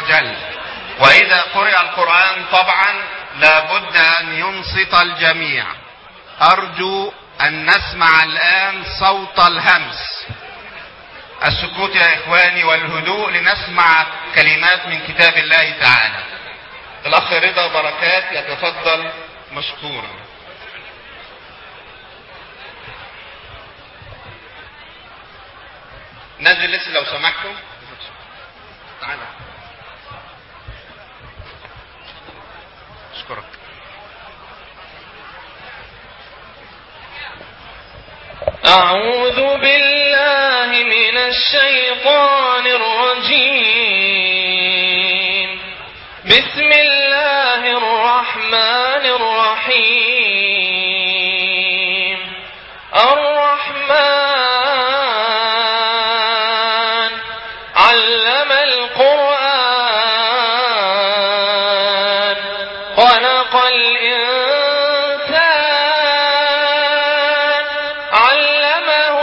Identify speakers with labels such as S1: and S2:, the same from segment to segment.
S1: وجل وإذا قرئ القرآن طبعا لابد أن ينصت الجميع أرجو أن نسمع الآن صوت الهمس السكوت يا إخواني والهدوء لنسمع كلمات من كتاب الله تعالى الأخ رضا بركات يتفضل مشكورا نزل لسه لو سمحتم تعالى اشكرك
S2: أعوذ بالله من الشيطان الرجيم بسم الله الرحمن الرحيم الرحمن علم القرآن خلق الإنسان علمه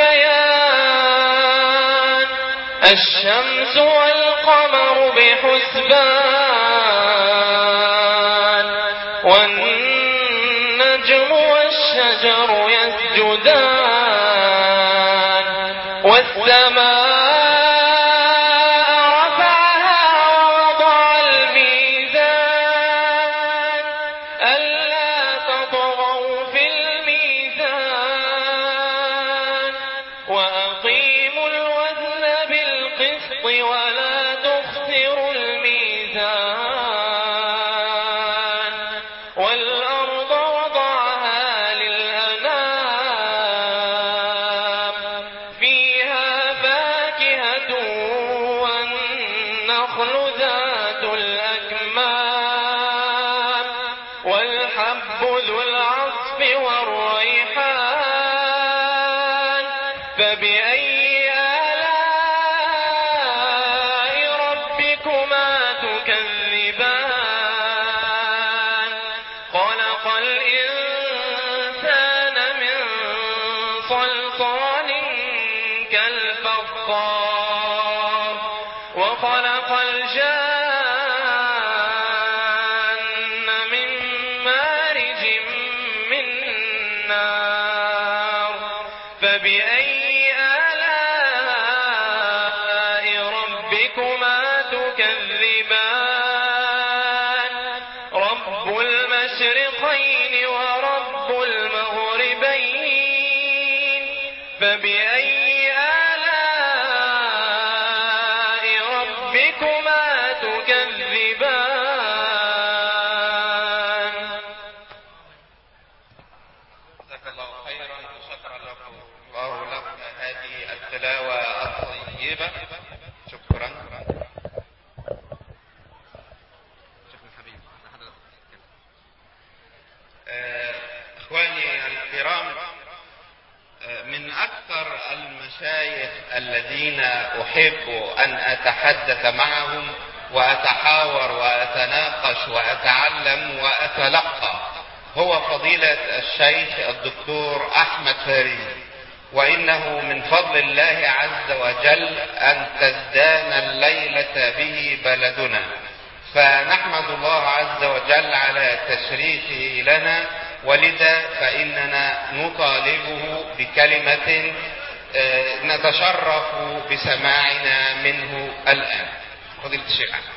S2: البيان الشمس والقمر بحسبان والنجم والشجر يسجدان والسماء رفعها ووضع الميزان ألا تطغوا في الميزان وأقيموا الوزن بالقسط ولا تخسروا الميزان والأرض وضعها للأنام فيها فاكهة والنخل ذات الأكمام والحب ذو العصف والريحان فبأي آلاء ربكما تكذبان خلق الإنسان من صلصال كالفخار وخلق الجان من مارج من نار فبأي آلاء ربكما تكذبان رب المشرقين ورب المغربين فبأي آلاء ربكما تكذبان
S1: جزاك الله خيرا وشكرا لكم الله لكم هذه التلاوة الطيبة شكرا شكرا حبيبي آه، اخواني الكرام آه، من اكثر المشايخ الذين احب ان اتحدث معهم واتحاور واتناقش واتعلم واتلقى هو فضيلة الشيخ الدكتور احمد فريد وانه من فضل الله عز وجل ان تزدان الليلة به بلدنا فنحمد الله عز وجل على تشريفه لنا ولذا فإننا نطالبه بكلمة آه، نتشرف بسماعنا منه الآن فضيلة الشيخ أحمد.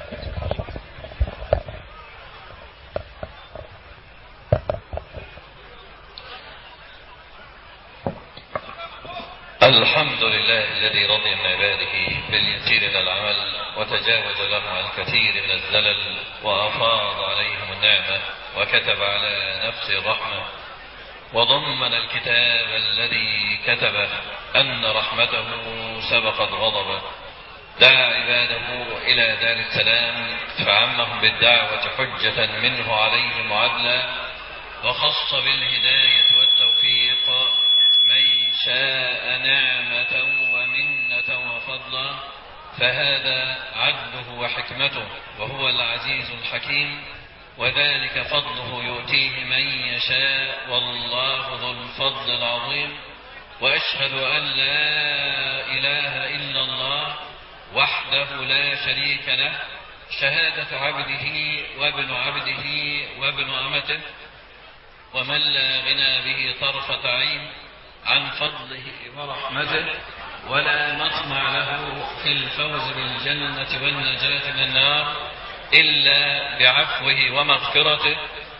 S3: الحمد لله الذي رضي من عباده باليسير من العمل وتجاوز لهم عن كثير من الزلل وأفاض عليهم النعمة وكتب على نفسه الرحمة وضمن الكتاب الذي كتبه أن رحمته سبقت غضبه دعا عباده إلى دار السلام فعمهم بالدعوة حجة منه عليهم وعدلا وخص بالهداية والتوفيق من شاء نعمة ومنة وفضلا فهذا عدله وحكمته وهو العزيز الحكيم وذلك فضله يؤتيه من يشاء والله ذو الفضل العظيم وأشهد أن لا إله إلا الله وحده لا شريك له شهادة عبده وابن عبده وابن أمته ومن لا غنى به طرفة عين عن فضله ورحمته ولا مطمع له في الفوز بالجنة والنجاة من النار إلا بعفوه ومغفرته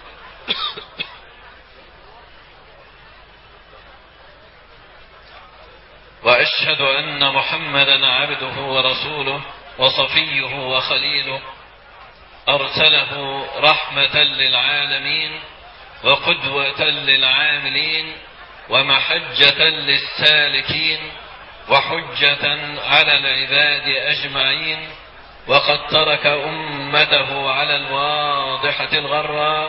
S3: وأشهد أن محمدا عبده ورسوله وصفيه وخليله أرسله رحمة للعالمين وقدوة للعاملين ومحجة للسالكين وحجة على العباد أجمعين وقد ترك أمته على الواضحة الغراء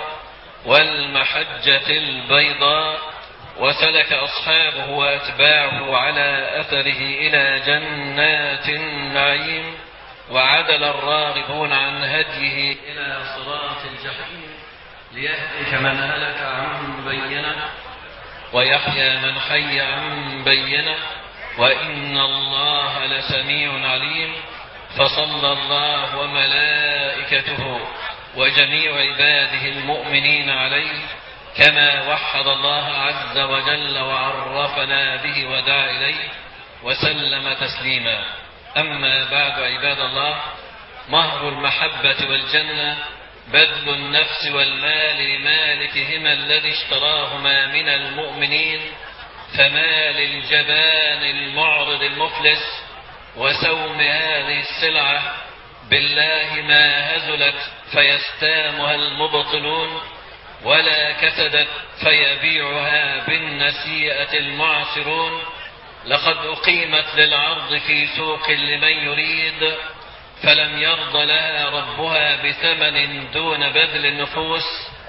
S3: والمحجة البيضاء وسلك أصحابه وأتباعه على أثره إلى جنات النعيم وعدل الراغبون عن هديه إلى صراط الجحيم ليهلك من هلك عن بينه ويحيى من حي عن بينه وإن الله لسميع عليم فصلى الله وملائكته وجميع عباده المؤمنين عليه كما وحد الله عز وجل وعرفنا به ودعا إليه وسلم تسليما أما بعد عباد الله مهر المحبة والجنة بذل النفس والمال لمالكهما الذي اشتراهما من المؤمنين فما للجبان المعرض المفلس وسوم هذه السلعة بالله ما هزلت فيستامها المبطلون ولا كسدت فيبيعها بالنسيئة المعسرون لقد أقيمت للعرض في سوق لمن يريد فلم يرض لها ربها بثمن دون بذل النفوس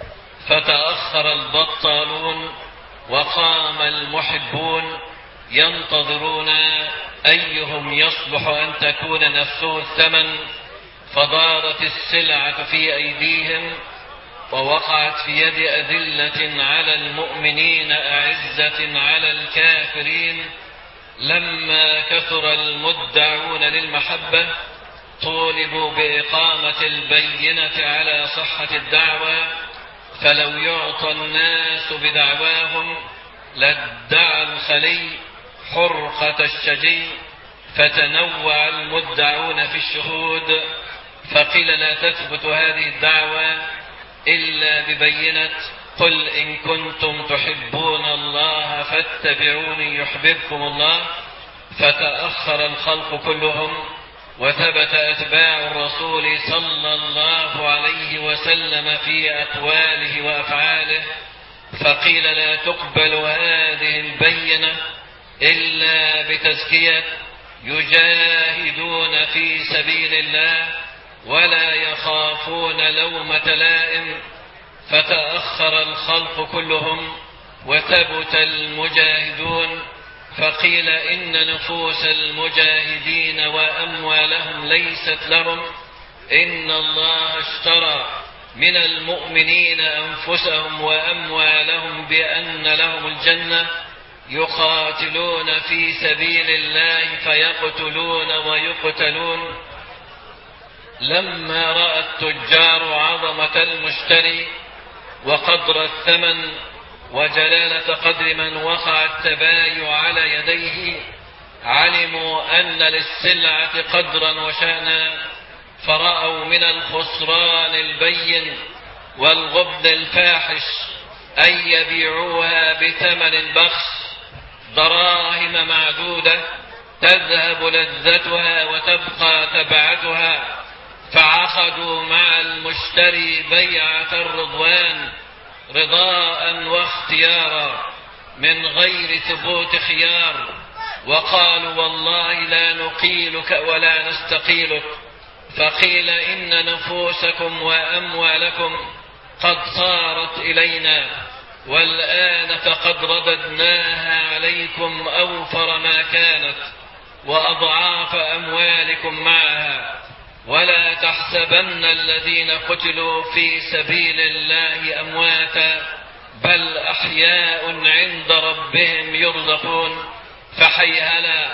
S3: فتأخر البطالون وقام المحبون ينتظرون أيهم يصلح أن تكون نفسه الثمن فدارت السلعة في أيديهم ووقعت في يد أذلة على المؤمنين أعزة على الكافرين لما كثر المدعون للمحبة طولبوا بإقامة البينة على صحة الدعوة فلو يعطى الناس بدعواهم لادعى الخلي حرقة الشجي فتنوع المدعون في الشهود فقيل لا تثبت هذه الدعوة إلا ببينة قل إن كنتم تحبون الله فاتبعوني يحببكم الله فتأخر الخلق كلهم وثبت أتباع الرسول صلى الله عليه وسلم في أقواله وأفعاله فقيل لا تقبل هذه البينة إلا بتزكية يجاهدون في سبيل الله ولا يخافون لومة لائم فتأخر الخلق كلهم وثبت المجاهدون فقيل إن نفوس المجاهدين وأموالهم ليست لهم إن الله اشترى من المؤمنين أنفسهم وأموالهم بأن لهم الجنة يقاتلون في سبيل الله فيقتلون ويقتلون لما رأى التجار عظمة المشتري وقدر الثمن وجلالة قدر من وقع التبايع على يديه علموا أن للسلعة قدرا وشأنا فرأوا من الخسران البين والغبن الفاحش أن يبيعوها بثمن بخس دراهم معدودة تذهب لذتها وتبقى تبعتها فعقدوا مع المشتري بيعة الرضوان رضاء واختيارا من غير ثبوت خيار وقالوا والله لا نقيلك ولا نستقيلك فقيل إن نفوسكم وأموالكم قد صارت إلينا والآن فقد رددناها عليكم أوفر ما كانت وأضعاف أموالكم معها ولا تحسبن الذين قتلوا في سبيل الله أمواتا بل أحياء عند ربهم يرزقون فحيهلا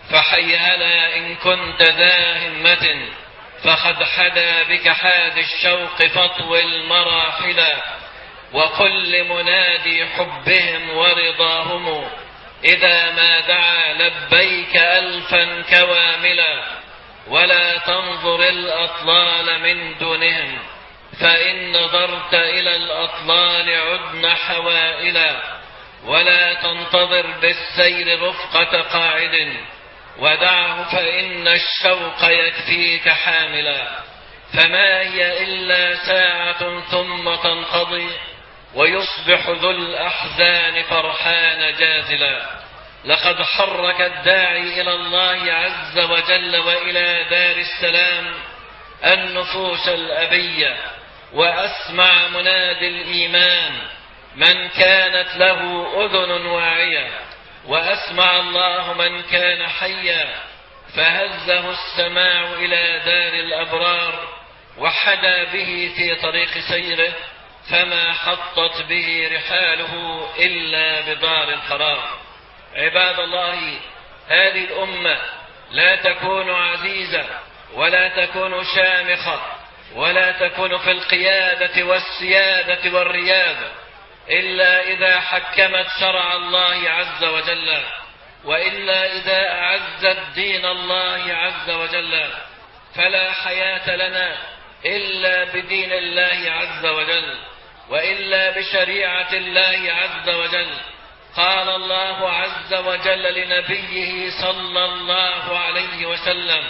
S3: فحيهلا إن كنت ذا همة فقد حدا بك حاد الشوق فاطوي المراحلا وقل لمنادي حبهم ورضاهم إذا ما دعا لبيك ألفا كواملا ولا تنظر الأطلال من دونهم فإن نظرت إلى الأطلال عدن حوائلا ولا تنتظر بالسير رفقة قاعد ودعه فإن الشوق يكفيك حاملا فما هي إلا ساعة ثم تنقضي ويصبح ذو الأحزان فرحان جازلا لقد حرك الداعي إلى الله عز وجل وإلى دار السلام النفوس الأبية وأسمع منادي الإيمان من كانت له أذن واعية وأسمع الله من كان حيا فهزه السماع إلى دار الأبرار وحدا به في طريق سيره فما حطت به رحاله إلا بدار القرار عباد الله هذه الأمة لا تكون عزيزة ولا تكون شامخة ولا تكون في القيادة والسيادة والريادة إلا إذا حكمت شرع الله عز وجل وإلا إذا أعزت دين الله عز وجل فلا حياة لنا إلا بدين الله عز وجل وإلا بشريعة الله عز وجل قال الله عز وجل لنبيه صلى الله عليه وسلم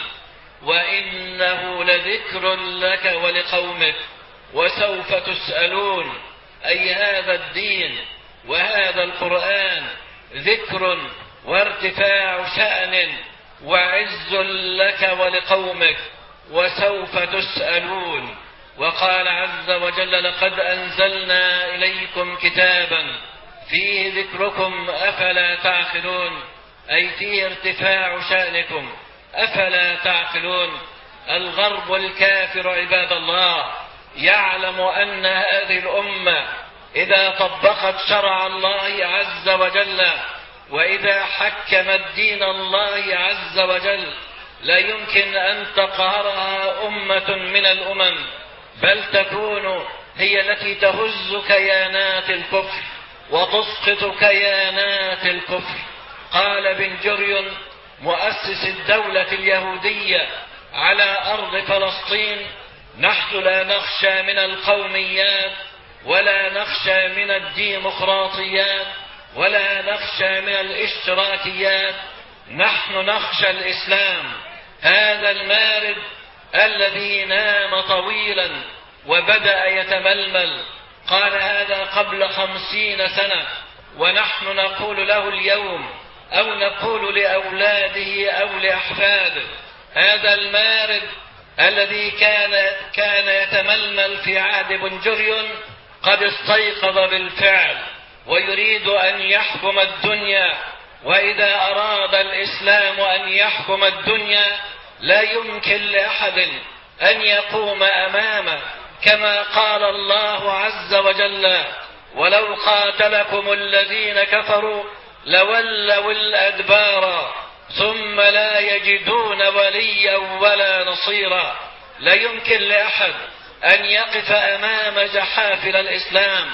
S3: وإنه لذكر لك ولقومك وسوف تسألون أي هذا الدين وهذا القرآن ذكر وارتفاع شأن وعز لك ولقومك وسوف تسألون وقال عز وجل لقد أنزلنا إليكم كتابا فيه ذكركم أفلا تعقلون أي فيه ارتفاع شأنكم أفلا تعقلون الغرب الكافر عباد الله يعلم أن هذه الأمة إذا طبقت شرع الله عز وجل وإذا حكمت دين الله عز وجل لا يمكن أن تقهرها أمة من الأمم بل تكون هي التي تهز كيانات الكفر وتسقط كيانات الكفر قال ابن جريون مؤسس الدولة اليهودية على أرض فلسطين نحن لا نخشى من القوميات ولا نخشى من الديمقراطيات ولا نخشى من الاشتراكيات نحن نخشى الإسلام هذا المارد الذي نام طويلا وبدأ يتململ قال هذا قبل خمسين سنة ونحن نقول له اليوم أو نقول لأولاده أو لأحفاده هذا المارد الذي كان كان يتململ في عهد بن جريون قد استيقظ بالفعل ويريد أن يحكم الدنيا وإذا أراد الإسلام أن يحكم الدنيا لا يمكن لأحد أن يقوم أمامه كما قال الله عز وجل ولو قاتلكم الذين كفروا لولوا الأدبار ثم لا يجدون وليا ولا نصيرا لا يمكن لأحد أن يقف أمام جحافل الإسلام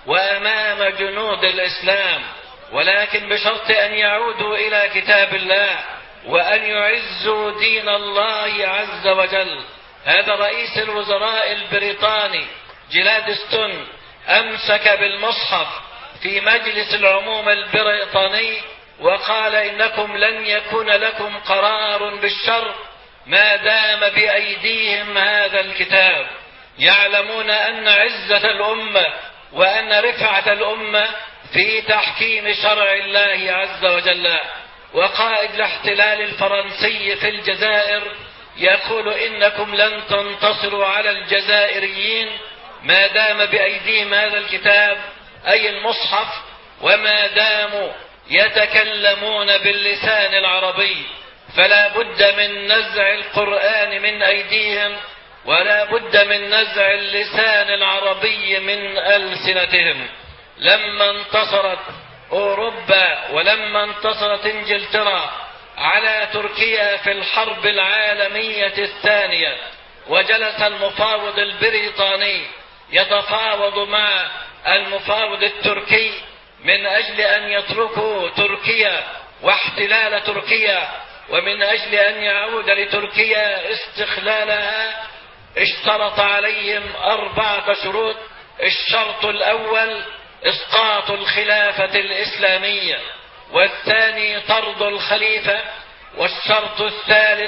S3: وأمام جنود الإسلام ولكن بشرط أن يعودوا إلى كتاب الله وأن يعزوا دين الله عز وجل هذا رئيس الوزراء البريطاني جلادستون أمسك بالمصحف في مجلس العموم البريطاني وقال إنكم لن يكون لكم قرار بالشر ما دام بأيديهم هذا الكتاب يعلمون أن عزة الأمة وأن رفعة الأمة في تحكيم شرع الله عز وجل وقائد الاحتلال الفرنسي في الجزائر يقول إنكم لن تنتصروا على الجزائريين ما دام بأيديهم هذا الكتاب أي المصحف وما داموا يتكلمون باللسان العربي فلا بد من نزع القرآن من أيديهم ولا بد من نزع اللسان العربي من ألسنتهم لما انتصرت أوروبا ولما انتصرت انجلترا على تركيا في الحرب العالمية الثانية وجلس المفاوض البريطاني يتفاوض مع المفاوض التركي من أجل أن يتركوا تركيا واحتلال تركيا ومن أجل أن يعود لتركيا استقلالها اشترط عليهم أربعة شروط الشرط الأول إسقاط الخلافة الإسلامية والثاني طرد الخليفة والشرط الثالث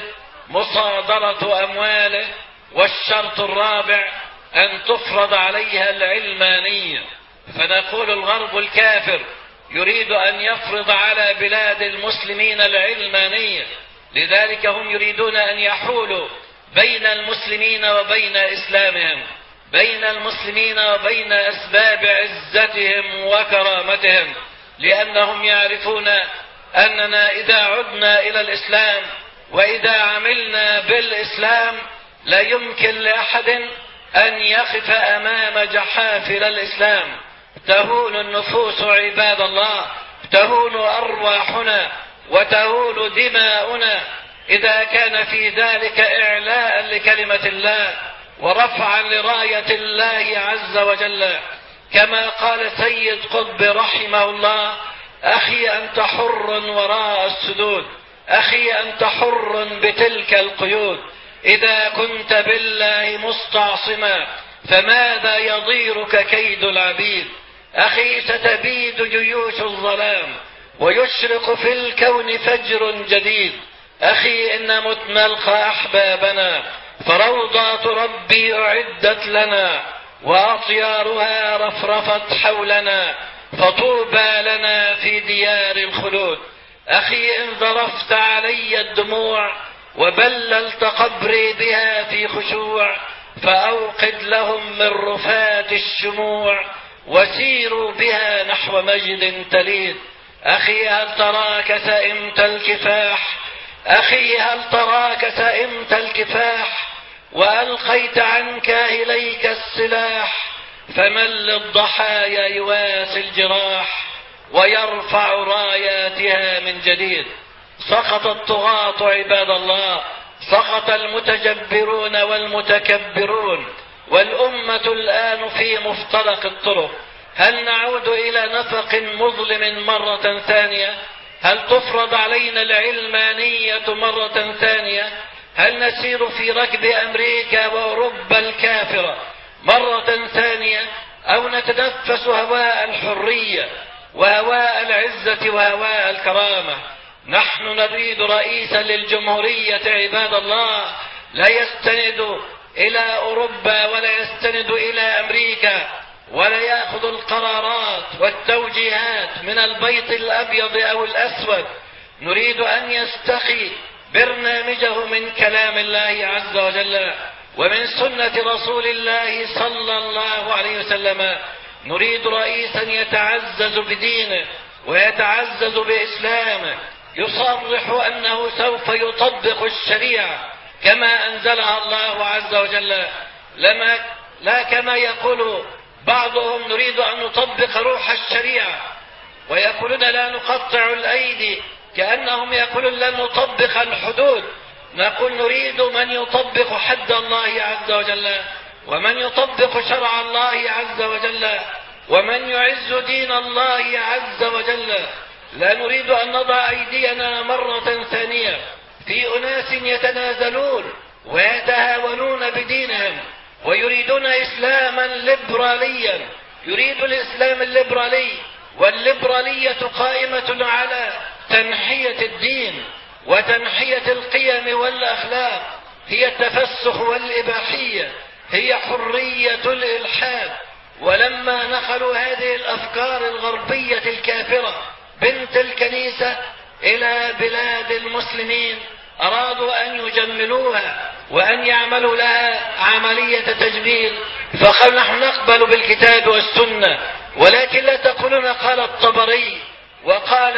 S3: مصادرة أمواله والشرط الرابع أن تفرض عليها العلمانية فنقول الغرب الكافر يريد أن يفرض على بلاد المسلمين العلمانية لذلك هم يريدون أن يحولوا بين المسلمين وبين إسلامهم بين المسلمين وبين أسباب عزتهم وكرامتهم لأنهم يعرفون أننا إذا عدنا إلى الإسلام وإذا عملنا بالإسلام لا يمكن لأحد أن يقف أمام جحافل الإسلام تهون النفوس عباد الله تهون أرواحنا وتهون دماؤنا إذا كان في ذلك إعلاء لكلمة الله ورفعا لراية الله عز وجل كما قال سيد قطب رحمه الله أخي أنت حر وراء السدود أخي أنت حر بتلك القيود إذا كنت بالله مستعصما فماذا يضيرك كيد العبيد أخي ستبيد جيوش الظلام ويشرق في الكون فجر جديد أخي إن مت نلقى أحبابنا فروضات ربي أعدت لنا وأطيارها رفرفت حولنا فطوبى لنا في ديار الخلود أخي إن ظرفت علي الدموع وبللت قبري بها في خشوع فأوقد لهم من رفات الشموع وسيروا بها نحو مجد تليد أخي هل تراك سئمت الكفاح أخي هل تراك سئمت الكفاح وألقيت عنك إليك السلاح فمن للضحايا يواسي الجراح ويرفع راياتها من جديد سقط الطغاة عباد الله سقط المتجبرون والمتكبرون والأمة الآن في مفترق الطرق هل نعود إلى نفق مظلم مرة ثانية هل تفرض علينا العلمانية مرة ثانية هل نسير في ركب أمريكا وأوروبا الكافرة مرة ثانية أو نتنفس هواء الحرية وهواء العزة وهواء الكرامة نحن نريد رئيسا للجمهورية عباد الله لا يستند إلى أوروبا ولا يستند إلى أمريكا ولا يأخذ القرارات والتوجيهات من البيت الأبيض أو الأسود نريد أن يستقي برنامجه من كلام الله عز وجل ومن سنة رسول الله صلى الله عليه وسلم نريد رئيسا يتعزز بدينه ويتعزز بإسلامه يصرح أنه سوف يطبق الشريعة كما أنزلها الله عز وجل لما لا كما يقول بعضهم نريد أن نطبق روح الشريعة ويقولون لا نقطع الأيدي كأنهم يقولون لن نطبق الحدود نقول نريد من يطبق حد الله عز وجل ومن يطبق شرع الله عز وجل ومن يعز دين الله عز وجل لا نريد أن نضع أيدينا مرة ثانية في أناس يتنازلون ويتهاونون بدينهم ويريدون إسلاما ليبراليا يريد الإسلام الليبرالي والليبرالية قائمة على تنحية الدين وتنحية القيم والأخلاق هي التفسخ والإباحية هي حرية الإلحاد ولما نقلوا هذه الأفكار الغربية الكافرة بنت الكنيسة إلى بلاد المسلمين أرادوا أن يجملوها وأن يعملوا لها عملية تجميل فقال نحن نقبل بالكتاب والسنة ولكن لا تقولون قال الطبري وقال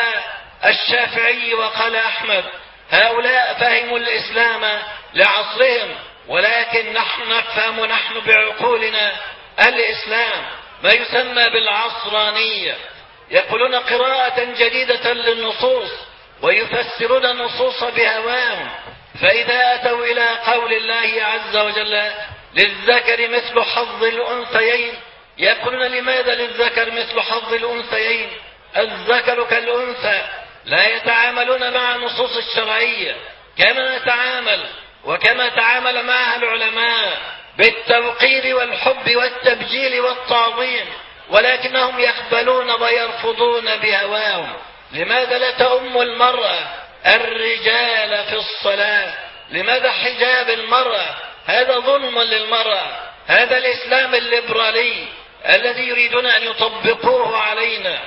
S3: الشافعي وقال أحمد هؤلاء فهموا الإسلام لعصرهم ولكن نحن نفهم نحن بعقولنا الإسلام ما يسمى بالعصرانية يقولون قراءة جديدة للنصوص
S4: ويفسرون النصوص بهواهم فإذا أتوا إلى قول الله عز وجل للذكر مثل حظ الأنثيين يقولون لماذا للذكر مثل حظ الأنثيين الذكر كالأنثى لا يتعاملون مع النصوص الشرعية كما نتعامل وكما تعامل معها العلماء بالتوقير والحب والتبجيل والتعظيم ولكنهم يقبلون ويرفضون بهواهم لماذا لا تؤم المرأة الرجال في الصلاة لماذا حجاب المرأة هذا ظلم للمرأة هذا الإسلام الليبرالي الذي يريدون أن يطبقوه علينا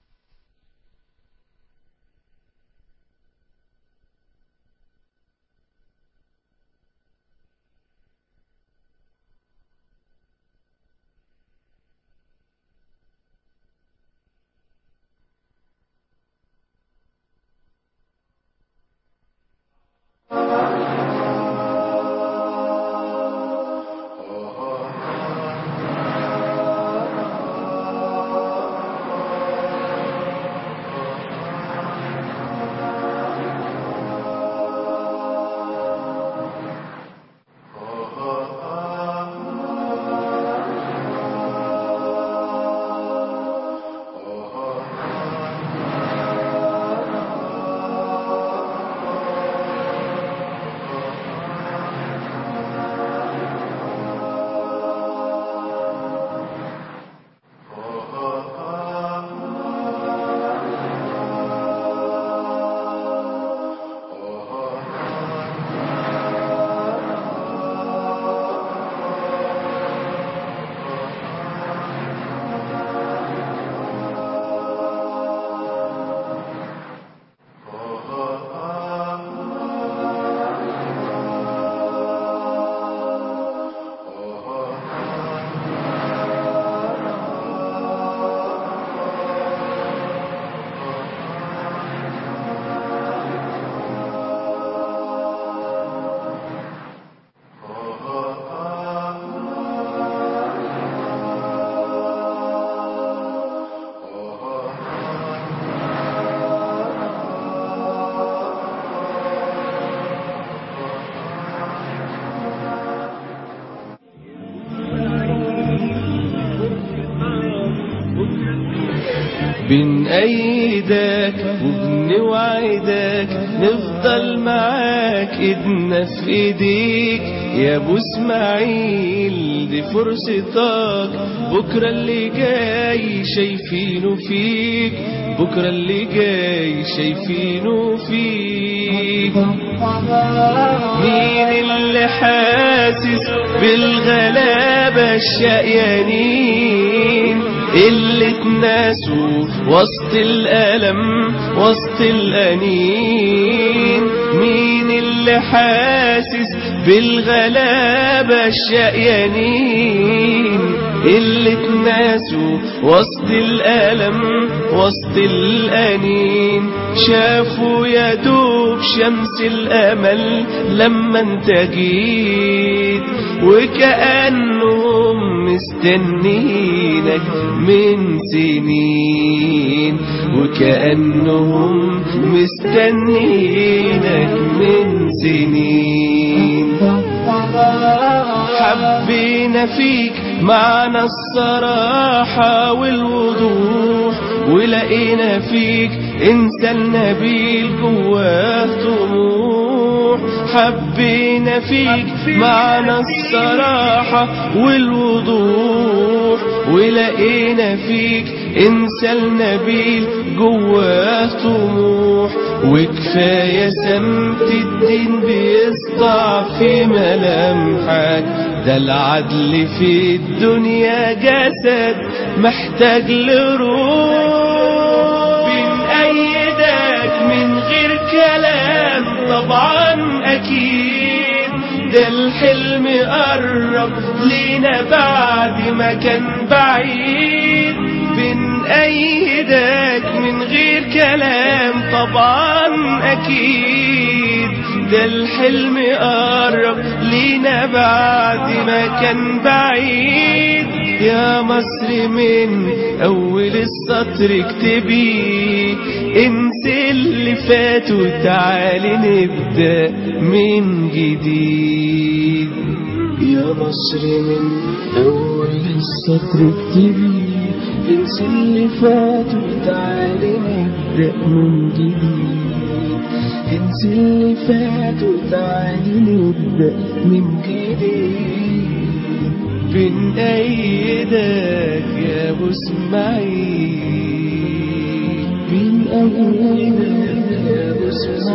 S5: بين ايدك وبنوعدك نفضل معاك ايدنا في ايديك يا ابو اسماعيل دي فرصتك بكره اللي جاي شايفينه فيك بكره اللي جاي شايفينه فيك مين اللي حاسس بالغلابة الشقيانين اللي اتناسوا وسط الألم وسط الأنين مين اللي حاسس بالغلابة الشقيانين اللي اتناسوا وسط الألم وسط الأنين شافوا يا دوب شمس الأمل لما انت جيت وكأنهم مستنينك من سنين وكأنهم مستنينك من سنين حبينا فيك معنى الصراحة والوضوح ولقينا فيك انسى النبيل جواه طموح حبينا فيك معنى الصراحة والوضوح ولقينا فيك انسى النبيل جواه طموح وكفاية سمت الدين بيسطع في ملامحك ده العدل في الدنيا جسد محتاج لروح بنأيدك من غير كلام طبعا أكيد ده الحلم قرب لينا بعد ما كان بعيد بنأيدك من غير كلام طبعا أكيد ده الحلم قرب لينا بعد ما كان بعيد يا مصر من أول السطر اكتبي انسي اللي فات وتعالي نبدأ من جديد يا مصر من أول السطر اكتبي انسي اللي فات وتعالي نبدأ من جديد انسي اللي فات وتعالي نبدأ من جديد بنأيدك يا أبو اسماعيل بنأيدك يا أبو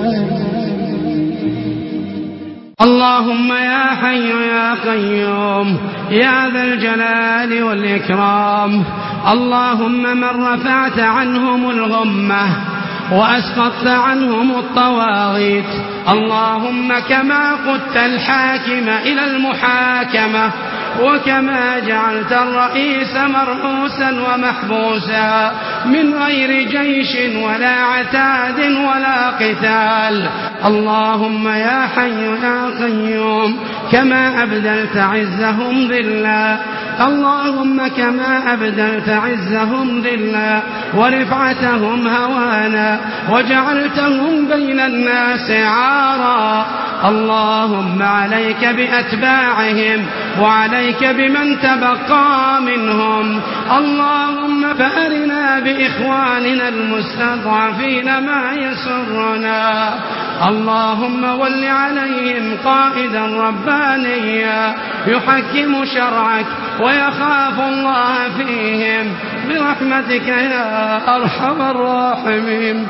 S5: اسماعيل
S6: اللهم يا حي يا قيوم يا ذا الجلال والإكرام اللهم من رفعت عنهم الغمة وأسقطت عنهم الطواغيت اللهم كما قدت الحاكم إلى المحاكمة وكما جعلت الرئيس مرؤوسا ومحبوسا من غير جيش ولا عتاد ولا قتال اللهم يا حي يا قيوم كما أبدلت عزهم ذلا اللهم كما أبدلت عزهم ذلا ورفعتهم هوانا وجعلتهم بين الناس عارا اللهم عليك بأتباعهم وعليك بمن تبقى منهم اللهم فأرنا بإخواننا المستضعفين ما يسرنا اللهم ول عليهم قائدا ربانيا يحكم شرعك ويخاف الله فيهم برحمتك يا أرحم الراحمين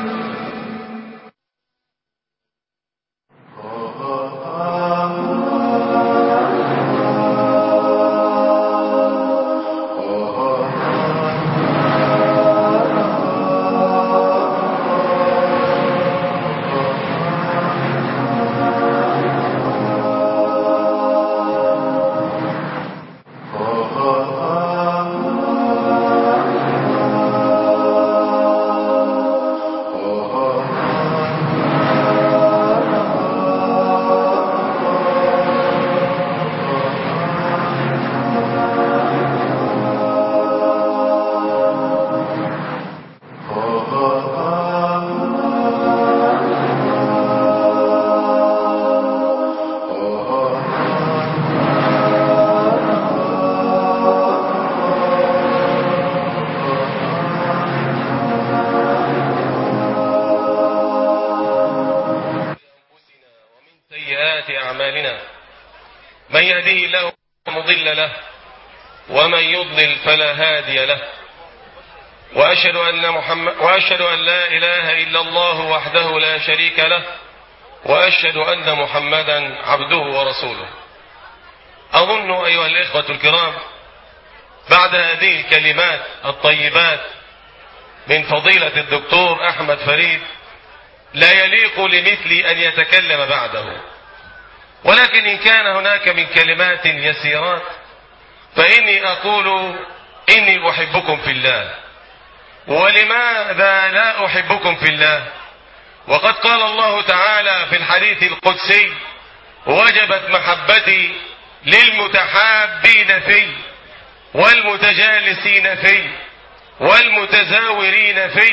S1: سيئات أعمالنا من يهديه الله مضل له ومن يضلل فلا هادي له وأشهد أن محمد وأشهد أن لا إله إلا الله وحده لا شريك له وأشهد أن محمدا عبده ورسوله أظن أيها الإخوة الكرام بعد هذه الكلمات الطيبات من فضيلة الدكتور أحمد فريد لا يليق لمثلي أن يتكلم بعده ولكن إن كان هناك من كلمات يسيرات فإني أقول إني أحبكم في الله ولماذا لا أحبكم في الله وقد قال الله تعالى في الحديث القدسي وجبت محبتي للمتحابين في والمتجالسين في والمتزاورين في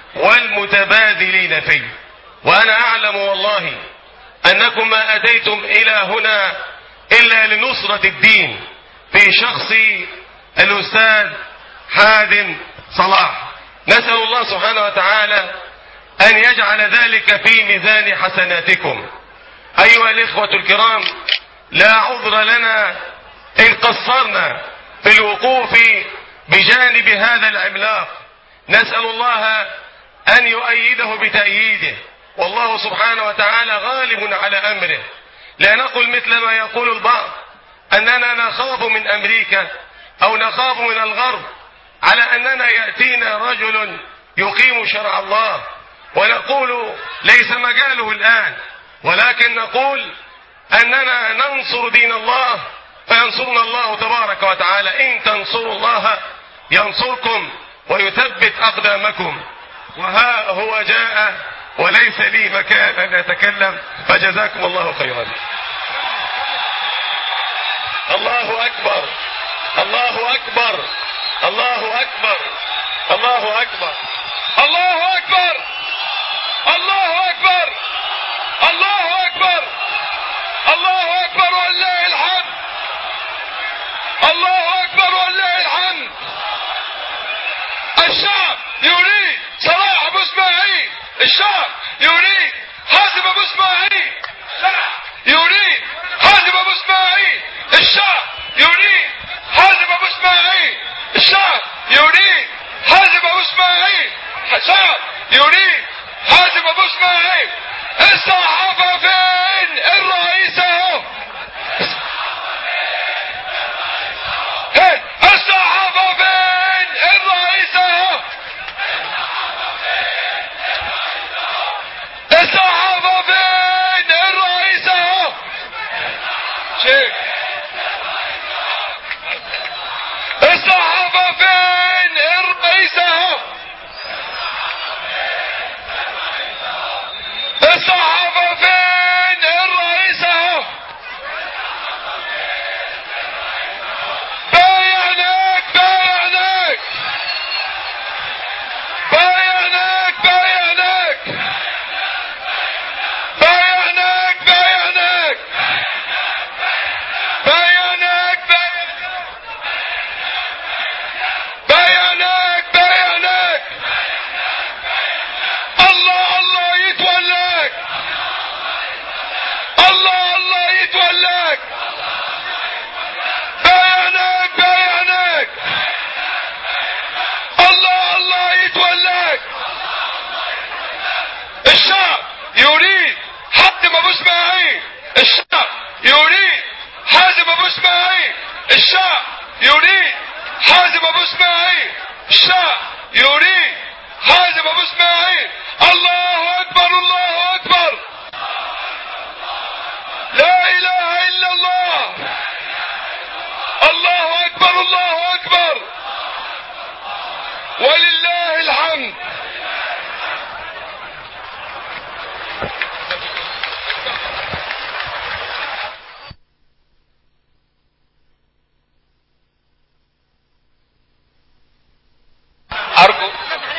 S1: والمتبادلين في وأنا أعلم والله أنكم ما أتيتم إلى هنا إلا لنصرة الدين في شخص الأستاذ حادم صلاح نسأل الله سبحانه وتعالى أن يجعل ذلك في ميزان حسناتكم أيها الإخوة الكرام لا عذر لنا إن قصرنا في الوقوف بجانب هذا العملاق نسأل الله أن يؤيده بتأييده والله سبحانه وتعالى غالب على أمره لا نقل مثل ما يقول البعض أننا نخاف من أمريكا أو نخاف من الغرب على أننا يأتينا رجل يقيم شرع الله ونقول ليس مجاله الآن ولكن نقول أننا ننصر دين الله فينصرنا الله تبارك وتعالى إن تنصروا الله ينصركم ويثبت أقدامكم وها هو جاء وليس لي مكان أن أتكلم فجزاكم الله خيرا الله أكبر الله أكبر الله أكبر الله أكبر الله أكبر الله أكبر الله أكبر الله أكبر ولله الحمد الله أكبر ولله الحمد الشعب يريد صلاح أبو إسماعيل الشعب يريد حازم أبو إسماعيل الشعب يريد حازم أبو إسماعيل الشعب يريد حازم أبو إسماعيل الشعب يريد حازم أبو إسماعيل الشعب يريد حازم أبو إسماعيل الصحافة فين الرئيس اهو هي، الصحافة فين الرئيس اهو الصحافة فين الرئيس اهو شيخ الصحافة فين الرئيس اهو الصحافة فين الرئيس اهو بايعناك بايعناك بايعناك بايعناك بايعناك بايعناك بايعناك بايعناك بايعناك الله الله يتولاك الله الله يتولاك بايعناك بايعناك الله الله يتولاك الشعب يريد حاتم ابو اسماعيل الشعب يريد حازم ابو اسماعيل الشعب يريد حازم ابو اسماعيل الشعب يريد حازم ابو اسماعيل الله اكبر الله اكبر لا اله الا الله الله اكبر الله اكبر ولله الحمد ارجو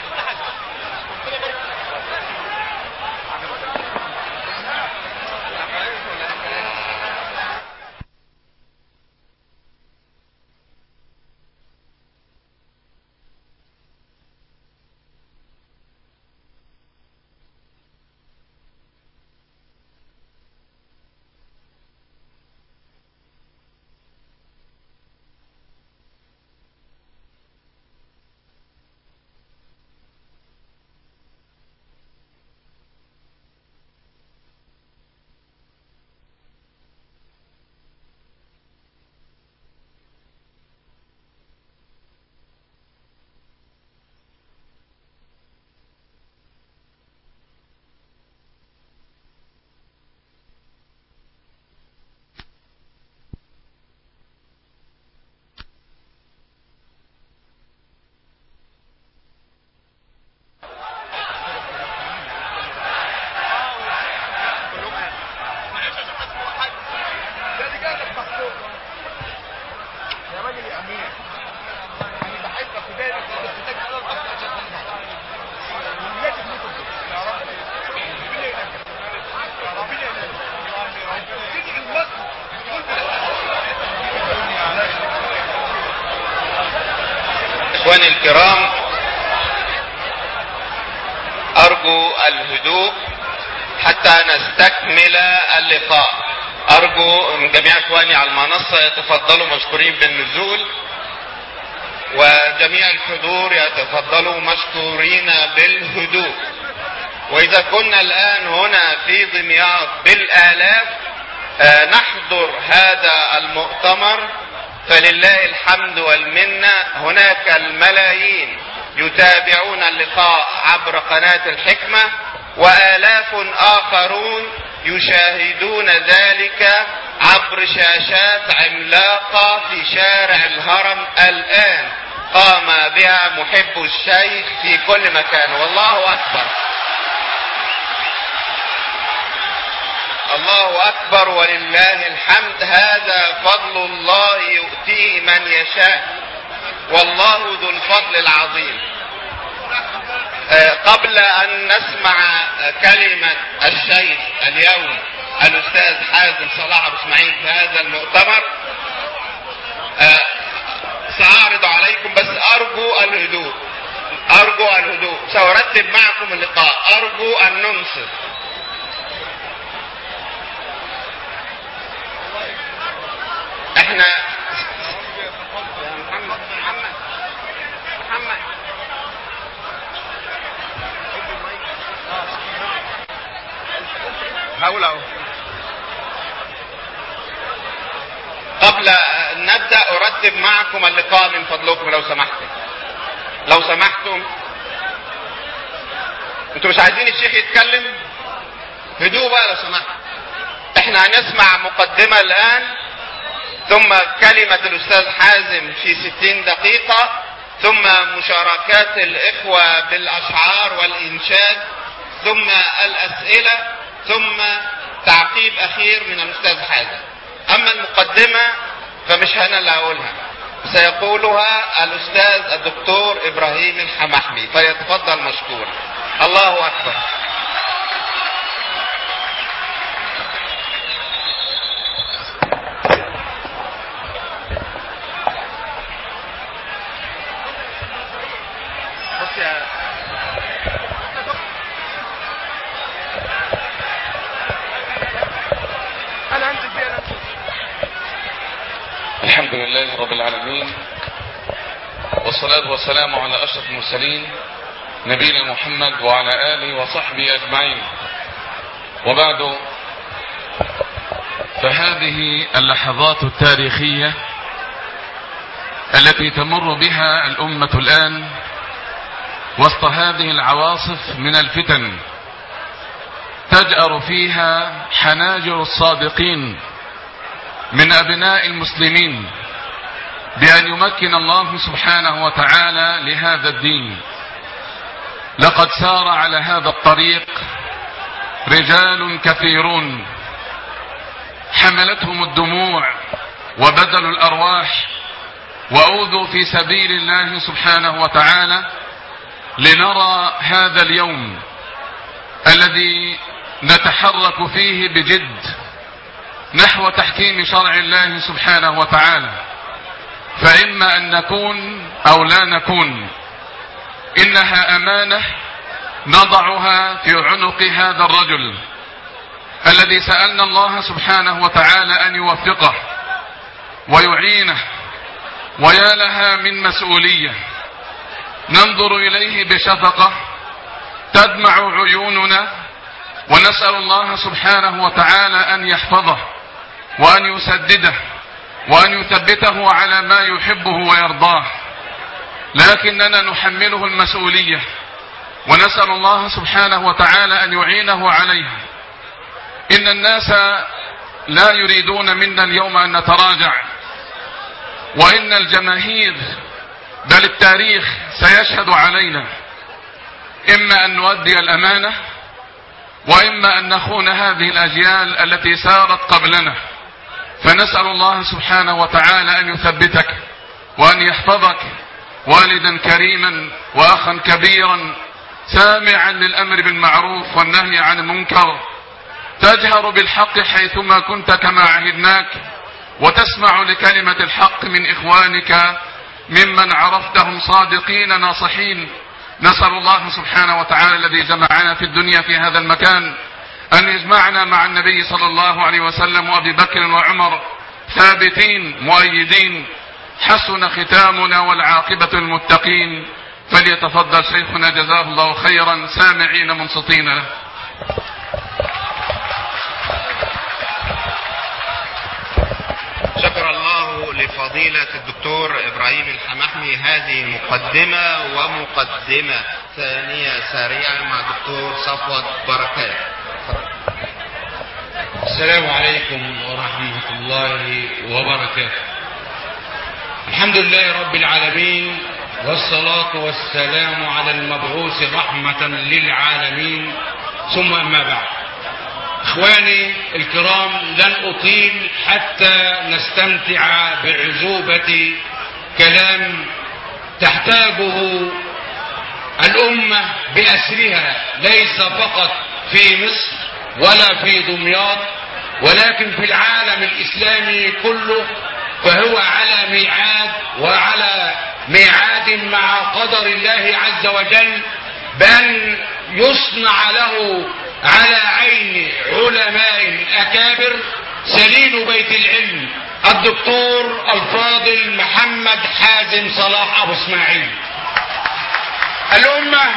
S7: اخواني الكرام ارجو الهدوء حتى نستكمل اللقاء ارجو من جميع اخواني على المنصة يتفضلوا مشكورين بالنزول وجميع الحضور يتفضلوا مشكورين بالهدوء واذا كنا الان هنا في دمياط بالالاف آه، نحضر هذا المؤتمر فلله الحمد والمنة هناك الملايين يتابعون اللقاء عبر قناة الحكمة وآلاف آخرون يشاهدون ذلك عبر شاشات عملاقة في شارع الهرم الآن قام بها محب الشيخ في كل مكان والله أكبر الله أكبر ولله الحمد هذا فضل الله يؤتيه من يشاء والله ذو الفضل العظيم آه، قبل أن نسمع كلمة الشيخ اليوم الأستاذ حازم صلاح أبو إسماعيل في هذا المؤتمر آه، سأعرض عليكم بس أرجو الهدوء أرجو الهدوء سأرتب معكم اللقاء أرجو أن ننصت احنا هقول اهو قبل أن نبدا ارتب معكم اللقاء من فضلكم لو سمحتم لو سمحتم انتوا مش عايزين الشيخ يتكلم هدوء بقى لو سمحت احنا هنسمع مقدمة الان ثم كلمة الاستاذ حازم في ستين دقيقة ثم مشاركات الاخوة بالاشعار والانشاد ثم الاسئلة ثم تعقيب اخير من الاستاذ حازم اما المقدمة فمش انا اللي هقولها سيقولها الاستاذ الدكتور ابراهيم الحمحمي فليتفضل مشكورا الله اكبر بص يا
S1: انا انزل بيه انا
S8: الحمد لله رب العالمين والصلاة والسلام على أشرف المرسلين نبينا محمد وعلى آله وصحبه أجمعين وبعد فهذه اللحظات التاريخية التي تمر بها الأمة الآن وسط هذه العواصف من الفتن تجأر فيها حناجر الصادقين من ابناء المسلمين بان يمكن الله سبحانه وتعالى لهذا الدين لقد سار على هذا الطريق رجال كثيرون حملتهم الدموع وبذلوا الارواح واوذوا في سبيل الله سبحانه وتعالى لنرى هذا اليوم الذي نتحرك فيه بجد نحو تحكيم شرع الله سبحانه وتعالى فإما أن نكون أو لا نكون إنها أمانة نضعها في عنق هذا الرجل الذي سألنا الله سبحانه وتعالى أن يوفقه ويعينه ويا لها من مسؤولية ننظر إليه بشفقة تدمع عيوننا ونسأل الله سبحانه وتعالى أن يحفظه وأن يسدده وأن يثبته على ما يحبه ويرضاه لكننا نحمله المسؤولية ونسأل الله سبحانه وتعالى أن يعينه عليها إن الناس لا يريدون منا اليوم أن نتراجع وإن الجماهير بل التاريخ سيشهد علينا إما أن نؤدي الأمانة وإما أن نخون هذه الأجيال التي سارت قبلنا فنسأل الله سبحانه وتعالى أن يثبتك وأن يحفظك والدا كريما وأخا كبيرا سامعا للأمر بالمعروف والنهي عن المنكر تجهر بالحق حيثما كنت كما عهدناك وتسمع لكلمة الحق من إخوانك ممن عرفتهم صادقين ناصحين نسأل الله سبحانه وتعالى الذي جمعنا في الدنيا في هذا المكان أن يجمعنا مع النبي صلى الله عليه وسلم وأبي بكر وعمر ثابتين مؤيدين حسن ختامنا والعاقبة المتقين فليتفضل شيخنا جزاه الله خيرا سامعين منصتين له
S7: شكر الله لفضيلة الدكتور إبراهيم الحمحمي هذه مقدمة ومقدمة ثانية سريعة مع الدكتور صفوت بركات
S9: السلام عليكم ورحمة الله وبركاته الحمد لله رب العالمين والصلاة والسلام على المبعوث رحمة للعالمين ثم أما بعد اخواني الكرام لن اطيل حتى نستمتع بعزوبة كلام تحتاجه الامة باسرها ليس فقط في مصر ولا في دمياط ولكن في العالم الاسلامي كله فهو على ميعاد وعلى ميعاد مع قدر الله عز وجل بأن يصنع له على عين علماء أكابر سليل بيت العلم الدكتور الفاضل محمد حازم صلاح أبو اسماعيل الأمة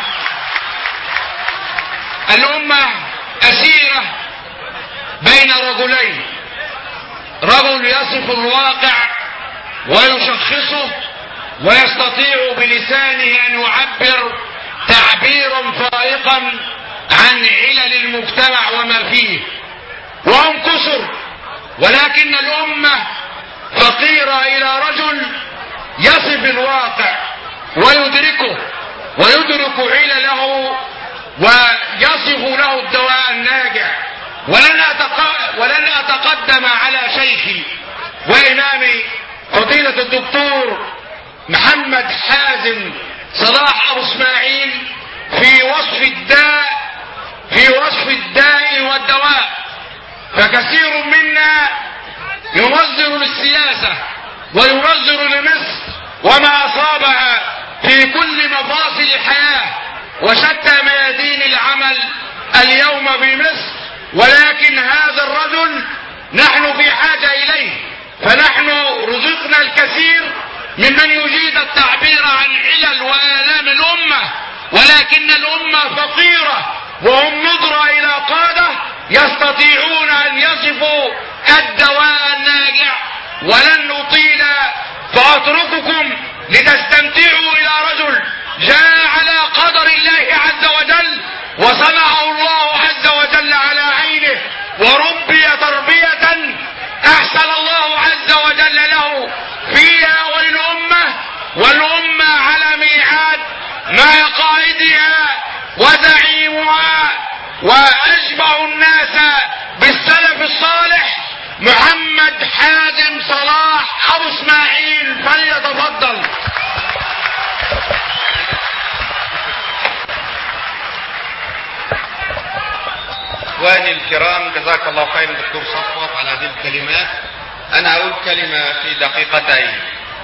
S9: الأمة أسيرة بين رجلين رجل يصف الواقع ويشخصه ويستطيع بلسانه أن يعبر تعبيرا فائقا عن علل المجتمع وما فيه وهم كسر ولكن الأمة فقيرة إلى رجل يصف الواقع ويدركه ويدرك علله ويصف له الدواء الناجع ولن أتق- ولن أتقدم على شيخي وإمامي فضيلة الدكتور محمد حازم صلاح أبو اسماعيل في وصف الداء في وصف الداء والدواء فكثير منا ينظر للسياسة وينظر لمصر وما أصابها في كل مفاصل الحياة وشتى ميادين العمل اليوم بمصر ولكن هذا الرجل نحن في حاجة إليه فنحن رزقنا الكثير ممن يجيد التعبير عن علل وآلام الأمة ولكن الأمة فقيرة وهم نظرة إلى قادة يستطيعون أن يصفوا الدواء الناجع ولن نطيل فأترككم لتستمتعوا إلى رجل جاء على قدر الله عز وجل وصنعه الله عز وجل على عينه وربي تربية أحسن الله عز وجل له فيها وللأمة والأمة على ميعاد مع قائدها وزعيمها وأشبع الناس بالسلف الصالح محمد حازم صلاح أبو اسماعيل فليتفضل
S7: اخواني الكرام جزاك الله خيرا دكتور صفوت على هذه الكلمات انا اقول كلمه في دقيقتين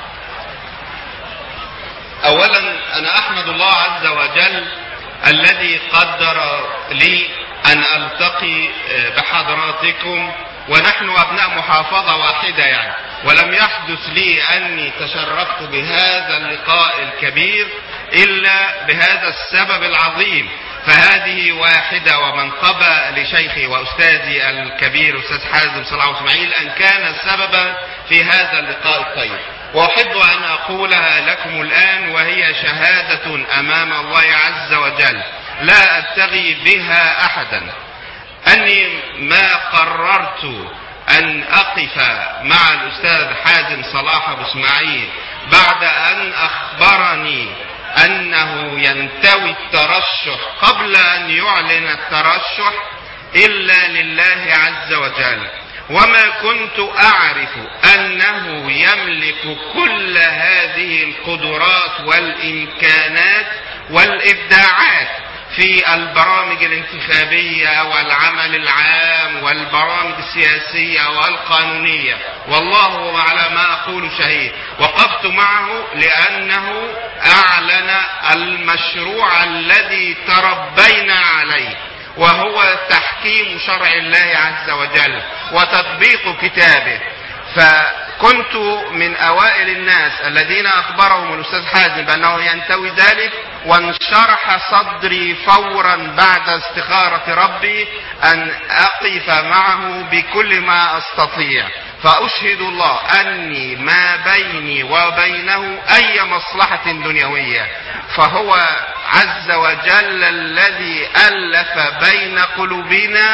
S7: اولا انا احمد الله عز وجل الذي قدر لي ان التقي بحضراتكم ونحن ابناء محافظه واحده يعني ولم يحدث لي اني تشرفت بهذا اللقاء الكبير الا بهذا السبب العظيم فهذه واحدة ومنقبة لشيخي وأستاذي الكبير أستاذ حازم صلاح اسماعيل أن كان سببا في هذا اللقاء الطيب وأحب أن أقولها لكم الآن وهي شهادة أمام الله عز وجل لا أبتغي بها أحدا أني ما قررت أن أقف مع الأستاذ حازم صلاح أبو اسماعيل بعد أن أخبرني أنه ينتوي الترشح قبل أن يعلن الترشح إلا لله عز وجل وما كنت أعرف أنه يملك كل هذه القدرات والإمكانات والإبداعات في البرامج الانتخابية والعمل العام والبرامج السياسية والقانونية والله على ما أقول شهيد وقفت معه لأنه أعلن المشروع الذي تربينا عليه وهو تحكيم شرع الله عز وجل وتطبيق كتابه فكنت من اوائل الناس الذين اخبرهم الاستاذ حازم بانه ينتوي ذلك وانشرح صدري فورا بعد استخارة ربي ان اقف معه بكل ما استطيع فاشهد الله اني ما بيني وبينه اي مصلحة دنيوية فهو عز وجل الذي الف بين قلوبنا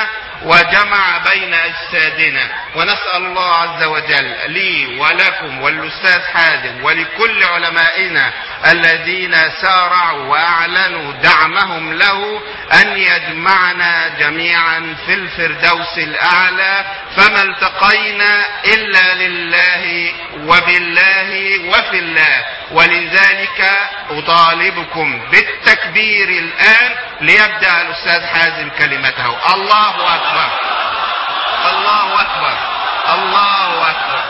S7: وجمع بين أجسادنا ونسأل الله عز وجل لي ولكم والأستاذ حازم ولكل علمائنا الذين سارعوا وأعلنوا دعمهم له أن يجمعنا جميعا في الفردوس الأعلى فما التقينا إلا لله وبالله وفي الله ولذلك أطالبكم بالتكبير الآن ليبدأ الأستاذ حازم كلمته الله أكبر الله أكبر الله أكبر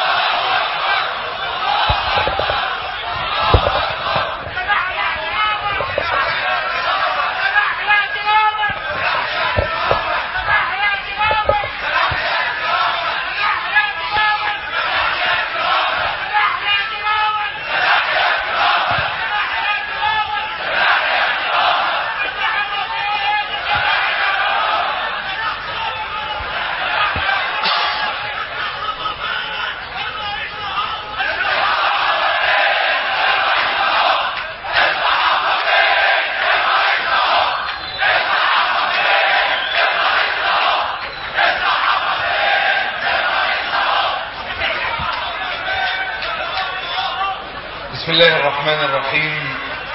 S10: بسم الله الرحمن الرحيم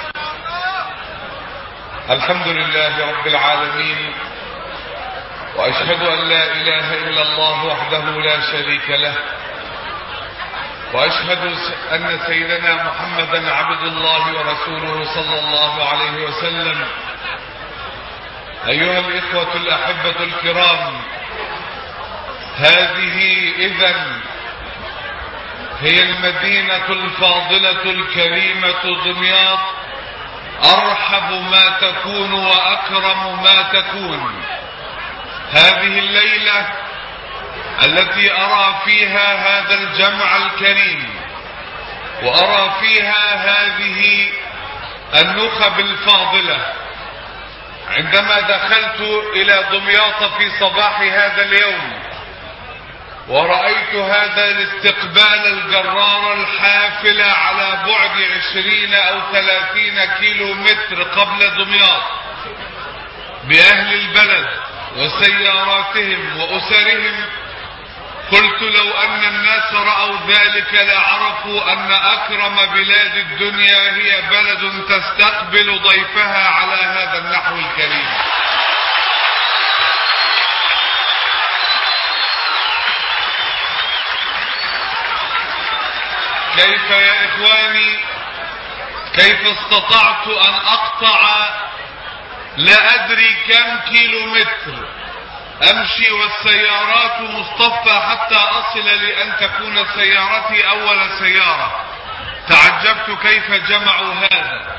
S10: الحمد لله رب العالمين واشهد ان لا اله الا الله وحده لا شريك له واشهد ان سيدنا محمدا عبد الله ورسوله صلى الله عليه وسلم ايها الاخوه الاحبه الكرام هذه اذا هي المدينة الفاضلة الكريمة دمياط أرحب ما تكون وأكرم ما تكون هذه الليلة التي أرى فيها هذا الجمع الكريم وأرى فيها هذه النخب الفاضلة عندما دخلت إلى دمياط في صباح هذا اليوم ورأيت هذا الاستقبال الجرار الحافل على بعد عشرين او ثلاثين كيلو متر قبل دمياط بأهل البلد وسياراتهم وأسرهم قلت لو أن الناس رأوا ذلك لعرفوا أن أكرم بلاد الدنيا هي بلد تستقبل ضيفها على هذا النحو الكريم كيف يا إخواني كيف استطعت أن أقطع لا أدري كم كيلو متر أمشي والسيارات مصطفى حتى أصل لأن تكون سيارتي أول سيارة تعجبت كيف جمعوا هذا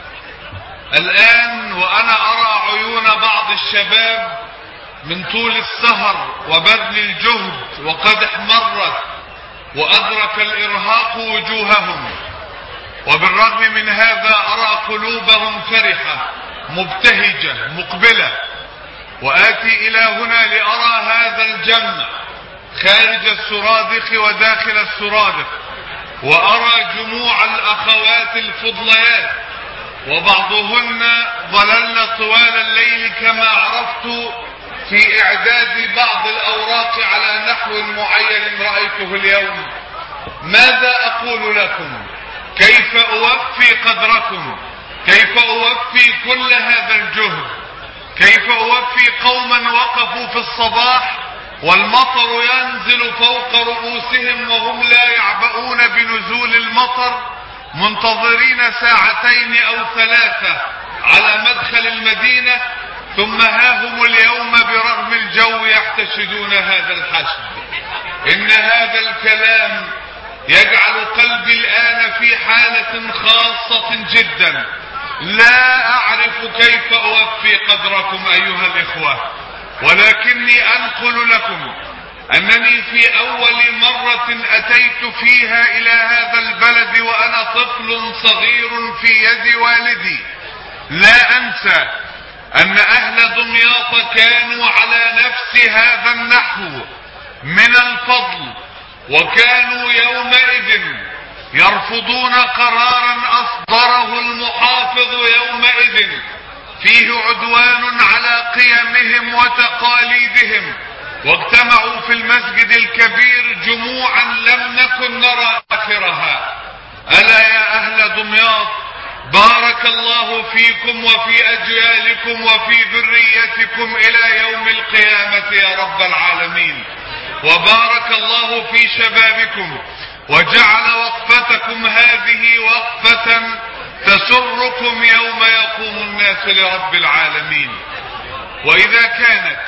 S10: الآن وأنا أرى عيون بعض الشباب من طول السهر وبذل الجهد وقد احمرت وأدرك الإرهاق وجوههم وبالرغم من هذا أرى قلوبهم فرحة مبتهجة مقبلة وآتي إلى هنا لأرى هذا الجمع خارج السرادق وداخل السرادق وأرى جموع الأخوات الفضليات وبعضهن ظللن طوال الليل كما عرفت في إعداد بعض الأوراق على نحو معين رأيته اليوم ماذا أقول لكم كيف أوفي قدركم كيف أوفي كل هذا الجهد كيف أوفي قوما وقفوا في الصباح والمطر ينزل فوق رؤوسهم وهم لا يعبؤون بنزول المطر منتظرين ساعتين أو ثلاثة على مدخل المدينة ثم ها هم اليوم برغم الجو يحتشدون هذا الحشد إن هذا الكلام يجعل قلبي الآن في حالة خاصة جدا لا أعرف كيف أوفي قدركم أيها الإخوة ولكني أنقل لكم أنني في أول مرة أتيت فيها إلى هذا البلد وأنا طفل صغير في يد والدي لا أنسى أن أهل دمياط كانوا على نفس هذا النحو من الفضل وكانوا يومئذ يرفضون قرارا أصدره المحافظ يومئذ فيه عدوان على قيمهم وتقاليدهم واجتمعوا في المسجد الكبير جموعا لم نكن نرى آخرها ألا يا أهل دمياط بارك الله فيكم وفي أجيالكم وفي ذريتكم إلى يوم القيامة يا رب العالمين وبارك الله في شبابكم وجعل وقفتكم هذه وقفة تسركم يوم يقوم الناس لرب العالمين وإذا كانت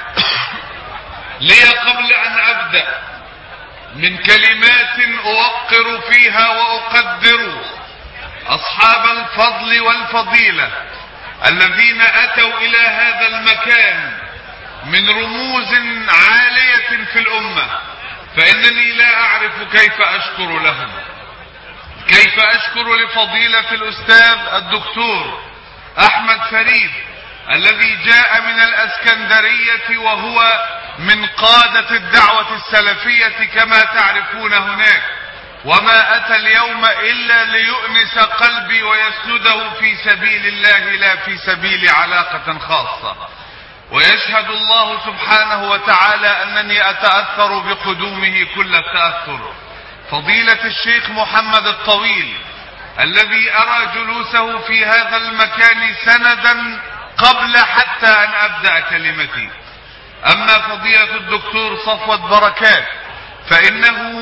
S10: لي قبل أن أبدأ من كلمات أوقر فيها وأقدر أصحاب الفضل والفضيلة الذين أتوا إلى هذا المكان من رموز عالية في الأمة فإنني لا أعرف كيف أشكر لهم كيف أشكر لفضيلة الأستاذ الدكتور أحمد فريد الذي جاء من الأسكندرية وهو من قادة الدعوة السلفية كما تعرفون هناك وما أتى اليوم إلا ليؤنس قلبي ويسنده في سبيل الله لا في سبيل علاقة خاصة ويشهد الله سبحانه وتعالى أنني أتأثر بقدومه كل التأثر فضيلة الشيخ محمد الطويل الذي أرى جلوسه في هذا المكان سندا قبل حتى أن أبدأ كلمتي أما فضيلة الدكتور صفوة بركات فإنه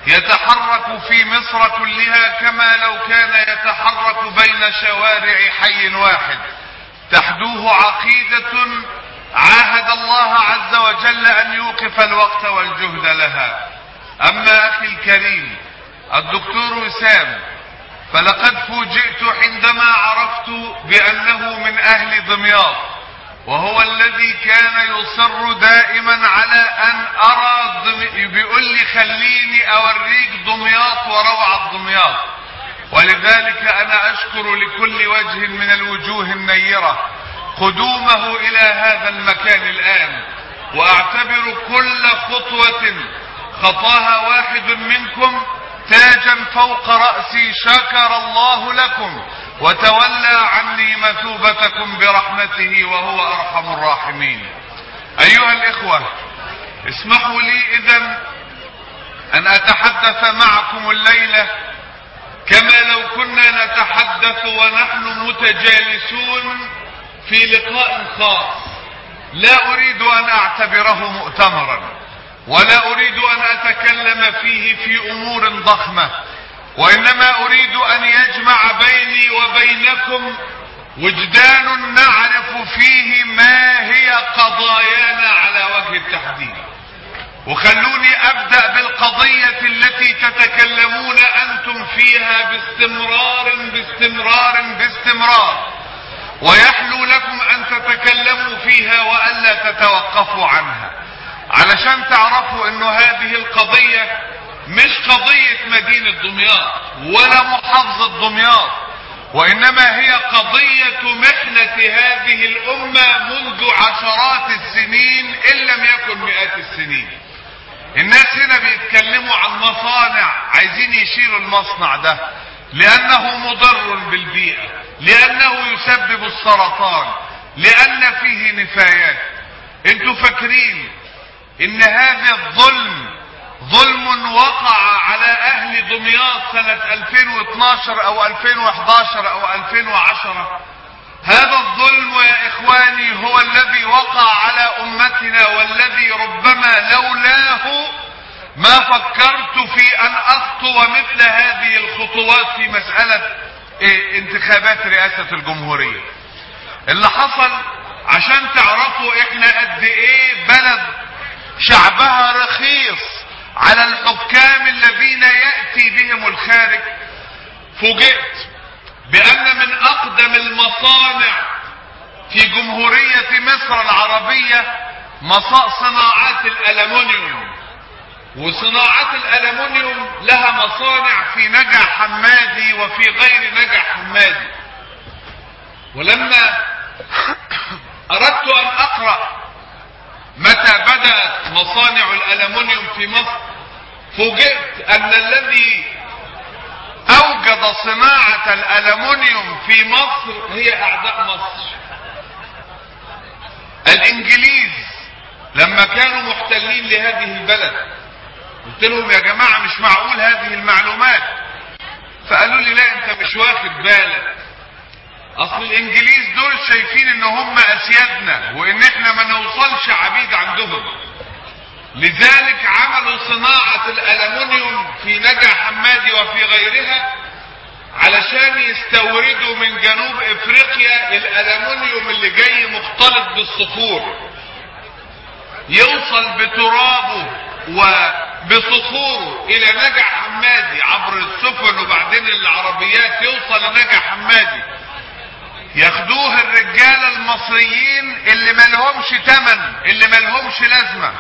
S10: يتحرك في مصر كلها كما لو كان يتحرك بين شوارع حي واحد تحدوه عقيدة عاهد الله عز وجل أن يوقف الوقت والجهد لها أما أخي الكريم الدكتور وسام فلقد فوجئت عندما عرفت بأنه من أهل دمياط وهو الذي كان يصر دائما على أن أرى دمي... بيقول لي خليني أوريك دمياط وروعة دمياط ولذلك أنا أشكر لكل وجه من الوجوه النيرة قدومه إلى هذا المكان الآن وأعتبر كل خطوة خطاها واحد منكم تاجا فوق رأسي شكر الله لكم وتولى عني مثوبتكم برحمته وهو أرحم الراحمين أيها الإخوة اسمحوا لي إذا أن أتحدث معكم الليلة كما لو كنا نتحدث ونحن متجالسون في لقاء خاص لا أريد أن أعتبره مؤتمرا ولا أريد أن أتكلم فيه في أمور ضخمة وإنما أريد أن يجمع بيني وبينكم وجدان نعرف فيه ما هي قضايانا على وجه التحديد وخلوني أبدأ بالقضية التي تتكلمون أنتم فيها باستمرار باستمرار باستمرار ويحلو لكم أن تتكلموا فيها وألا تتوقفوا عنها علشان تعرفوا أنه هذه القضية مش قضية مدينة دمياط ولا محافظة دمياط وإنما هي قضية محنة هذه الأمة منذ عشرات السنين إن لم يكن مئات السنين الناس هنا بيتكلموا عن مصانع عايزين يشيلوا المصنع ده لأنه مضر بالبيئة لأنه يسبب السرطان لأن فيه نفايات انتوا فاكرين ان هذا الظلم ظلم وقع على اهل دمياط سنة 2012 او 2011 او 2010 هذا الظلم يا اخواني هو الذي وقع على امتنا والذي ربما لولاه ما فكرت في ان اخطو مثل هذه الخطوات في مسألة إيه انتخابات رئاسة الجمهورية اللي حصل عشان تعرفوا احنا قد ايه بلد شعبها رخيص على الحكام الذين يأتي بهم الخارج فوجئت بأن من أقدم المصانع في جمهورية مصر العربية مصا صناعات الألمنيوم وصناعات الألمنيوم لها مصانع في نجع حمادي وفي غير نجع حمادي ولما أردت أن أقرأ متى بدأت مصانع الألمنيوم في مصر فوجئت أن الذي أوجد صناعة الألمنيوم في مصر هي أعداء مصر الإنجليز لما كانوا محتلين لهذه البلد قلت لهم يا جماعة مش معقول هذه المعلومات فقالوا لي لا انت مش واخد بالك اصل الانجليز دول شايفين ان هم اسيادنا وان احنا ما نوصلش عبيد عندهم لذلك عملوا صناعة الالومنيوم في نجع حمادي وفي غيرها علشان يستوردوا من جنوب افريقيا الالومنيوم اللي جاي مختلط بالصخور يوصل بترابه وبصخوره الى نجع حمادي عبر السفن وبعدين العربيات يوصل لنجع حمادي ياخدوه الرجاله المصريين اللي ملهمش تمن اللي ملهمش لازمه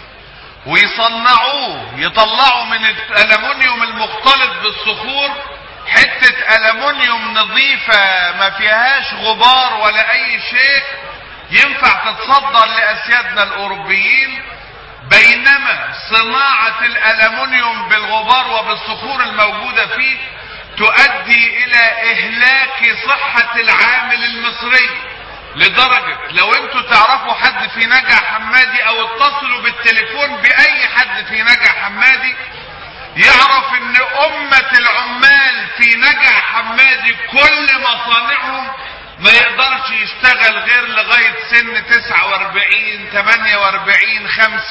S10: ويصنعوه يطلعوا من الالومنيوم المختلط بالصخور حته الومنيوم نظيفه ما فيهاش غبار ولا اي شيء ينفع تتصدر لاسيادنا الاوروبيين بينما صناعه الالومنيوم بالغبار وبالصخور الموجوده فيه تؤدي الى اهلاك صحة العامل المصري لدرجة لو انتوا تعرفوا حد في نجع حمادي او اتصلوا بالتليفون باي حد في نجع حمادي يعرف ان امة العمال في نجع حمادي كل مصانعهم ما يقدرش يشتغل غير لغاية سن 49 48 50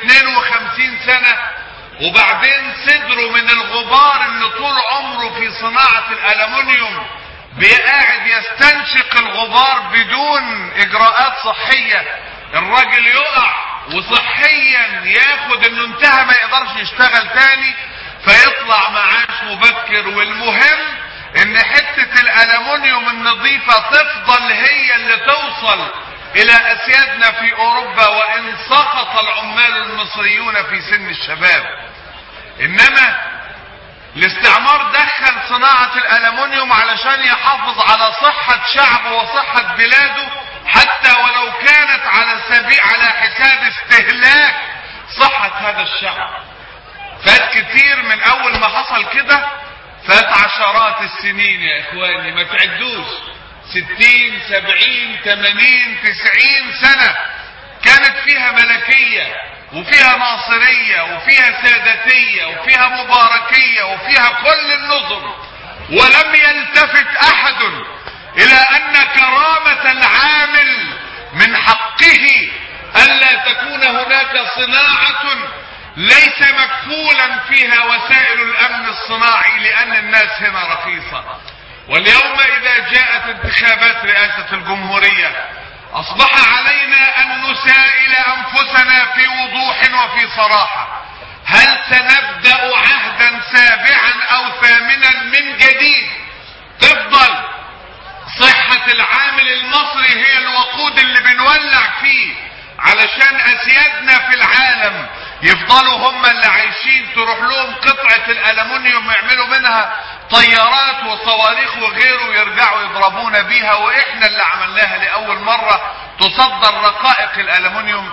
S10: 52 سنة وبعدين صدروا من الغبار ان طول عمره في صناعة الالومنيوم بيقاعد يستنشق الغبار بدون اجراءات صحية الراجل يقع وصحيا ياخد انه انتهى ما يقدرش يشتغل تاني فيطلع معاش مبكر والمهم ان حتة الالومنيوم النظيفة تفضل هي اللي توصل الى اسيادنا في اوروبا وان سقط العمال المصريون في سن الشباب انما الاستعمار دخل صناعة الالومنيوم علشان يحافظ على صحة شعبه وصحة بلاده حتى ولو كانت على سبيل على حساب استهلاك صحة هذا الشعب فات كتير من اول ما حصل كده فات عشرات السنين يا اخواني ما تعدوش ستين سبعين تمانين تسعين سنة كانت فيها ملكية وفيها ناصرية وفيها سادتية وفيها مباركية وفيها كل النظم ولم يلتفت احد الى ان كرامة العامل من حقه الا تكون هناك صناعة ليس مكفولا فيها وسائل الامن الصناعي لان الناس هنا رخيصة واليوم اذا جاءت انتخابات رئاسة الجمهورية اصبح علينا ان نسائل انفسنا في وضوح وفي صراحة هل سنبدأ عهدا سابعا او ثامنا من جديد تفضل صحة العامل المصري هي الوقود اللي بنولع فيه علشان اسيادنا في العالم يفضلوا هم اللي عايشين تروح لهم قطعة الالومنيوم يعملوا منها طيارات وصواريخ وغيره ويرجعوا يضربونا بيها واحنا اللي عملناها لاول مرة تصدر رقائق الالومنيوم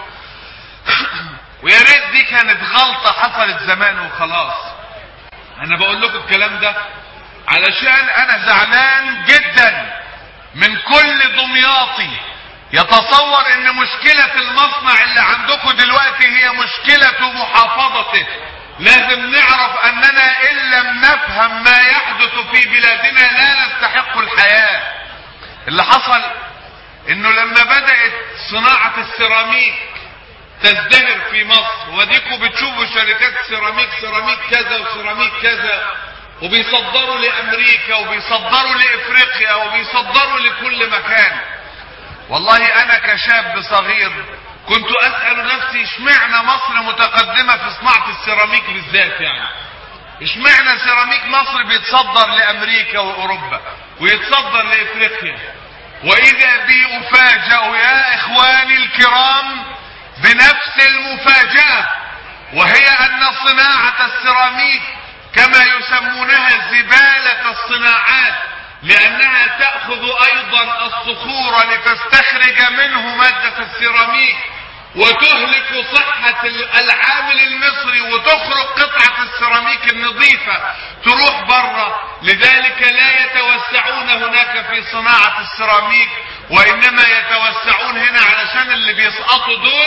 S10: ويا ريت دي كانت غلطة حصلت زمان وخلاص انا بقول لكم الكلام ده علشان انا زعلان جدا من كل دمياطي يتصور ان مشكلة المصنع اللي عندكم دلوقتي هي مشكلة محافظته لازم نعرف اننا ان لم نفهم ما يحدث في بلادنا لا نستحق الحياة اللي حصل انه لما بدأت صناعة السيراميك تزدهر في مصر وديكوا بتشوفوا شركات سيراميك سيراميك كذا وسيراميك كذا وبيصدروا لامريكا وبيصدروا لافريقيا وبيصدروا لكل مكان والله انا كشاب صغير كنت اسأل نفسي اشمعنى مصر متقدمة في صناعة السيراميك بالذات يعني اشمعنى سيراميك مصر بيتصدر لامريكا واوروبا ويتصدر لافريقيا واذا بي افاجأ يا اخواني الكرام بنفس المفاجأة وهي ان صناعة السيراميك كما يسمونها زبالة الصناعات لانها تأخذ ايضا الصخور لتستخرج منه مادة السيراميك وتهلك صحة العامل المصري وتخرج قطعة السيراميك النظيفة تروح بره لذلك لا يتوسعون هناك في صناعة السيراميك وانما يتوسعون هنا علشان اللي بيسقطوا دول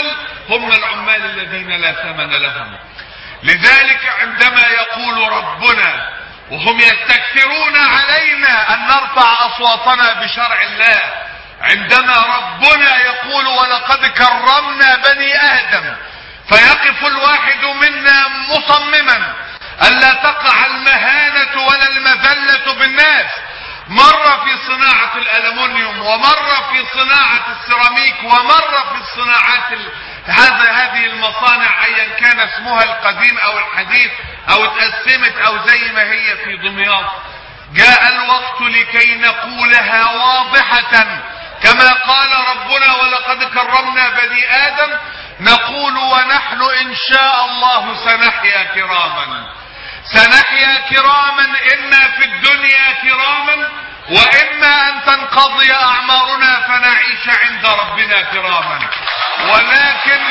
S10: هم العمال الذين لا ثمن لهم لذلك عندما يقول ربنا وهم يستكثرون علينا ان نرفع اصواتنا بشرع الله عندما ربنا يقول ولقد كرمنا بني ادم فيقف الواحد منا مصمما الا تقع المهانه ولا المذله بالناس مرة في صناعة الألمنيوم ومرة في صناعة السيراميك ومرة في الصناعات ال... هذا هذه المصانع أيا كان اسمها القديم أو الحديث أو اتقسمت أو زي ما هي في دمياط جاء الوقت لكي نقولها واضحة كما قال ربنا ولقد كرمنا بني آدم نقول ونحن إن شاء الله سنحيا كراما سنحيا كراما إما في الدنيا كراما وإما أن تنقضي أعمارنا فنعيش عند ربنا كراما ولكن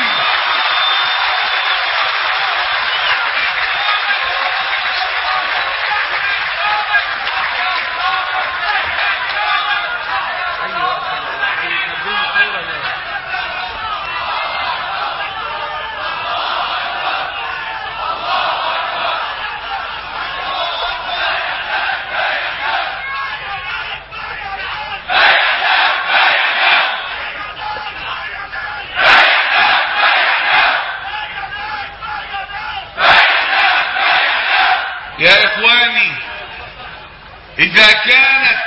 S10: يا إخواني إذا كانت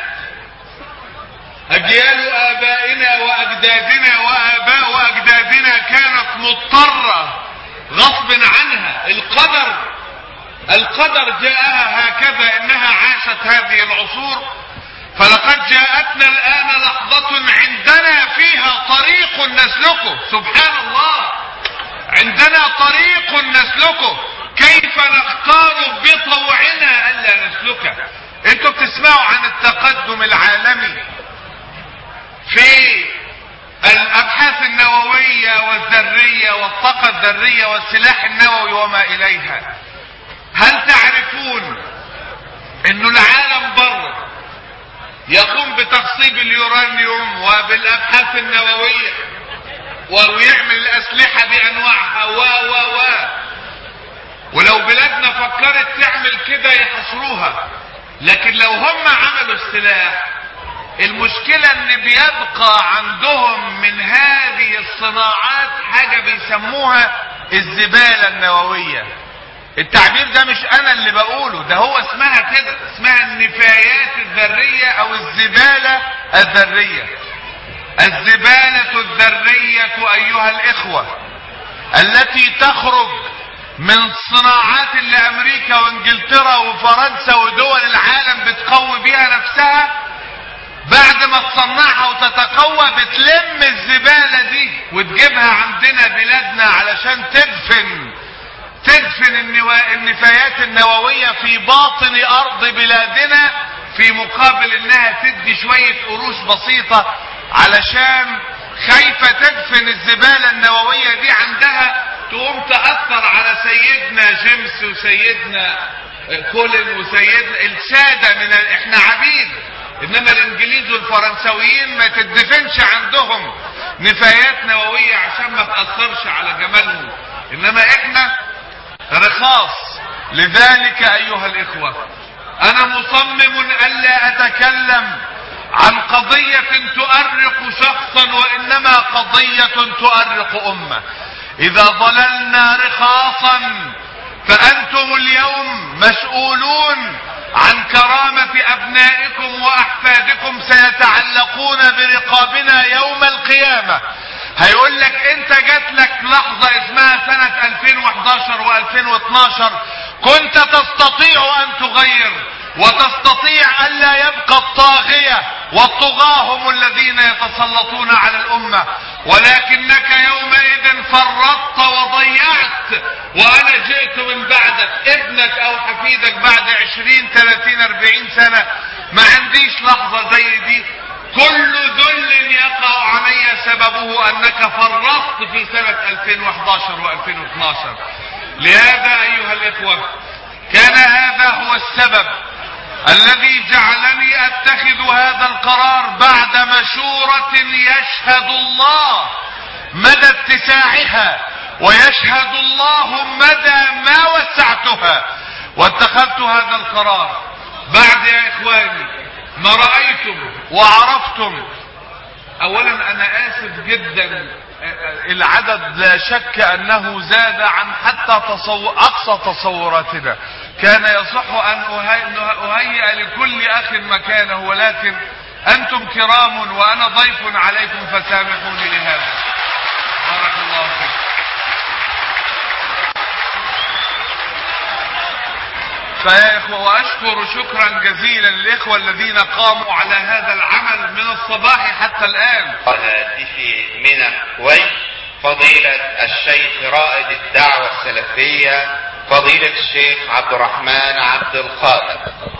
S10: أجيال آبائنا وأجدادنا وآباء وأجدادنا كانت مضطرة غصب عنها القدر القدر جاءها هكذا إنها عاشت هذه العصور فلقد جاءتنا الآن لحظة عندنا فيها طريق نسلكه سبحان الله عندنا طريق نسلكه كيف نختار بطوعنا الا نسلكه انتوا بتسمعوا عن التقدم العالمي في الابحاث النووية والذرية والطاقة الذرية والسلاح النووي وما اليها هل تعرفون انه العالم بره يقوم بتخصيب اليورانيوم وبالابحاث النووية ويعمل الاسلحة بانواعها و و و ولو بلادنا فكرت تعمل كده يحصروها لكن لو هم عملوا السلاح المشكلة ان بيبقى عندهم من هذه الصناعات حاجة بيسموها الزبالة النووية التعبير ده مش انا اللي بقوله ده هو اسمها كده اسمها النفايات الذرية او الزبالة الذرية الزبالة الذرية ايها الاخوة التي تخرج من صناعات اللي امريكا وانجلترا وفرنسا ودول العالم بتقوي بيها نفسها بعد ما تصنعها وتتقوى بتلم الزبالة دي وتجيبها عندنا بلادنا علشان تدفن تدفن النوا... النفايات النووية في باطن ارض بلادنا في مقابل انها تدي شوية قروش بسيطة علشان خايفة تدفن الزبالة النووية دي عندها تقوم تأثر على سيدنا جيمس وسيدنا كولين وسيدنا السادة من ال... احنا عبيد انما الانجليز والفرنسويين ما تدفنش عندهم نفايات نووية عشان ما تأثرش على جمالهم انما احنا رخاص لذلك ايها الاخوة انا مصمم الا اتكلم عن قضية تؤرق شخصا وانما قضية تؤرق امة اذا ضللنا رخاصا فانتم اليوم مسؤولون عن كرامة ابنائكم واحفادكم سيتعلقون برقابنا يوم القيامة هيقول لك انت جات لك لحظة اسمها سنة 2011 و2012 كنت تستطيع ان تغير وتستطيع الا يبقى الطاغية والطغاة هم الذين يتسلطون على الامة ولكنك يومئذ فرطت وضيعت وانا جئت من بعدك ابنك او حفيدك بعد عشرين ثلاثين اربعين سنة ما عنديش لحظة زي دي كل ذل يقع علي سببه انك فرطت في سنة 2011 و2012 لهذا ايها الاخوة كان هذا هو السبب الذي جعلني اتخذ هذا القرار بعد مشورة يشهد الله مدى اتساعها ويشهد الله مدى ما وسعتها واتخذت هذا القرار بعد يا اخواني ما رأيتم وعرفتم اولا انا اسف جدا العدد لا شك انه زاد عن حتى تصور اقصى تصوراتنا كان يصح ان أهي- أن اهيئ لكل اخ مكانه ولكن انتم كرام وانا ضيف عليكم فسامحوني لهذا بارك الله فيكم فيا إخوة وأشكر شكرا جزيلا للإخوة الذين قاموا على هذا العمل من الصباح حتى الآن
S7: هاتف من الكويت فضيلة الشيخ رائد الدعوة السلفية فضيلة الشيخ عبد الرحمن عبد القادر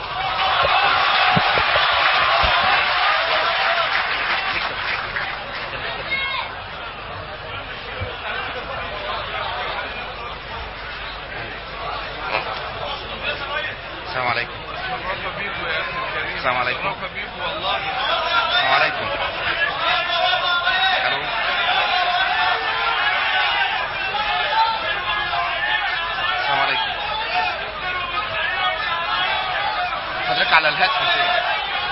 S7: السلام عليكم السلام عليكم السلام عليكم ألو. السلام عليكم حضرتك على الهاتف يا شيخ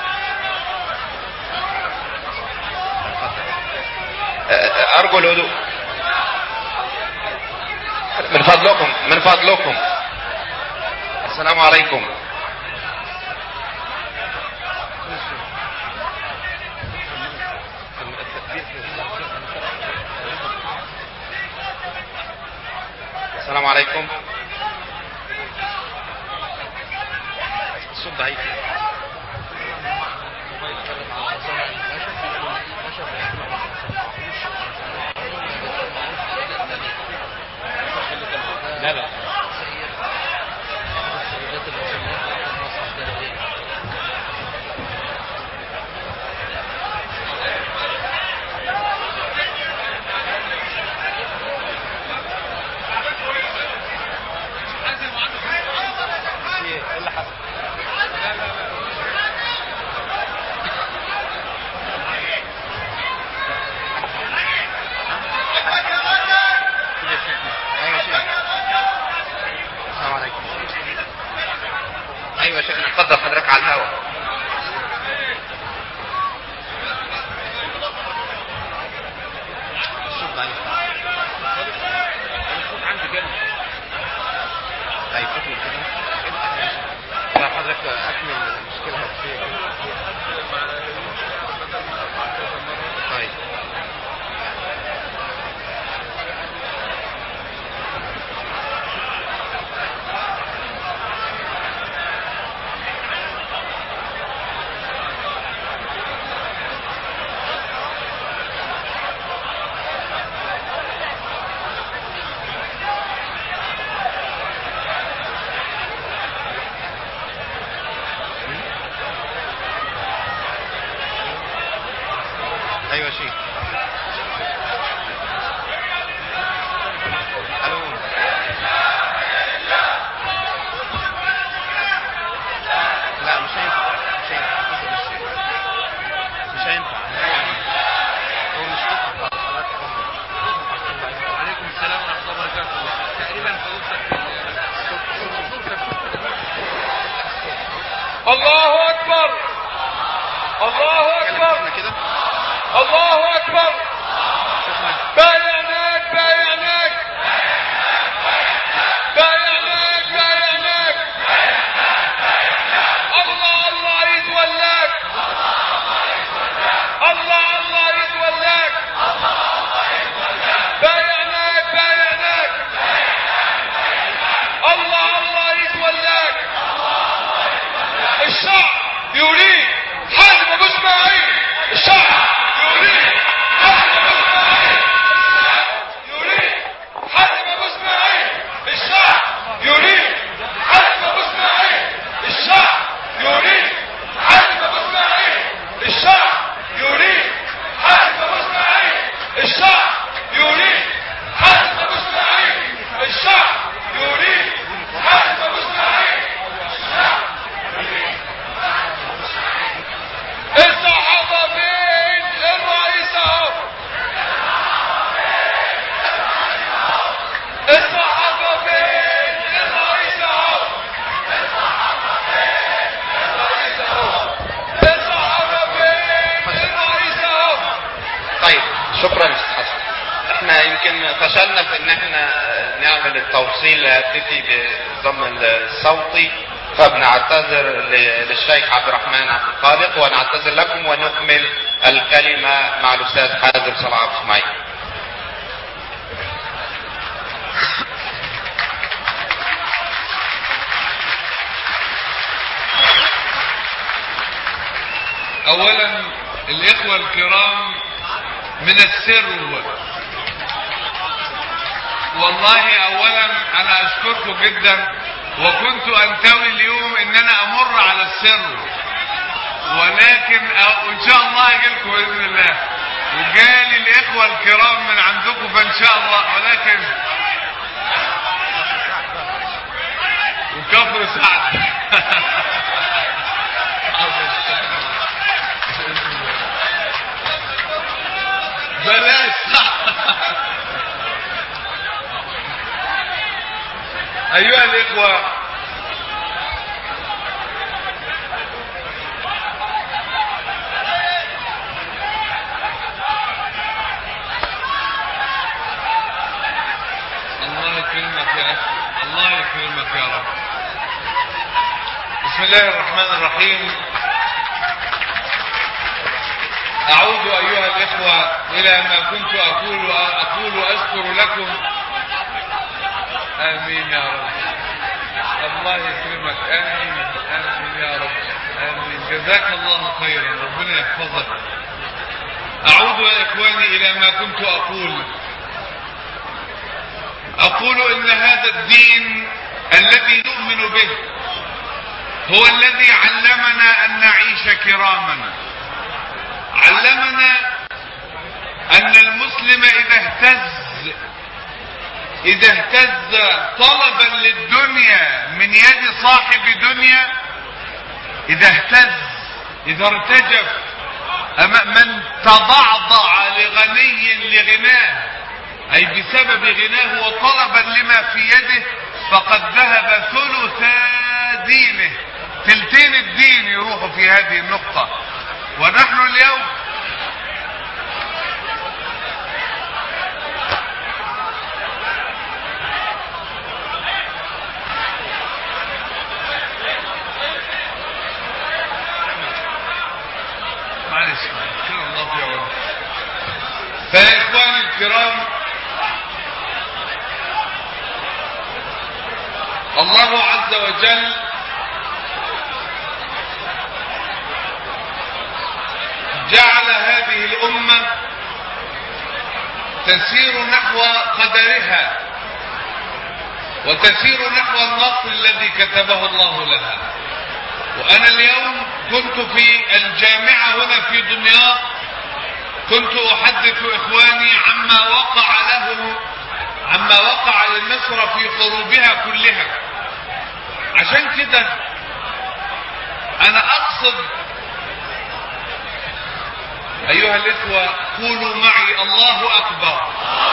S7: أرجو الهدوء من فضلكم من فضلكم السلام عليكم السلام عليكم الصوت ضعيف لا لا ايوه يا شيخ السلام عليكم ايوه يا شيخنا اتفضل حضرتك على الهواء الصوت ضعيف الصوت عندي جامد طيب اكمل كده لا حضرتك اكمل المشكله هتفيه طيب ايوه يا شيخ الو لا مش هينفع مش هينفع مش هينفع هو مش هينفع عليكم السلام ورحمه الله وبركاته تقريبا
S9: الله أكبر الله أكبر
S7: كده
S9: الله أكبر بايعناك بايعناك بايعناك بايعناك الله الله يتولاك الله الله يتولاك بايعناك بايعناك الله الله يتولاك الشعب يريد حل ابو اسماعيل الشعب يريد حل
S7: احنا يمكن فشلنا في ان احنا نعمل التوصيل الهاتفي بالضم الصوتي فبنعتذر ل- للشيخ عبد الرحمن عبد الخالق ونعتذر لكم ونكمل الكلمة مع الأستاذ حازم صلاح اسماعيل
S10: اولا الاخوة الكرام من السر والله اولا انا اشكركم جدا وكنت انتوي اليوم ان انا امر على السر ولكن أو ان شاء الله اجيلكم باذن الله وجالي الاخوة الكرام من عندكم فان شاء الله ولكن وكفر سعد بلاش ايها الاخوة الله يكرمك يا اخي الله يكرمك يا رب بسم الله الرحمن الرحيم أعود أيها الإخوة إلى ما كنت أقول أقول وأشكر لكم آمين يا رب الله يكرمك آمين آمين يا رب آمين جزاك الله خيرا ربنا يحفظك أعود يا إخواني إلى ما كنت أقول أقول إن هذا الدين الذي نؤمن به هو الذي علمنا أن نعيش كراما علمنا ان المسلم اذا اهتز اذا اهتز طلبا للدنيا من يد صاحب دنيا اذا اهتز اذا ارتجف أما من تضعضع لغني لغناه اي بسبب غناه وطلبا لما في يده فقد ذهب ثلثا دينه تلتين الدين يروح في هذه النقطة ونحن اليوم معلش كده الله في عونه فيا اخواني الكرام الله عز وجل جعل هذه الأمة تسير نحو قدرها وتسير نحو النصر الذي كتبه الله لها وأنا اليوم كنت في الجامعة هنا في دمياط كنت أحدث إخواني عما وقع لهم عما وقع لمصر في حروبها كلها عشان كده أنا أقصد أيها الإخوة قولوا معي الله أكبر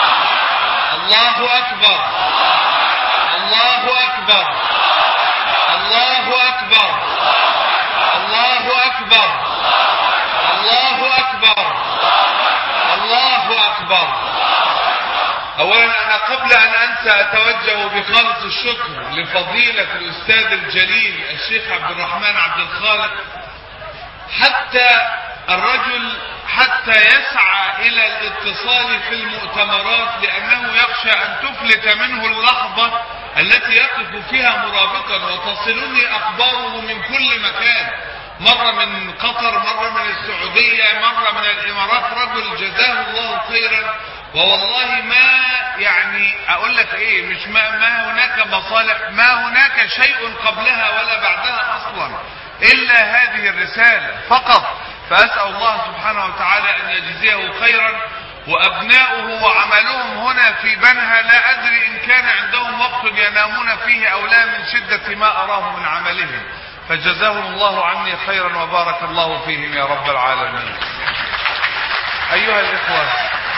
S10: الله أكبر الله أكبر الله أكبر الله أكبر الله أكبر الله أكبر أولا أنا قبل أن أنسى أتوجه بخالص الشكر لفضيلة الأستاذ الجليل الشيخ عبد الرحمن عبد الخالق حتى الرجل حتى يسعى الى الاتصال في المؤتمرات لانه يخشى ان تفلت منه اللحظة التي يقف فيها مرابطا وتصلني اخباره من كل مكان مرة من قطر مرة من السعودية مرة من الامارات رجل جزاه الله خيرا ووالله ما يعني اقول لك ايه مش ما, ما هناك مصالح ما هناك شيء قبلها ولا بعدها اصلا الا هذه الرسالة فقط فأسأل الله سبحانه وتعالى أن يجزيه خيرا وأبناؤه وعملهم هنا في بنها لا أدري إن كان عندهم وقت ينامون فيه أو لا من شدة ما أراه من عملهم فجزاهم الله عني خيرا وبارك الله فيهم يا رب العالمين أيها الإخوة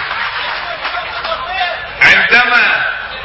S10: عندما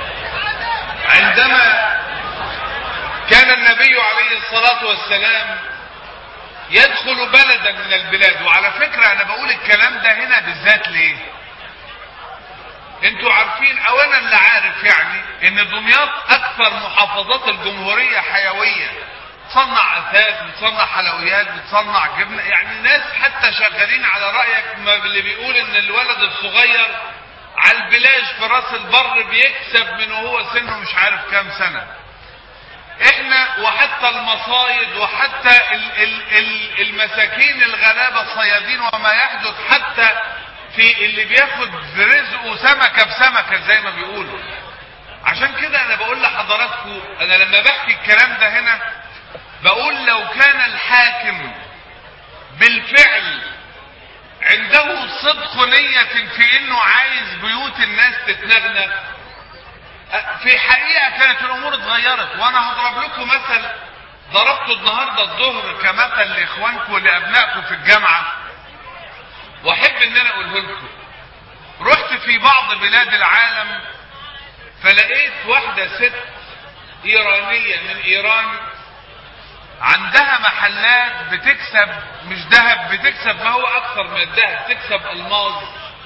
S10: عندما كان النبي عليه الصلاة والسلام يدخل بلدا من البلاد وعلى فكرة انا بقول الكلام ده هنا بالذات ليه انتوا عارفين او انا اللي عارف يعني ان دمياط اكثر محافظات الجمهورية حيوية بتصنع اثاث بتصنع حلويات بتصنع جبنة يعني ناس حتى شغالين على رأيك ما اللي بيقول ان الولد الصغير على البلاج في راس البر بيكسب من وهو سنه مش عارف كام سنة احنا وحتى المصايد وحتى ال ال ال المساكين الغلابة الصيادين وما يحدث حتى في اللي بياخد رزقه سمكة بسمكة زي ما بيقولوا عشان كده انا بقول لحضراتكم انا لما بحكي الكلام ده هنا بقول لو كان الحاكم بالفعل عنده صدق نية في انه عايز بيوت الناس تتنغنى في حقيقة كانت الامور اتغيرت وانا هضرب لكم مثل ضربته النهاردة الظهر كمثل لاخوانكم لابنائكم في الجامعة واحب ان انا اقوله لكم رحت في بعض بلاد العالم فلقيت واحدة ست ايرانية من ايران عندها محلات بتكسب مش ذهب بتكسب ما هو اكثر من الذهب تكسب الماظ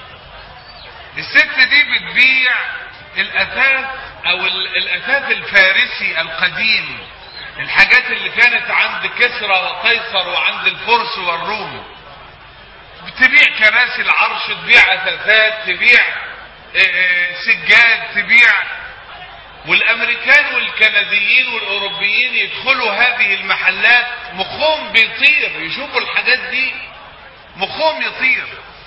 S10: الست دي بتبيع الاثاث او ال- الاثاث الفارسي القديم الحاجات اللي كانت عند كسرى وقيصر وعند الفرس والروم تبيع كراسي العرش تبيع اثاثات تبيع آه، آه، سجاد تبيع والامريكان والكنديين والاوروبيين يدخلوا هذه المحلات مخهم بيطير يشوفوا الحاجات دي مخهم يطير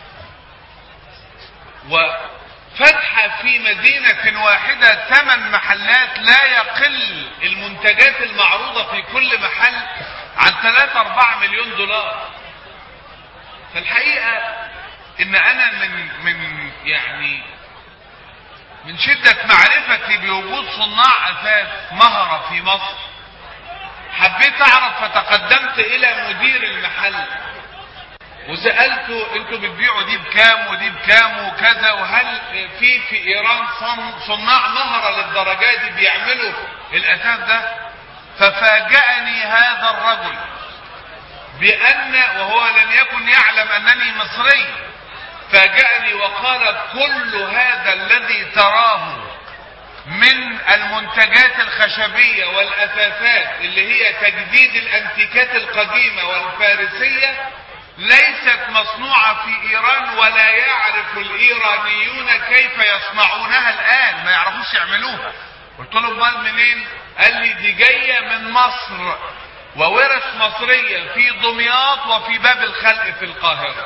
S10: وفتح في مدينة واحدة ثمان محلات لا يقل المنتجات المعروضة في كل محل عن 3 4 مليون دولار فالحقيقة ان انا من من يعني من شدة معرفتي بوجود صناع اثاث مهرة في مصر حبيت اعرف فتقدمت الى مدير المحل وسألته انتوا بتبيعوا دي بكام ودي بكام وكذا وهل في في ايران صن- صناع مهرة للدرجة دي بيعملوا الاثاث ده ففاجأني هذا الرجل بأن وهو لم يكن يعلم أنني مصري فاجأني وقال كل هذا الذي تراه من المنتجات الخشبية والأثاثات اللي هي تجديد الأنتيكات القديمة والفارسية ليست مصنوعة في إيران ولا يعرف الإيرانيون كيف يصنعونها الآن ما يعرفوش يعملوها قلت له امال منين قال لي دي جاية من مصر وورث مصرية في دمياط وفي باب الخلق في القاهرة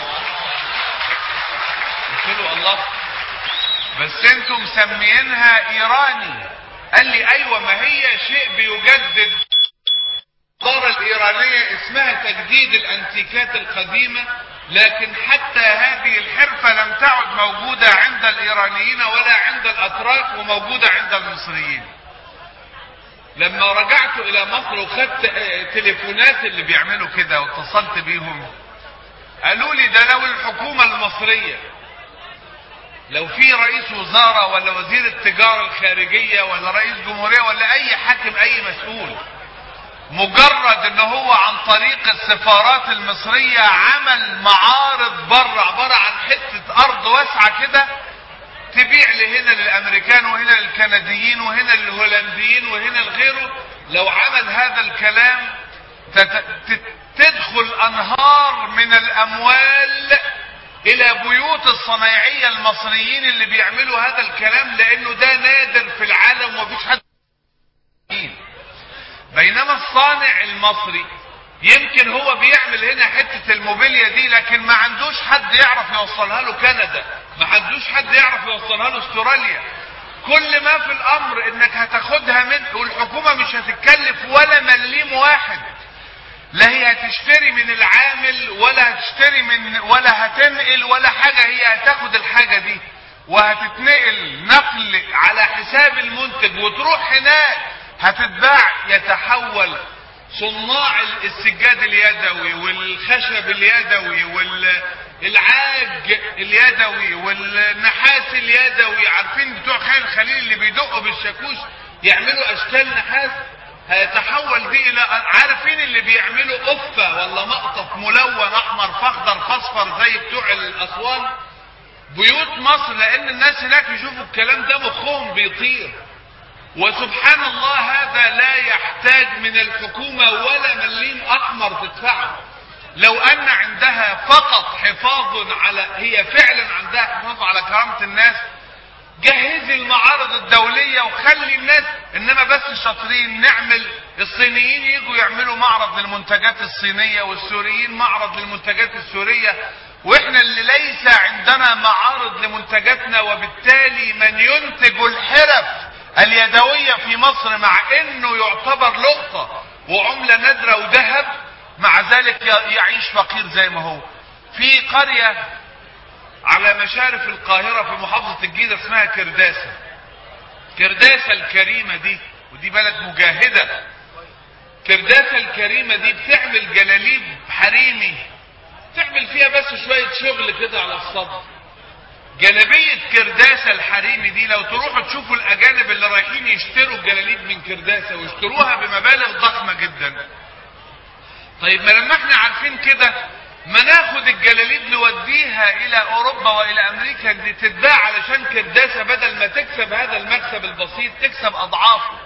S10: قلت له الله بس انتم مسميينها ايراني قال لي ايوه ما هي شيء بيجدد الحضارة الإيرانية اسمها تجديد الأنتيكات القديمة لكن حتى هذه الحرفة لم تعد موجودة عند الإيرانيين ولا عند الأتراك وموجودة عند المصريين لما رجعت إلى مصر وخدت آه، تليفونات اللي بيعملوا كده واتصلت بيهم قالوا لي ده لو الحكومة المصرية لو في رئيس وزارة ولا وزير التجارة الخارجية ولا رئيس جمهورية ولا أي حاكم أي مسؤول مجرد ان هو عن طريق السفارات المصرية عمل معارض بره عبارة عن حتة ارض واسعة كده تبيع لهنا للامريكان وهنا للكنديين وهنا للهولنديين وهنا لغيره لو عمل هذا الكلام تت- تت- تدخل انهار من الاموال الى بيوت الصنايعية المصريين اللي بيعملوا هذا الكلام لانه ده نادر في العالم ومفيش حد بينما الصانع المصري يمكن هو بيعمل هنا حتة الموبيليا دي لكن ما عندوش حد يعرف يوصلها له كندا ما عندوش حد يعرف يوصلها له استراليا كل ما في الامر انك هتاخدها من والحكومة مش هتتكلف ولا مليم واحد لا هي هتشتري من العامل ولا هتشتري من ولا هتنقل ولا حاجة هي هتاخد الحاجة دي وهتتنقل نقل على حساب المنتج وتروح هناك هتتباع يتحول صناع السجاد اليدوي والخشب اليدوي والعاج اليدوي والنحاس اليدوي عارفين بتوع خان الخليل اللي بيدقوا بالشاكوش يعملوا اشكال نحاس هيتحول دي الى عارفين اللي بيعملوا قفه ولا مقطف ملون احمر فاخضر فاصفر زي بتوع الاسوان بيوت مصر لان الناس هناك يشوفوا الكلام ده مخهم بيطير وسبحان الله هذا لا يحتاج من الحكومة ولا مليم احمر تدفعه لو ان عندها فقط حفاظ على هي فعلا عندها حفاظ على كرامة الناس جهزي المعارض الدولية وخلي الناس انما بس شاطرين نعمل الصينيين يجوا يعملوا معرض للمنتجات الصينية والسوريين معرض للمنتجات السورية واحنا اللي ليس عندنا معارض لمنتجاتنا وبالتالي من ينتج الحرف اليدوية في مصر مع انه يعتبر لقطة وعملة نادرة وذهب مع ذلك يعيش فقير زي ما هو في قرية على مشارف القاهرة في محافظة الجيزة اسمها كرداسة كرداسة الكريمة دي ودي بلد مجاهدة كرداسة الكريمة دي بتعمل جلاليب حريمي تعمل فيها بس شوية شغل كده على الصدر جلابية كرداسة الحريمي دي لو تروحوا تشوفوا الأجانب اللي رايحين يشتروا الجلاليب من كرداسة ويشتروها بمبالغ ضخمة جدا طيب ما لما احنا عارفين كده ما ناخد الجلاليب نوديها الى اوروبا والى امريكا دي تتباع علشان كرداسه بدل ما تكسب هذا المكسب البسيط تكسب اضعافه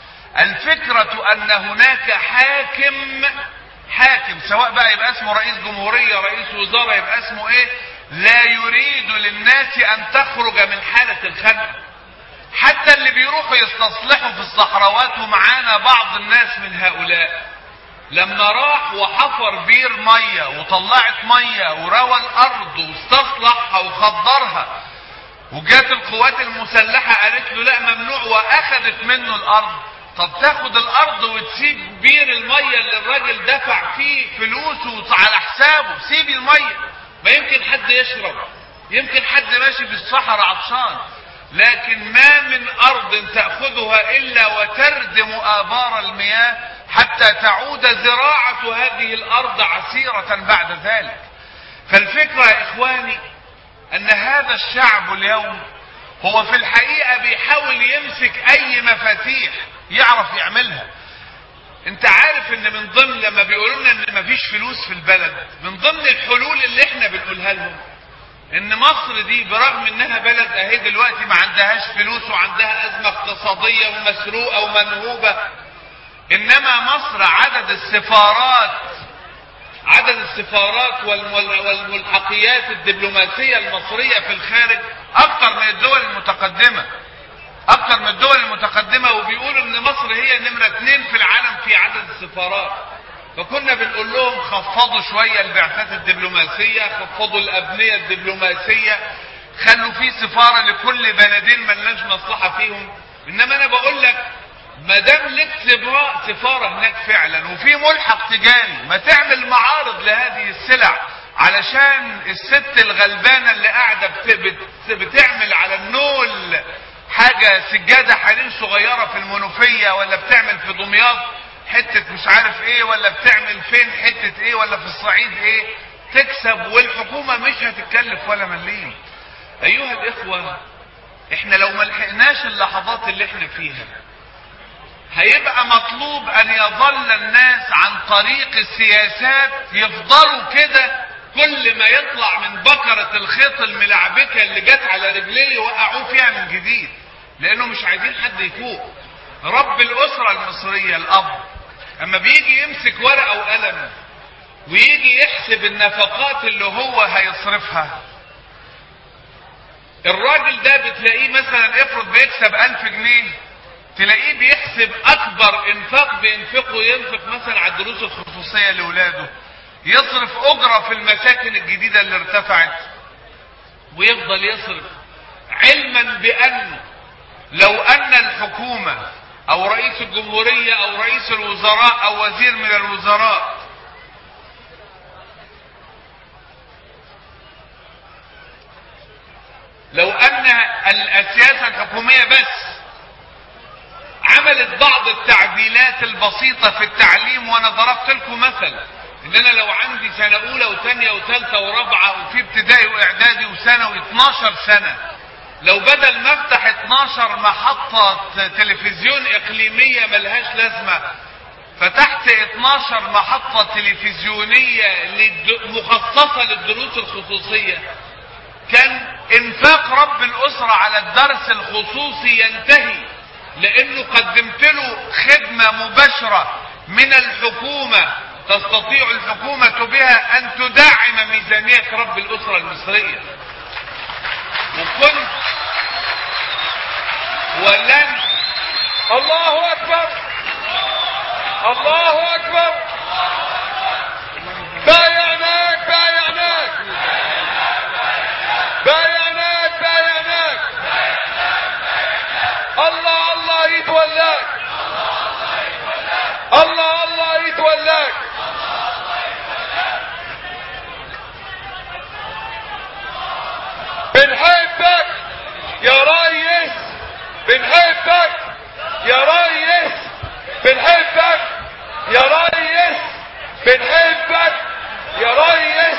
S10: الفكرة ان هناك حاكم حاكم سواء بقى يبقى اسمه رئيس جمهورية رئيس وزارة يبقى اسمه ايه لا يريد للناس ان تخرج من حالة الخنقة حتى اللي بيروحوا يستصلحوا في الصحراوات ومعانا بعض الناس من هؤلاء لما راح وحفر بير ميه وطلعت ميه وروى الارض واستصلحها وخضرها وجات القوات المسلحه قالت له لا ممنوع واخذت منه الارض طب تاخد الارض وتسيب بير الميه اللي الراجل دفع فيه فلوسه على حسابه سيب الميه ما يمكن حد يشرب يمكن حد ماشي في الصحراء عطشان لكن ما من ارض تاخذها الا وتردم ابار المياه حتى تعود زراعة هذه الأرض عسيرة بعد ذلك فالفكرة يا إخواني أن هذا الشعب اليوم هو في الحقيقة بيحاول يمسك أي مفاتيح يعرف يعملها انت عارف ان من ضمن لما بيقولوا لنا ان مفيش فلوس في البلد من ضمن الحلول اللي احنا بنقولها لهم ان مصر دي برغم انها بلد اهي دلوقتي ما عندهاش فلوس وعندها ازمة اقتصادية ومسروقة ومنهوبة انما مصر عدد السفارات عدد السفارات والملحقيات الدبلوماسية المصرية في الخارج اكتر من الدول المتقدمة اكتر من الدول المتقدمة وبيقولوا ان مصر هي نمرة اتنين في العالم في عدد السفارات فكنا بنقول لهم خفضوا شوية البعثات الدبلوماسية خفضوا الابنية الدبلوماسية خلوا في سفارة لكل بلدين ملناش مصلحة فيهم انما انا بقول لك ما دام لك سفارة هناك فعلا وفي ملحق تجاري ما تعمل معارض لهذه السلع علشان الست الغلبانة اللي قاعدة بتعمل على النول حاجة سجادة حرير صغيرة في المنوفية ولا بتعمل في دمياط حتة مش عارف ايه ولا بتعمل فين حتة ايه ولا في الصعيد ايه تكسب والحكومة مش هتتكلف ولا مليم ايها الاخوة احنا لو ملحقناش اللحظات اللي احنا فيها هيبقى مطلوب ان يظل الناس عن طريق السياسات يفضلوا كده كل ما يطلع من بكرة الخيط الملعبكة اللي جت على رجليه يوقعوه فيها من جديد لانه مش عايزين حد يفوق رب الاسرة المصرية الاب اما بيجي يمسك ورقة وقلم ويجي يحسب النفقات اللي هو هيصرفها الراجل ده بتلاقيه مثلا افرض بيكسب الف جنيه تلاقيه بيحسب اكبر انفاق بينفقه ينفق مثلا على الدروس الخصوصيه لاولاده يصرف اجره في المساكن الجديده اللي ارتفعت ويفضل يصرف علما بان لو ان الحكومه او رئيس الجمهوريه او رئيس الوزراء او وزير من الوزراء لو ان السياسه الحكوميه بس عملت بعض التعديلات البسيطة في التعليم وانا ضربت لكم مثل ان انا لو عندي سنة اولى وثانية وثالثة ورابعة وفي ابتدائي واعدادي وثانوي 12 سنة لو بدل ما افتح 12 محطة تلفزيون اقليمية ملهاش لازمة فتحت 12 محطة تلفزيونية مخصصة للدروس الخصوصية كان انفاق رب الاسرة على الدرس الخصوصي ينتهي لانه قدمت له خدمة مباشرة من الحكومة تستطيع الحكومة بها ان تدعم ميزانية رب الاسرة المصرية وكنت ولن
S9: الله اكبر الله اكبر بايعناك بايعناك بايعناك بايعناك الله الله يتولاك الله الله يتولاك بنحبك يا ريس بنحبك يا ريس بنحبك يا ريس بنحبك يا ريس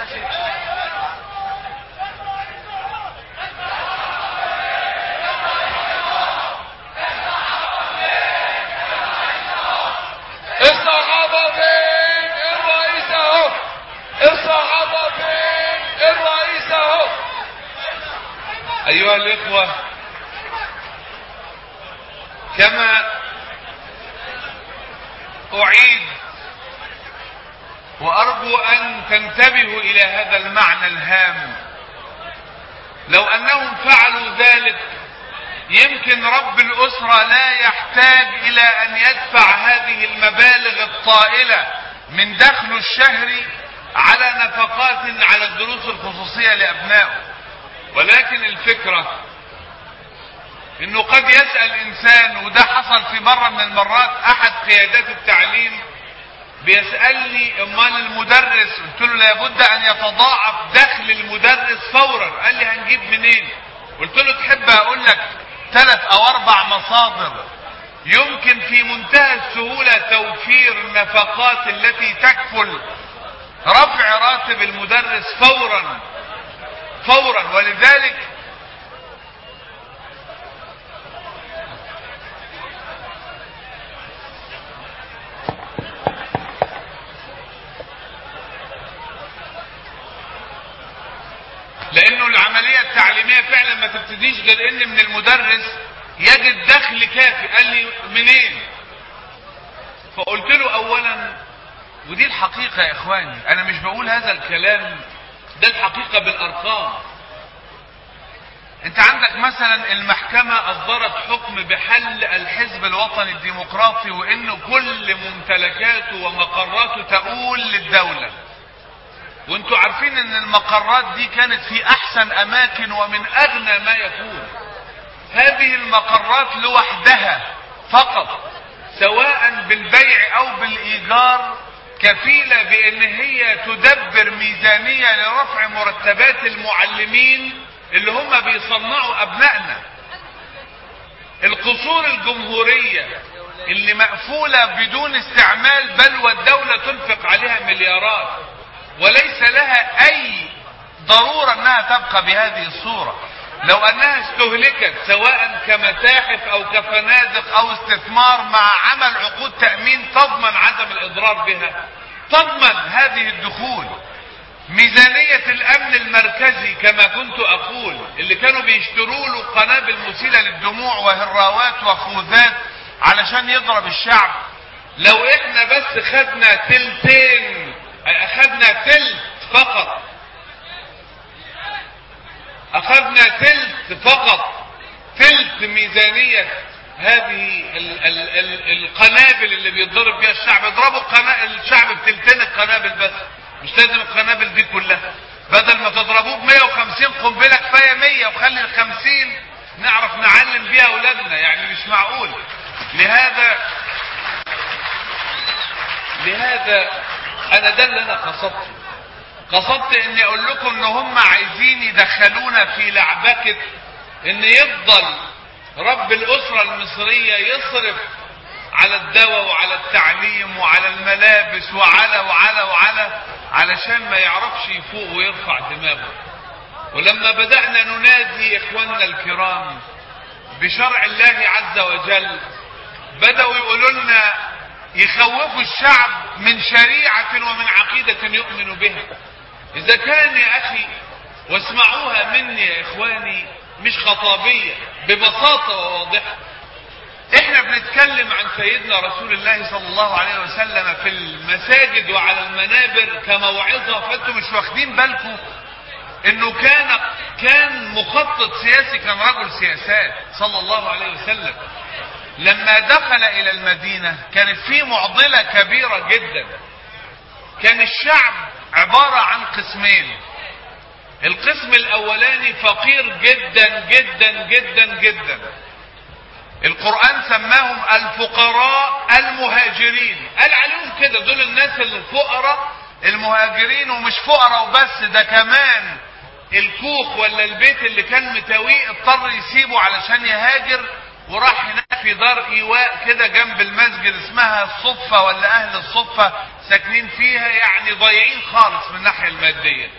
S9: الصحابة فين الرئيس اهو الصحابة فين الرئيس اهو
S10: ايها الاخوة كما اعيد وارجو ان تنتبهوا الى هذا المعنى الهام لو انهم فعلوا ذلك يمكن رب الاسرة لا يحتاج الى ان يدفع هذه المبالغ الطائلة من دخله الشهري على نفقات على الدروس الخصوصية لابنائه ولكن الفكرة انه قد يسأل انسان وده حصل في مرة من المرات احد قيادات التعليم بيسألني امال المدرس قلت له لابد ان يتضاعف دخل المدرس فورا قال لي هنجيب منين قلت له تحب اقول لك ثلاث او اربع مصادر يمكن في منتهى السهولة توفير النفقات التي تكفل رفع راتب المدرس فورا فورا ولذلك لانه العملية التعليمية فعلا ما تبتديش غير ان من المدرس يجد دخل كافي قال لي منين فقلت له اولا ودي الحقيقة يا اخواني انا مش بقول هذا الكلام ده الحقيقة بالارقام انت عندك مثلا المحكمة اصدرت حكم بحل الحزب الوطني الديمقراطي وانه كل ممتلكاته ومقراته تؤول للدولة وانتوا عارفين ان المقرات دي كانت في احسن اماكن ومن اغنى ما يكون هذه المقرات لوحدها فقط سواء بالبيع او بالايجار كفيلة بان هي تدبر ميزانية لرفع مرتبات المعلمين اللي هم بيصنعوا ابنائنا القصور الجمهورية اللي مقفولة بدون استعمال بل والدولة تنفق عليها مليارات وليس لها اي ضرورة انها تبقى بهذه الصورة لو انها استهلكت سواء كمتاحف او كفنادق او استثمار مع عمل عقود تأمين تضمن عدم الاضرار بها تضمن هذه الدخول ميزانية الامن المركزي كما كنت اقول اللي كانوا بيشتروا له قنابل مسيلة للدموع وهراوات وخوذات علشان يضرب الشعب لو احنا بس خدنا تلتين اخذنا تلت فقط اخذنا تلت فقط تلت ميزانية هذه ال ال ال القنابل اللي بيتضرب بها الشعب اضربوا القنا... الشعب بتلتين القنابل بس مش لازم القنابل دي كلها بدل ما تضربوه ب 150 قنبله كفايه 100 وخلي ال 50 نعرف نعلم بيها اولادنا يعني مش معقول لهذا لهذا انا ده اللي انا قصدته قصدت اني اقول لكم ان هم عايزين يدخلونا في لعبكة ان يفضل رب الاسرة المصرية يصرف على الدواء وعلى التعليم وعلى الملابس وعلى وعلى وعلى علشان ما يعرفش يفوق ويرفع دماغه ولما بدأنا ننادي اخواننا الكرام بشرع الله عز وجل بدأوا يقولوا لنا يخوفوا الشعب من شريعة ومن عقيدة يؤمن بها إذا كان يا أخي واسمعوها مني يا اخواني مش خطابية ببساطة وواضحة احنا بنتكلم عن سيدنا رسول الله صلى الله عليه وسلم في المساجد وعلى المنابر كموعظة فانتم مش واخدين بالكم انه كان كان مخطط سياسي كان رجل سياسات صلى الله عليه وسلم لما دخل الى المدينة كانت في معضلة كبيرة جدا كان الشعب عبارة عن قسمين القسم الاولاني فقير جدا جدا جدا جدا القرآن سماهم الفقراء المهاجرين قال عليهم كده دول الناس الفقراء المهاجرين ومش فقراء وبس ده كمان الكوخ ولا البيت اللي كان متاويه اضطر يسيبه علشان يهاجر وراح هناك في دار ايواء كده جنب المسجد اسمها الصفة ولا اهل الصفة ساكنين فيها يعني ضايعين خالص من الناحية المادية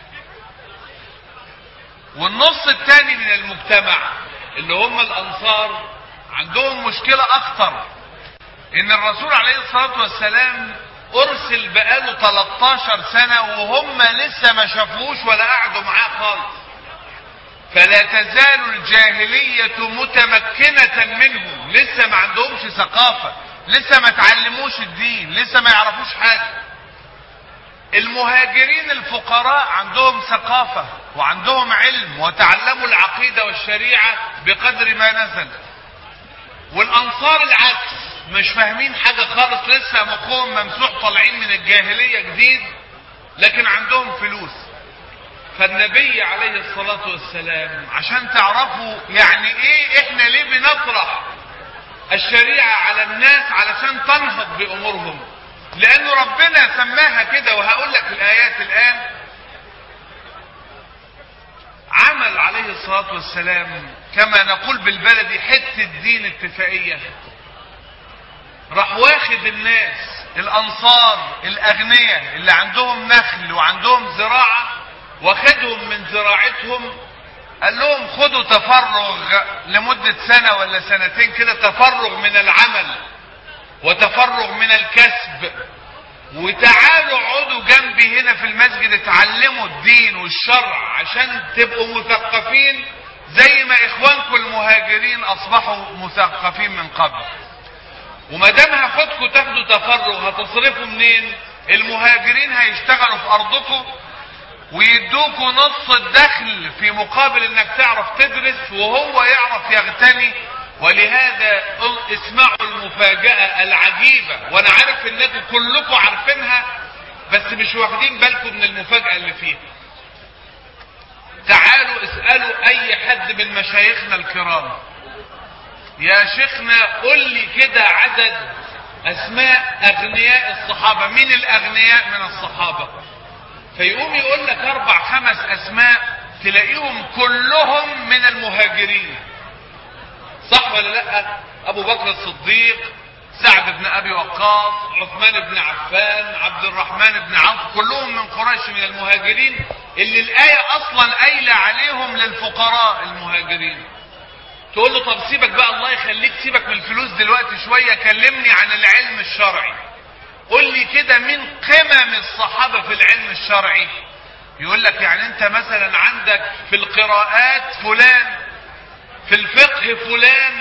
S10: والنص الثاني من المجتمع اللي هم الانصار عندهم مشكلة اخطر ان الرسول عليه الصلاة والسلام ارسل بقاله 13 سنة وهم لسه ما شافوش ولا قعدوا معاه خالص فلا تزال الجاهلية متمكنة منهم لسه ما عندهمش ثقافة لسه ما تعلموش الدين لسه ما يعرفوش حاجة المهاجرين الفقراء عندهم ثقافة وعندهم علم وتعلموا العقيدة والشريعة بقدر ما نزل والانصار العكس مش فاهمين حاجة خالص لسه مخهم ممسوح طالعين من الجاهلية جديد لكن عندهم فلوس فالنبي عليه الصلاة والسلام عشان تعرفوا يعني ايه احنا ليه بنطرح الشريعة على الناس علشان تنهض بامورهم لان ربنا سماها كده وهقول لك الايات الان عمل عليه الصلاة والسلام كما نقول بالبلدي حتة دين اتفاقية راح واخد الناس الانصار الاغنياء اللي عندهم نخل وعندهم زراعة واخدهم من زراعتهم قال لهم خدوا تفرغ لمدة سنة ولا سنتين كده تفرغ من العمل وتفرغ من الكسب وتعالوا اقعدوا جنبي هنا في المسجد اتعلموا الدين والشرع عشان تبقوا مثقفين زي ما اخوانكم المهاجرين اصبحوا مثقفين من قبل وما دام هاخدكم تاخدوا تفرغ هتصرفوا منين المهاجرين هيشتغلوا في ارضكم ويدوكوا نص الدخل في مقابل انك تعرف تدرس وهو يعرف يغتني ولهذا اسمعوا المفاجأة العجيبة وانا عارف انكم كلكم عارفينها بس مش واخدين بالكم من المفاجأة اللي فيها تعالوا اسألوا اي حد من مشايخنا الكرام يا شيخنا قل لي كده عدد اسماء اغنياء الصحابة مين الاغنياء من الصحابة فيقوم يقول لك اربع خمس اسماء تلاقيهم كلهم من المهاجرين صح ولا لا ابو بكر الصديق سعد بن ابي وقاص عثمان بن عفان عبد الرحمن بن عوف كلهم من قريش من المهاجرين اللي الايه اصلا قايله عليهم للفقراء المهاجرين تقول له طب سيبك بقى الله يخليك سيبك من الفلوس دلوقتي شويه كلمني عن العلم الشرعي قول لي كده مين قمم الصحابه في العلم الشرعي يقول لك يعني انت مثلا عندك في القراءات فلان في الفقه فلان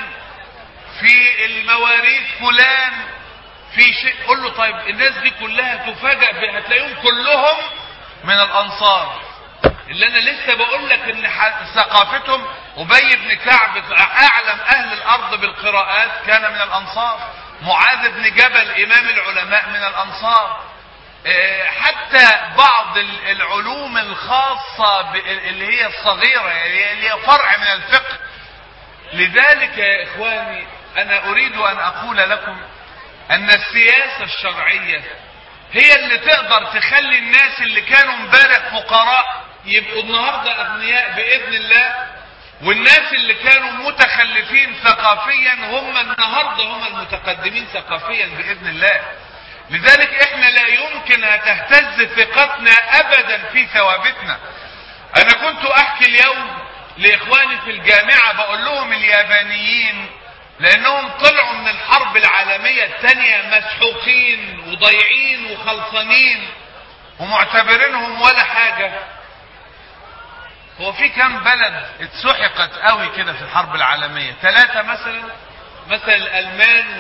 S10: في المواريث فلان في شيء قول له طيب الناس دي كلها تفاجأ هتلاقيهم كلهم من الانصار اللي انا لسه بقول لك ان ثقافتهم ابي بن كعب اعلم اهل الارض بالقراءات كان من الانصار معاذ بن جبل امام العلماء من الانصار حتى بعض العلوم الخاصة اللي هي الصغيرة اللي هي فرع من الفقه لذلك يا اخواني انا اريد ان اقول لكم ان السياسة الشرعية هي اللي تقدر تخلي الناس اللي كانوا امبارح فقراء يبقوا النهاردة اغنياء باذن الله والناس اللي كانوا متخلفين ثقافيا هم النهاردة هم المتقدمين ثقافيا باذن الله لذلك احنا لا يمكن ان تهتز ثقتنا ابدا في ثوابتنا انا كنت احكي اليوم لاخواني في الجامعة بقول لهم اليابانيين لانهم طلعوا من الحرب العالمية الثانية مسحوقين وضيعين وخلصانين ومعتبرينهم ولا حاجة هو في كام بلد اتسحقت قوي كده في الحرب العالمية ثلاثة مثلا مثلا الألمان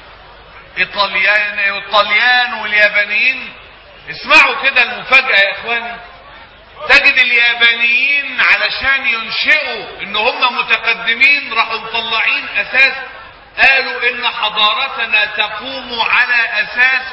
S10: والإيطاليان والطليان واليابانيين اسمعوا كده المفاجأة يا إخواني تجد اليابانيين علشان ينشئوا ان هم متقدمين راحوا مطلعين اساس قالوا ان حضارتنا تقوم على اساس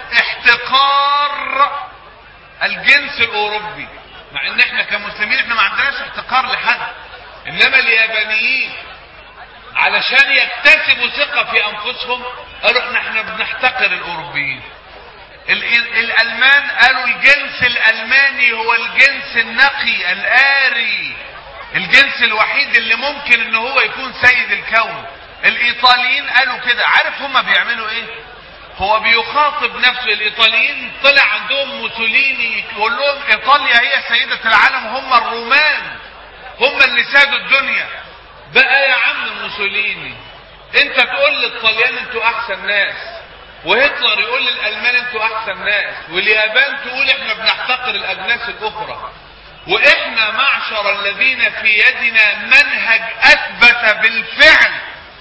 S10: احتقار الجنس الاوروبي مع ان احنا كمسلمين احنا ما عندناش احتقار لحد انما اليابانيين علشان يكتسبوا ثقة في انفسهم قالوا احنا احنا بنحتقر الاوروبيين ال- ال- الالمان قالوا الجنس الالماني هو الجنس النقي الاري الجنس الوحيد اللي ممكن ان هو يكون سيد الكون الايطاليين قالوا كده عارف هما بيعملوا ايه هو بيخاطب نفسه الايطاليين طلع عندهم موسوليني يقول لهم ايطاليا هي سيدة العالم هم الرومان هم اللي سادوا الدنيا بقى يا عم موسوليني انت تقول للطليان انتوا احسن ناس وهتلر يقول للالمان انتوا احسن ناس واليابان تقول احنا بنحتقر الاجناس الاخرى واحنا معشر الذين في يدنا منهج اثبت بالفعل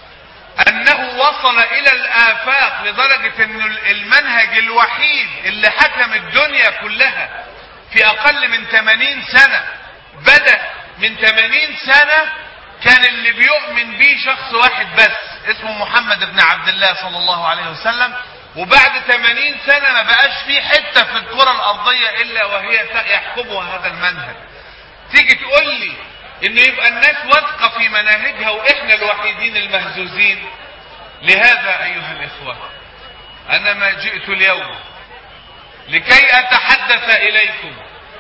S10: انه وصل الى الافاق لدرجة ان المنهج الوحيد اللي حكم الدنيا كلها في اقل من 80 سنة بدأ من 80 سنة كان اللي بيؤمن بيه شخص واحد بس اسمه محمد بن عبد الله صلى الله عليه وسلم وبعد 80 سنة ما بقاش في حتة في الكرة الارضية الا وهي يحكمها هذا المنهج تيجي تقول لي ان يبقى الناس واثقة في مناهجها واحنا الوحيدين المهزوزين لهذا ايها الاخوة انا ما جئت اليوم لكي اتحدث اليكم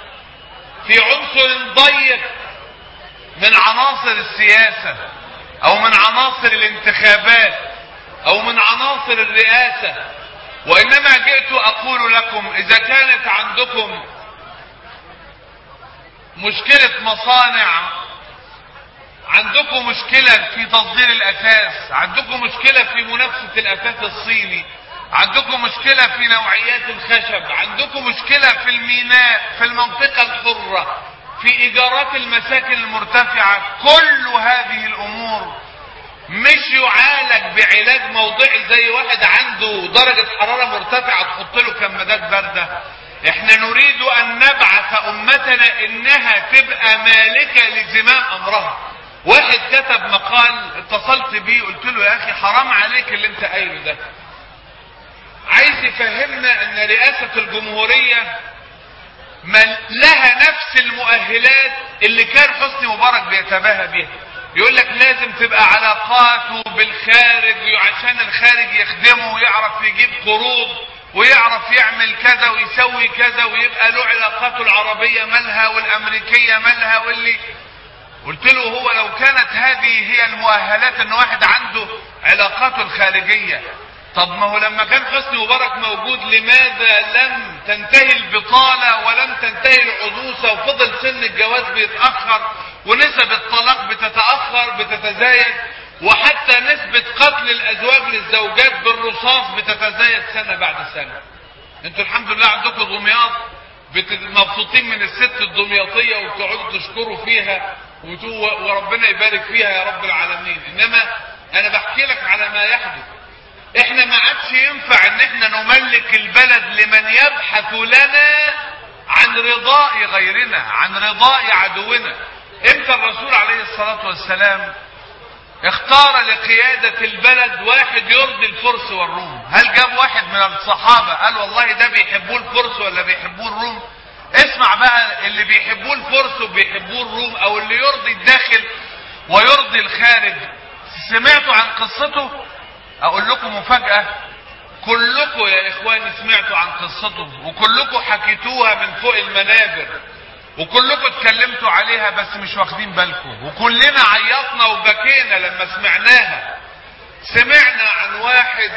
S10: في عنصر ضيق من عناصر السياسة او من عناصر الانتخابات او من عناصر الرئاسة وانما جئت اقول لكم اذا كانت عندكم مشكلة مصانع عندكم مشكلة في تصدير الأساس عندكم مشكلة في منافسة الأساس الصيني عندكم مشكلة في نوعيات الخشب عندكم مشكلة في الميناء في المنطقة الحرة في إيجارات المساكن المرتفعة كل هذه الأمور مش يعالج بعلاج موضعي زي واحد عنده درجة حرارة مرتفعة تحط له كمادات باردة احنا نريد ان نبعث امتنا انها تبقى مالكة لزمام امرها واحد كتب مقال اتصلت بيه قلت له يا اخي حرام عليك اللي انت قايله ده عايز يفهمنا ان رئاسة الجمهورية ما لها نفس المؤهلات اللي كان حسني مبارك بيتباهى بيها يقول لك لازم تبقى علاقاته بالخارج عشان الخارج يخدمه ويعرف يجيب قروض ويعرف يعمل كذا ويسوي كذا ويبقى له علاقاته العربية مالها والامريكية مالها واللي قلت له هو لو كانت هذه هي المؤهلات ان واحد عنده علاقاته الخارجية طب ما هو لما كان حسني مبارك موجود لماذا لم تنتهي البطالة ولم تنتهي العدوسة وفضل سن الجواز بيتأخر ونسب الطلاق بتتأخر بتتزايد وحتى نسبة قتل الأزواج للزوجات بالرصاص بتتزايد سنة بعد سنة انتوا الحمد لله عندكم دمياط بت- مبسوطين من الست الدمياطية وبتقعدوا تشكروا فيها وتو- وربنا يبارك فيها يا رب العالمين انما انا بحكي لك على ما يحدث احنا ما عادش ينفع ان احنا نملك البلد لمن يبحث لنا عن رضاء غيرنا عن رضاء عدونا امتى الرسول عليه الصلاة والسلام اختار لقيادة البلد واحد يرضي الفرس والروم هل جاب واحد من الصحابة قال والله ده بيحبوه الفرس ولا بيحبوه الروم اسمع بقى اللي بيحبوه الفرس وبيحبوه الروم او اللي يرضي الداخل ويرضي الخارج سمعتوا عن قصته اقول لكم مفاجأة كلكم يا اخواني سمعتوا عن قصته وكلكم حكيتوها من فوق المنابر وكلكم اتكلمتوا عليها بس مش واخدين بالكم وكلنا عيطنا وبكينا لما سمعناها سمعنا عن واحد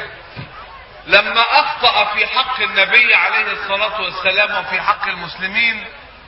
S10: لما اخطأ في حق النبي عليه الصلاة والسلام وفي حق المسلمين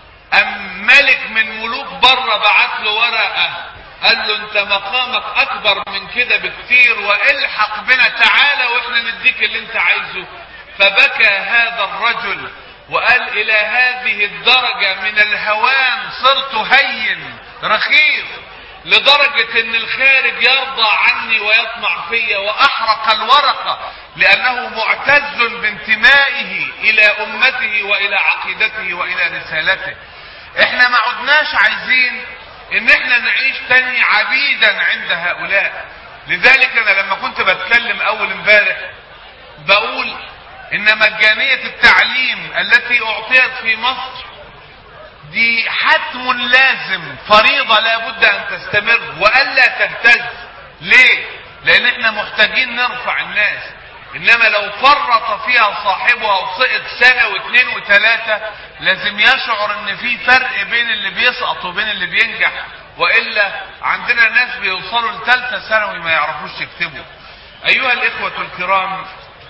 S10: ام ملك من ملوك بره بعت له ورقة قال له انت مقامك اكبر من كده بكتير والحق بنا تعالى واحنا نديك اللي انت عايزه فبكى هذا الرجل وقال الى هذه الدرجة من الهوان صرت هين رخيص لدرجة ان الخارج يرضى عني ويطمع فيا واحرق الورقة لانه معتز بانتمائه الى امته والى عقيدته والى رسالته احنا ما عدناش عايزين ان احنا نعيش تاني عبيدا عند هؤلاء لذلك انا لما كنت بتكلم اول امبارح بقول ان مجانية التعليم التي اعطيت في مصر دي حتم لازم فريضة لابد ان تستمر والا تهتز ليه لان احنا محتاجين نرفع الناس انما لو فرط فيها صاحبها وسقط سنة واثنين وثلاثة لازم يشعر ان في فرق بين اللي بيسقط وبين اللي بينجح والا عندنا ناس بيوصلوا لثالثة ثانوي ما يعرفوش يكتبوا ايها الاخوة الكرام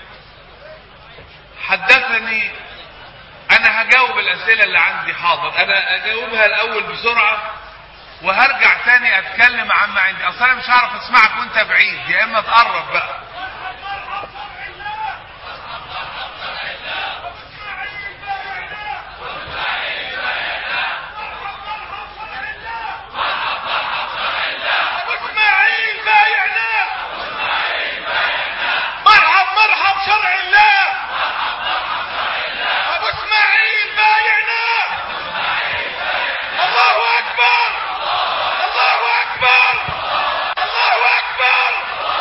S10: حدثني انا هجاوب الاسئلة اللي عندي حاضر انا اجاوبها الاول بسرعة وهرجع تاني اتكلم عما عندي اصلا انا مش هعرف اسمعك وانت بعيد يا اما تقرب بقى
S9: اسماعيل بايعنا مرحب مرحب شرع الله ابو اسماعيل بايعنا الله اكبر الله اكبر الله اكبر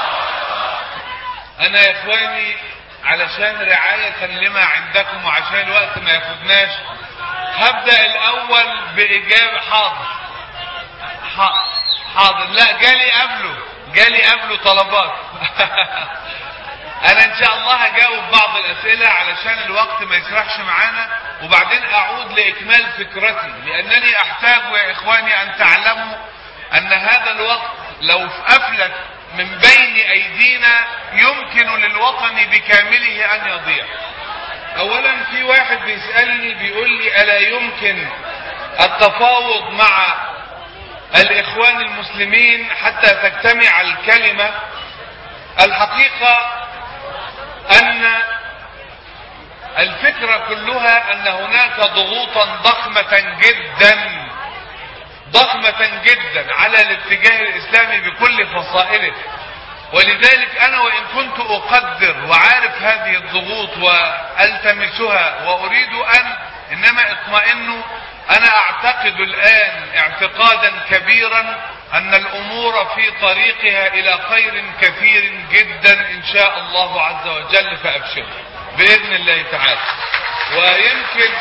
S10: انا يا اخواني علشان رعاية لما عندكم وعشان الوقت ما ياخدناش هبدأ الاول باجابة حاضر ح- حاضر لا جالي قبله جالي قبله طلبات انا ان شاء الله هجاوب بعض الاسئلة علشان الوقت ما يسرحش معانا وبعدين اعود لاكمال فكرتي لانني احتاج يا اخواني ان تعلموا ان هذا الوقت لو افلت من بين ايدينا يمكن للوطن بكامله ان يضيع اولا في واحد بيسألني بيقول لي الا يمكن التفاوض مع الاخوان المسلمين حتى تجتمع الكلمة الحقيقة ان الفكرة كلها ان هناك ضغوطا ضخمة جدا ضخمة جدا على الاتجاه الاسلامي بكل فصائله ولذلك انا وان كنت اقدر وعارف هذه الضغوط والتمسها واريد ان انما اطمئن انا اعتقد الان اعتقادا كبيرا ان الامور في طريقها الى خير كثير جدا ان شاء الله عز وجل فابشر باذن الله تعالى ويمكن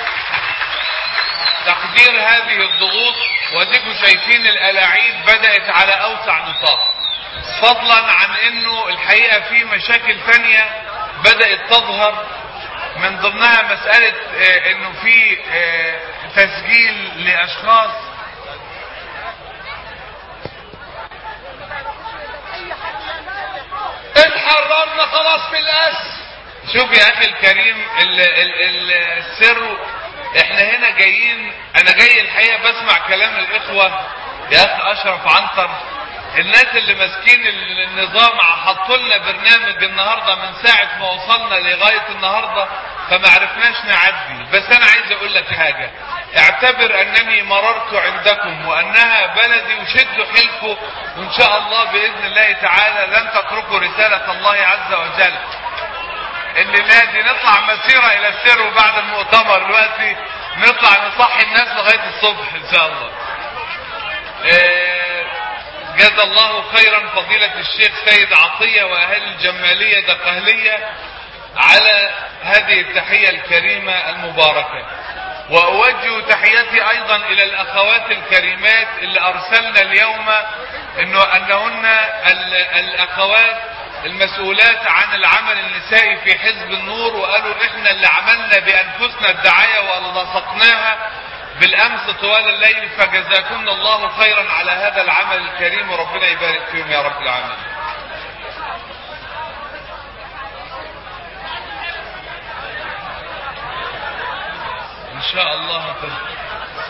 S10: تقدير هذه الضغوط وديكم شايفين الالاعيب بدأت على اوسع نطاق فضلا عن انه الحقيقة في مشاكل ثانية بدأت تظهر من ضمنها مسألة آه، انه في آه، تسجيل لاشخاص
S9: اتحررنا خلاص من الأس
S10: شوف يا اخي الكريم ال ال ال السر احنا هنا جايين انا جاي الحقيقه بسمع كلام الاخوه يا اخي اشرف عنتر الناس اللي ماسكين ال- النظام حطوا لنا برنامج النهارده من ساعه ما وصلنا لغايه النهارده فما عرفناش نعدي بس انا عايز اقول لك حاجه اعتبر انني مررت عندكم وانها بلدي وشدوا حيلكم وان شاء الله باذن الله تعالى لن تتركوا رساله الله عز وجل الليلة دي نطلع مسيرة الى السر وبعد المؤتمر دلوقتي نطلع نصحي الناس لغاية الصبح ان شاء الله آه، جزا الله خيرا فضيلة الشيخ سيد عطية واهل الجمالية دقهلية على هذه التحية الكريمة المباركة واوجه تحياتي ايضا الى الاخوات الكريمات اللي ارسلنا اليوم انه انهن ال- الاخوات المسؤولات عن العمل النسائي في حزب النور وقالوا احنا اللي عملنا بانفسنا الدعاية ولصقناها بالامس طوال الليل فجزاكم الله خيرا على هذا العمل الكريم وربنا يبارك فيهم يا رب العالمين ان شاء الله ت-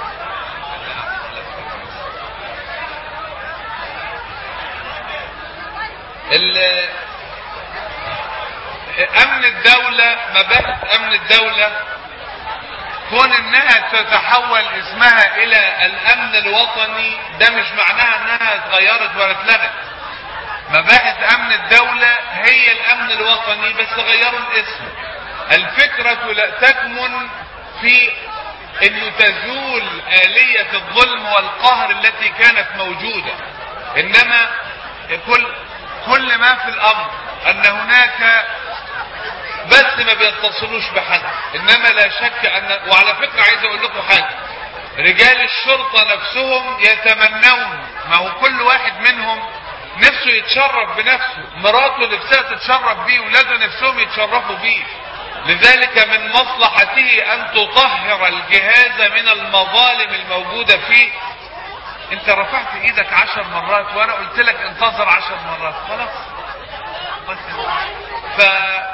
S10: ال- امن الدولة مباحث امن الدولة كون انها تتحول اسمها الى الامن الوطني ده مش معناها انها اتغيرت ولا اتلغت مباحث امن الدولة هي الامن الوطني بس غيروا الاسم الفكرة لا تكمن في انه تزول آلية الظلم والقهر التي كانت موجودة انما كل كل ما في الامر ان هناك بس ما بيتصلوش بحد انما لا شك ان وعلى فكرة عايز اقول لكم حاجة رجال الشرطة نفسهم يتمنون ما هو كل واحد منهم نفسه يتشرف بنفسه مراته نفسها تتشرف بيه ولاده نفسهم يتشرفوا بيه لذلك من مصلحته ان تطهر الجهاز من المظالم الموجودة فيه انت رفعت ايدك عشر مرات وانا قلت لك انتظر عشر مرات خلاص بس ف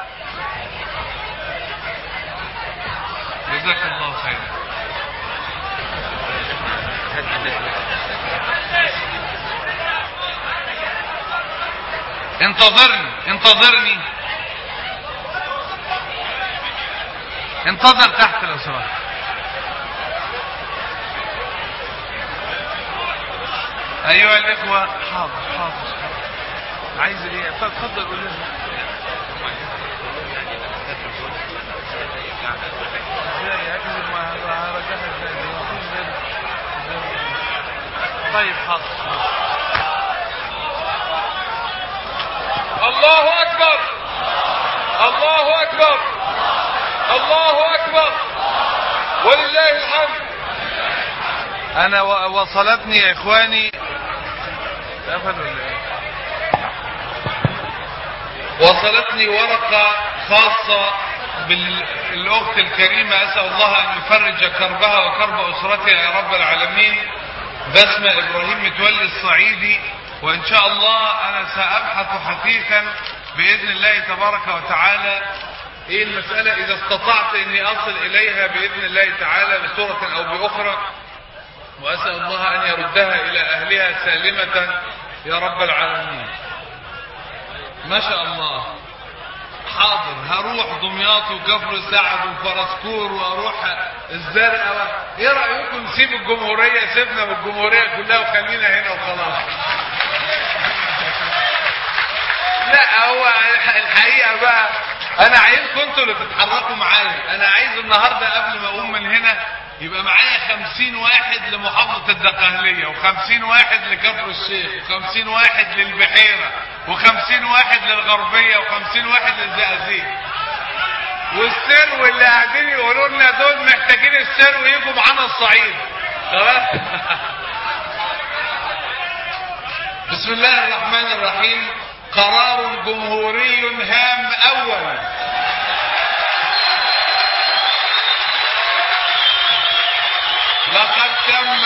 S10: جزاك الله خيرا انتظرني انتظرني انتظر تحت لو سمحت ايها الاخوه حاضر حاضر عايز ايه اتفضل قول لنا ازاي يا اخي ما هرجعها ازاي دي مفيش غير طيب حاضر
S9: الله اكبر الله اكبر الله اكبر ولله الحمد
S10: انا و- وصلتني يا اخواني قفل ولا ايه وصلتني ورقة خاصة بالأخت الكريمة أسأل الله أن يفرج كربها وكرب أسرتها يا رب العالمين بسمة إبراهيم متولي الصعيدي وإن شاء الله أنا سأبحث حثيثا بإذن الله تبارك وتعالى إيه المسألة إذا استطعت إني أصل إليها بإذن الله تعالى بصورة أو بأخرى وأسأل الله أن يردها إلى أهلها سالمة يا رب العالمين ما شاء الله حاضر هروح دمياط وكفر سعد وفرسكور واروح الزرقاء ايه رايكم نسيب الجمهوريه سيبنا بالجمهوريه كلها وخلينا هنا وخلاص لا هو الحقيقه بقى انا عايزكم انتوا اللي تتحركوا معايا انا عايز النهارده قبل ما اقوم من هنا يبقى معايا خمسين واحد لمحافظة الدقهلية وخمسين واحد لكفر الشيخ وخمسين واحد للبحيرة وخمسين واحد للغربية وخمسين واحد للزقازيق والسر واللي قاعدين يقولوا لنا دول محتاجين السر ويجوا معانا الصعيد خلاص بسم الله الرحمن الرحيم قرار جمهوري هام اولا لقد تم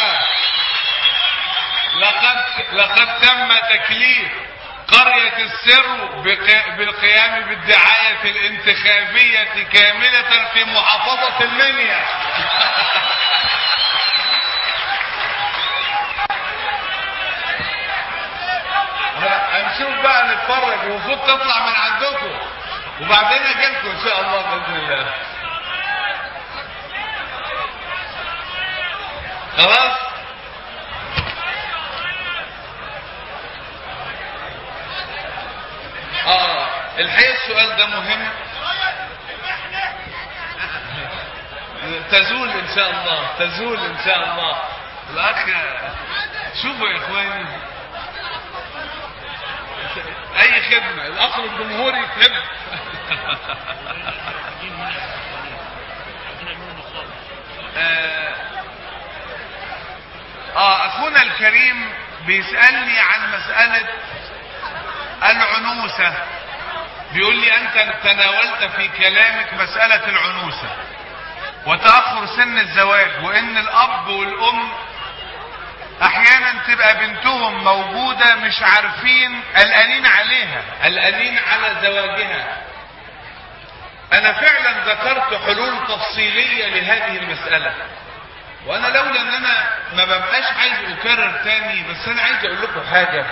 S10: لقد لقد تم تكليف قرية السر بق- بالقيام بالدعاية الانتخابية كاملة في محافظة المنيا هنشوف بقى نتفرج المفروض تطلع من عندكم وبعدين اجيلكم ان شاء الله باذن الله خلاص اه الحقيقه السؤال ده مهم تزول ان شاء الله تزول ان شاء الله الاخ شوفوا يا اخواني اي خدمه الاخ الجمهوري يحب آه اه اخونا الكريم بيسألني عن مسألة العنوسة بيقول لي انت تناولت في كلامك مسألة العنوسة وتأخر سن الزواج وان الاب والام احيانا تبقى بنتهم موجودة مش عارفين قلقانين عليها قلقانين على زواجها انا فعلا ذكرت حلول تفصيلية لهذه المسألة وانا لولا ان انا ما ببقاش عايز اكرر تاني بس انا عايز اقول لكم حاجة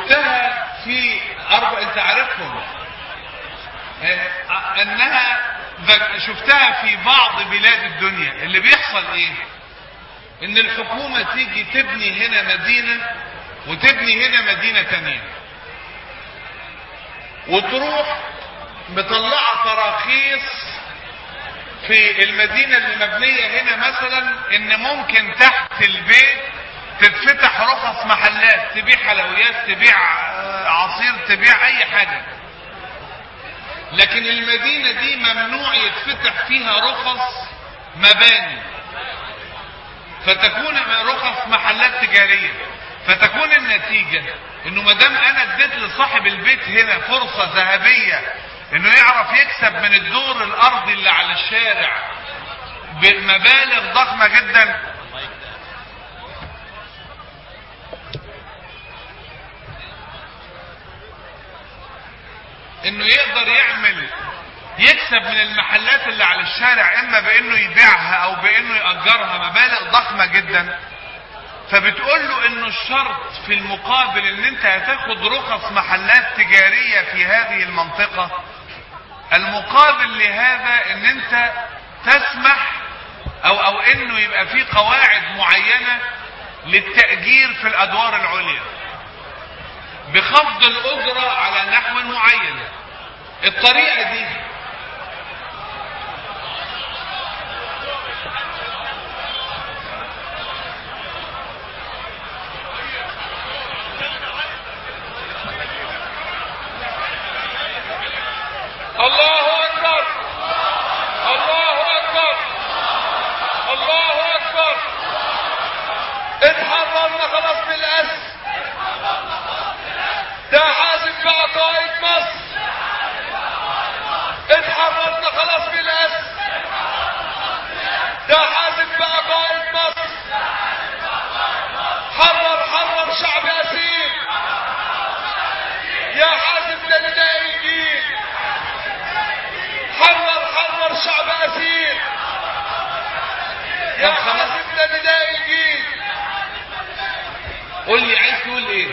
S10: شفتها في اربع انت عارفهم آه، انها ذك- شفتها في بعض بلاد الدنيا اللي بيحصل ايه ان الحكومة تيجي تبني هنا مدينة وتبني هنا مدينة تانية وتروح مطلعة تراخيص في المدينة اللي مبنية هنا مثلا ان ممكن تحت البيت تتفتح رخص محلات تبيع حلويات تبيع آه، عصير تبيع اي حاجة لكن المدينة دي ممنوع يتفتح فيها رخص مباني فتكون رخص محلات تجارية فتكون النتيجة انه ما دام انا اديت لصاحب البيت هنا فرصة ذهبية انه يعرف يكسب من الدور الارضي اللي على الشارع بمبالغ ضخمة جدا انه يقدر يعمل يكسب من المحلات اللي على الشارع اما بانه يبيعها او بانه يأجرها مبالغ ضخمة جدا فبتقول له انه الشرط في المقابل ان انت هتاخد رخص محلات تجارية في هذه المنطقة المقابل لهذا ان انت تسمح او او انه يبقى في قواعد معينة للتأجير في الادوار العليا بخفض الاجرة على نحو معين الطريقة دي
S9: الله اكبر الله اكبر الله اكبر اتحررنا خلاص من الاسر ده حازم بقى قائد مصر اتحررنا خلاص من الاسر ده حازم بقى قائد مصر حرر حرر شعب اسير يا حازم ده نداء الجيل حرر حرر شعب اسير يا حازم ده نداء الجيل
S10: قول لي عايز تقول ايه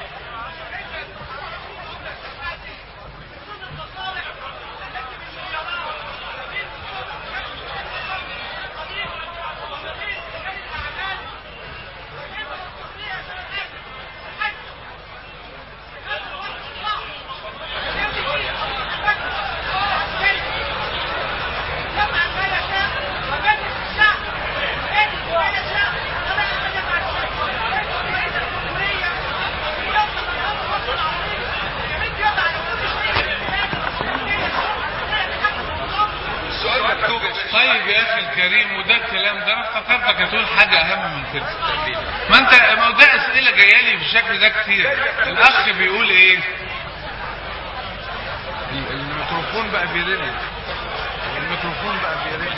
S9: السؤال مكتوب يا شيخ
S10: طيب يا اخي الكريم وده الكلام ده انا افتكرتك هتقول حاجه اهم من كده ما انت ما هو ده اسئله جايه لي بالشكل ده كتير الاخ بيقول ايه ال- الميكروفون بقى بيرن الميكروفون بقى بيرن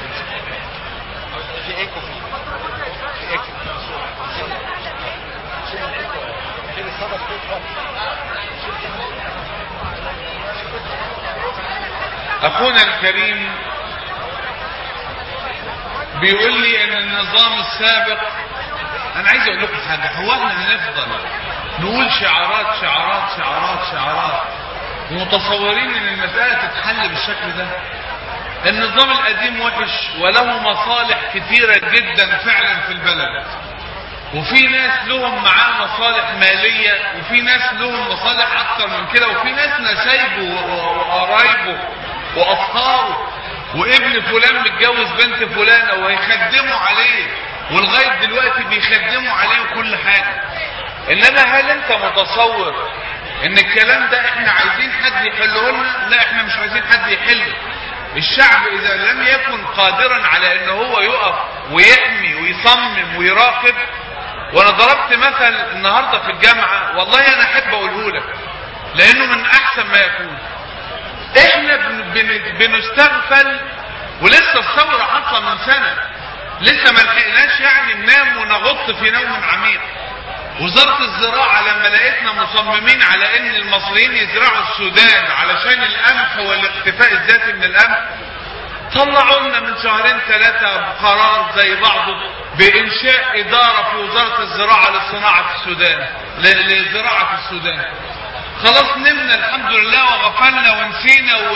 S9: في ايكو في ايكو
S10: اخونا الكريم بيقول لي ان النظام السابق انا عايز اقول لكم حاجه هو احنا هنفضل نقول شعارات شعارات شعارات شعارات ومتصورين ان المساله تتحل بالشكل ده النظام القديم وحش وله مصالح كثيره جدا فعلا في البلد وفي ناس لهم معاه مصالح مالية وفي ناس لهم مصالح أكتر من كده وفي ناس نسايبه و- و- وقرايبه وأصهاره وابن فلان متجوز بنت فلانة وهيخدموا عليه ولغاية دلوقتي بيخدموا عليه وكل حاجة إنما هل أنت متصور إن الكلام ده إحنا عايزين حد يحله لنا؟ لا إحنا مش عايزين حد يحله الشعب إذا لم يكن قادرا على إن هو يقف ويحمي ويصمم ويراقب وانا ضربت مثل النهارده في الجامعه والله انا احب اقوله لك لانه من احسن ما يكون احنا بن بن بنستغفل ولسه الثوره حاصله من سنه لسه ما لحقناش يعني ننام ونغط في نوم عميق وزارة الزراعة لما لقيتنا مصممين على ان المصريين يزرعوا السودان علشان القمح والاكتفاء الذاتي من القمح طلعوا لنا من شهرين ثلاثة قرار زي بعضه بإنشاء إدارة في وزارة الزراعة لصناعة السودان ل- لزراعة السودان خلاص نمنا الحمد لله وغفلنا ونسينا و...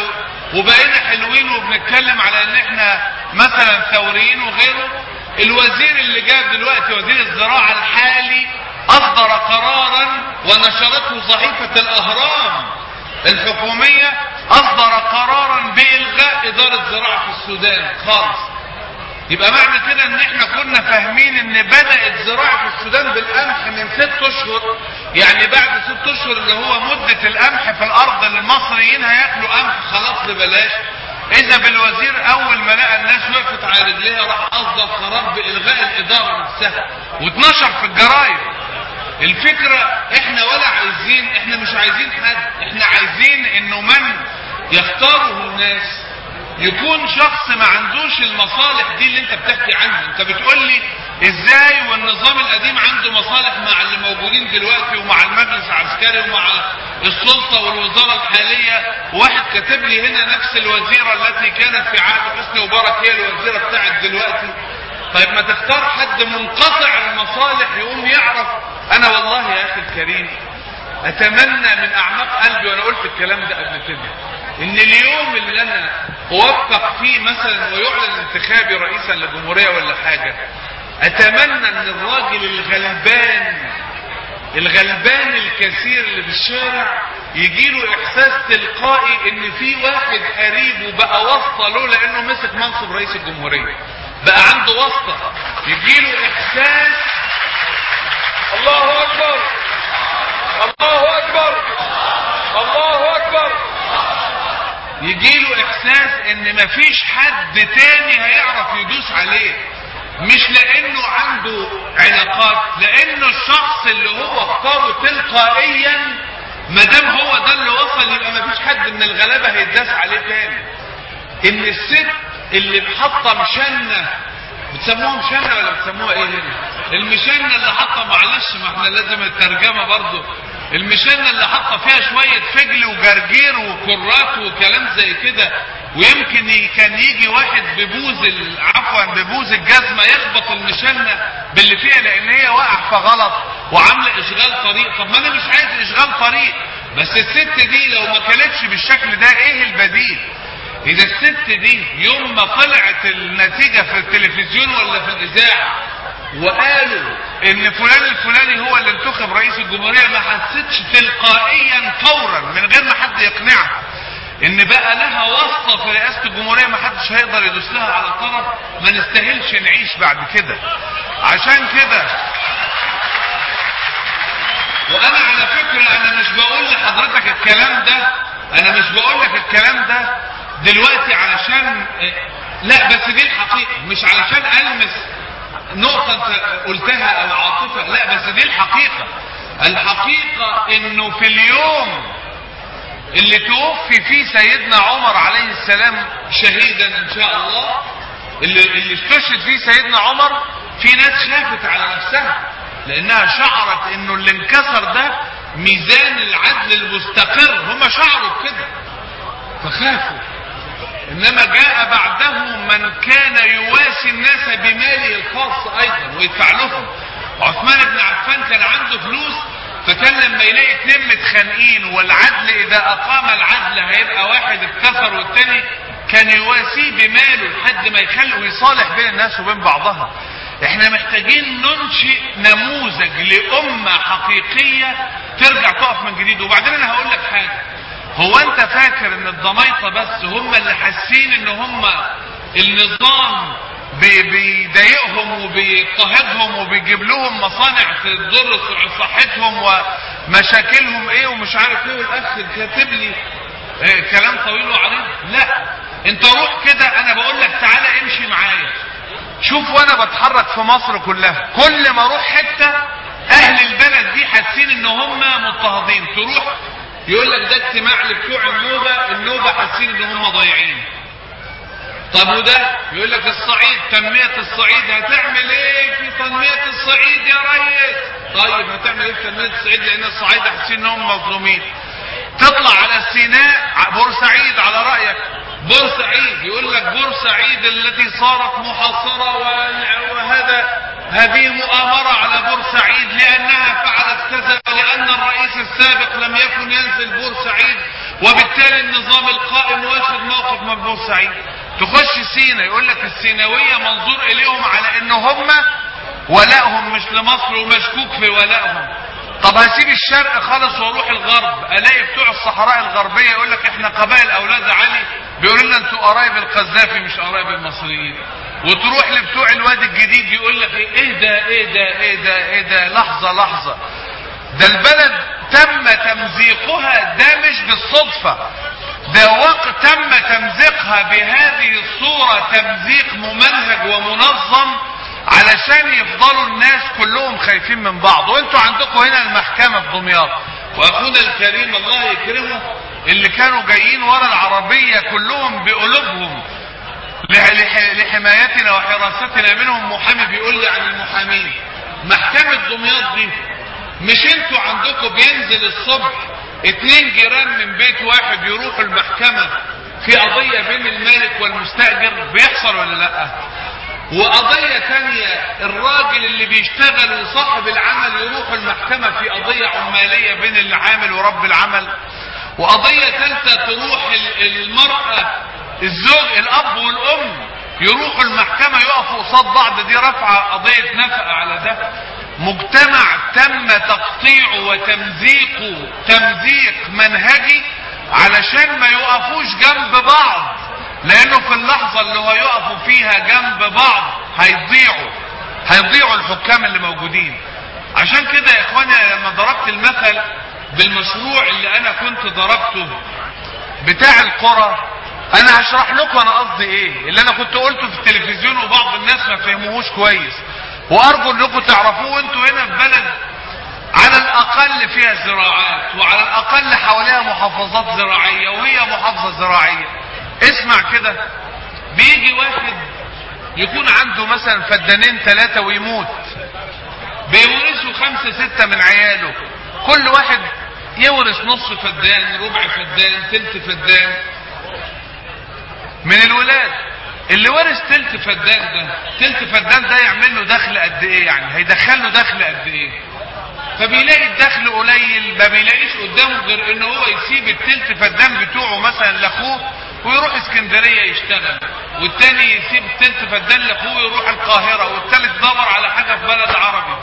S10: وبقينا حلوين وبنتكلم على ان احنا مثلا ثوريين وغيره الوزير اللي جاب دلوقتي وزير الزراعة الحالي اصدر قرارا ونشرته صحيفة الاهرام الحكومية اصدر قرارا بالغاء ادارة زراعة في السودان خالص يبقى معنى كده ان احنا كنا فاهمين ان بدأت زراعة السودان بالقمح من ست اشهر يعني بعد ست اشهر اللي هو مدة القمح في الارض اللي المصريين هياكلوا قمح خلاص ببلاش اذا بالوزير اول ما لقى الناس وقفت على رجليها راح اصدر قرار بالغاء الادارة نفسها واتنشر في الجرايد الفكرة احنا ولا عايزين احنا مش عايزين حد احنا عايزين انه من يختاره الناس يكون شخص ما عندوش المصالح دي اللي انت بتحكي عنها انت بتقول لي ازاي والنظام القديم عنده مصالح مع اللي موجودين دلوقتي ومع المجلس العسكري ومع السلطة والوزارة الحالية واحد كاتب لي هنا نفس الوزيرة التي كانت في عهد حسني مبارك هي الوزيرة بتاعت دلوقتي طيب ما تختار حد منقطع المصالح يقوم يعرف انا والله يا اخي الكريم اتمنى من اعماق قلبي وانا قلت الكلام ده قبل كده ان اليوم اللي انا اوفق فيه مثلا ويعلن انتخابي رئيسا للجمهورية ولا حاجة اتمنى ان الراجل الغلبان الغلبان الكثير اللي في الشارع يجيله احساس تلقائي ان في واحد قريبه بقى واسطة له لانه مسك منصب رئيس الجمهورية بقى عنده واسطة يجيله احساس
S9: الله اكبر الله اكبر الله اكبر
S10: يجيله احساس ان مفيش حد تاني هيعرف يدوس عليه مش لانه عنده علاقات لانه الشخص اللي هو اختاره تلقائيا ما دام هو ده اللي وصل يبقى مفيش حد من الغلابه هيتداس عليه تاني ان الست اللي حاطه مشنه بتسموها مشنه ولا بتسموها ايه هنا المشنه اللي حاطه معلش ما احنا لازم الترجمه برضه المشنه اللي حاطه فيها شويه فجل وجرجير وكرات وكلام زي كده ويمكن ي- كان يجي واحد ببوز ال- عفوا ببوز الجزمه يخبط المشنه باللي فيها لان هي واقعه في غلط وعامله اشغال طريق طب ما انا مش عايز اشغال طريق بس الست دي لو ما كانتش بالشكل ده ايه البديل اذا الست دي يوم ما طلعت النتيجة في التلفزيون ولا في الاذاعة وقالوا ان فلان الفلاني هو اللي انتخب رئيس الجمهورية ما حسيتش تلقائيا فورا من غير ما حد يقنعها ان بقى لها واسطة في رئاسة الجمهورية ما حدش هيقدر يدوس لها على طرف ما نستاهلش نعيش بعد كده عشان كده وانا على فكرة انا مش بقول لحضرتك الكلام ده انا مش بقول لك الكلام ده دلوقتي علشان لا بس دي الحقيقة مش علشان المس نقطة انت قلتها او عاطفة لا بس دي الحقيقة الحقيقة انه في اليوم اللي توفي فيه سيدنا عمر عليه السلام شهيدا ان شاء الله اللي, اللي استشهد فيه سيدنا عمر في ناس خافت على نفسها لانها شعرت انه اللي انكسر ده ميزان العدل المستقر هم شعروا بكده فخافوا انما جاء بعدهم من كان يواسي الناس بماله الخاص ايضا ويدفع لهم عثمان بن عفان كان عنده فلوس فكان لما يلاقي اتنين متخانقين والعدل اذا اقام العدل هيبقى واحد اتكسر والتاني كان يواسيه بماله لحد ما يخلي ويصالح بين الناس وبين بعضها احنا محتاجين ننشئ نموذج لأمة حقيقية ترجع تقف من جديد وبعدين انا هقول لك حاجة هو انت فاكر ان الضمايطة بس هم اللي حاسين ان هم النظام بي- بيضايقهم وبيضطهدهم وبيجيب لهم مصانع تضر صحتهم ومشاكلهم ايه ومش عارف ايه والاخ كاتب لي إيه كلام طويل وعريض لا انت روح كده انا بقول لك تعالى امشي معايا شوف وانا بتحرك في مصر كلها كل ما اروح حته اهل البلد دي حاسين ان هم مضطهدين تروح يقول لك ده اجتماع لبتوع النوبه النوبه حاسين ان هم ضايعين طب وده يقول لك الصعيد تنمية الصعيد هتعمل ايه في تنمية الصعيد يا ريس طيب هتعمل ايه في تنمية الصعيد لان الصعيد حاسين انهم مظلومين تطلع على سيناء ع- بورسعيد على رأيك بورسعيد يقول لك بورسعيد التي صارت محاصرة و- وهذا هذه مؤامرة على بورسعيد لأنها فعلت كذا ولأن الرئيس السابق لم يكن ينزل بورسعيد وبالتالي النظام القائم واخد موقف من بورسعيد تخش سينا يقول لك السيناويه منظور اليهم على ان هم ولائهم مش لمصر ومشكوك في ولائهم طب هسيب الشرق خالص واروح الغرب الاقي بتوع الصحراء الغربيه يقول لك احنا قبائل اولاد علي بيقولوا لنا انتوا قرايب القذافي مش قرايب المصريين وتروح لبتوع الوادي الجديد يقول لك ايه ده ايه ده ايه ده ايه ده لحظه لحظه ده البلد تم تمزيقها ده مش بالصدفة ده وقت تم تمزيقها بهذه الصورة تمزيق ممنهج ومنظم علشان يفضلوا الناس كلهم خايفين من بعض وانتوا عندكم هنا المحكمة في دمياط واخونا الكريم الله يكرمه اللي كانوا جايين ورا العربية كلهم بقلوبهم لح- لح- لحمايتنا وحراستنا منهم محامي بيقول لي عن المحامين محكمة دمياط دي مش انتوا عندكم بينزل الصبح اتنين جيران من بيت واحد يروحوا المحكمة في قضية بين المالك والمستأجر بيحصل ولا لا وقضية تانية الراجل اللي بيشتغل وصاحب العمل يروح المحكمة في قضية عمالية بين العامل ورب العمل وقضية ثالثة تروح ال- المرأة الزوج الأب والأم يروحوا المحكمة يقفوا قصاد بعض دي رفع قضية نفقة على ده مجتمع تم تقطيعه وتمزيقه تمزيق منهجي علشان ما يقفوش جنب بعض لانه في اللحظة اللي هو يقفوا فيها جنب بعض هيضيعوا هيضيعوا الحكام اللي موجودين عشان كده يا اخواني لما ضربت المثل بالمشروع اللي انا كنت ضربته بتاع القرى انا هشرح لكم انا قصدي ايه اللي انا كنت قلته في التلفزيون وبعض الناس ما فهموهوش كويس وارجو انكم تعرفوه وانتوا هنا في بلد على الاقل فيها زراعات وعلى الاقل حواليها محافظات زراعية وهي محافظة زراعية اسمع كده بيجي واحد يكون عنده مثلا فدانين ثلاثة ويموت بيورثوا خمسة ستة من عياله كل واحد يورث نص فدان ربع فدان تلت فدان من الولاد اللي ورث تلت فدان ده تلت فدان ده يعمل له دخل قد ايه يعني هيدخل له دخل قد ايه فبيلاقي الدخل قليل ما بيلاقيش قدامه غير ان هو يسيب التلت فدان بتوعه مثلا لاخوه ويروح اسكندريه يشتغل والتاني يسيب التلت فدان لاخوه ويروح القاهره والتالت يدور على حاجه في بلد عربي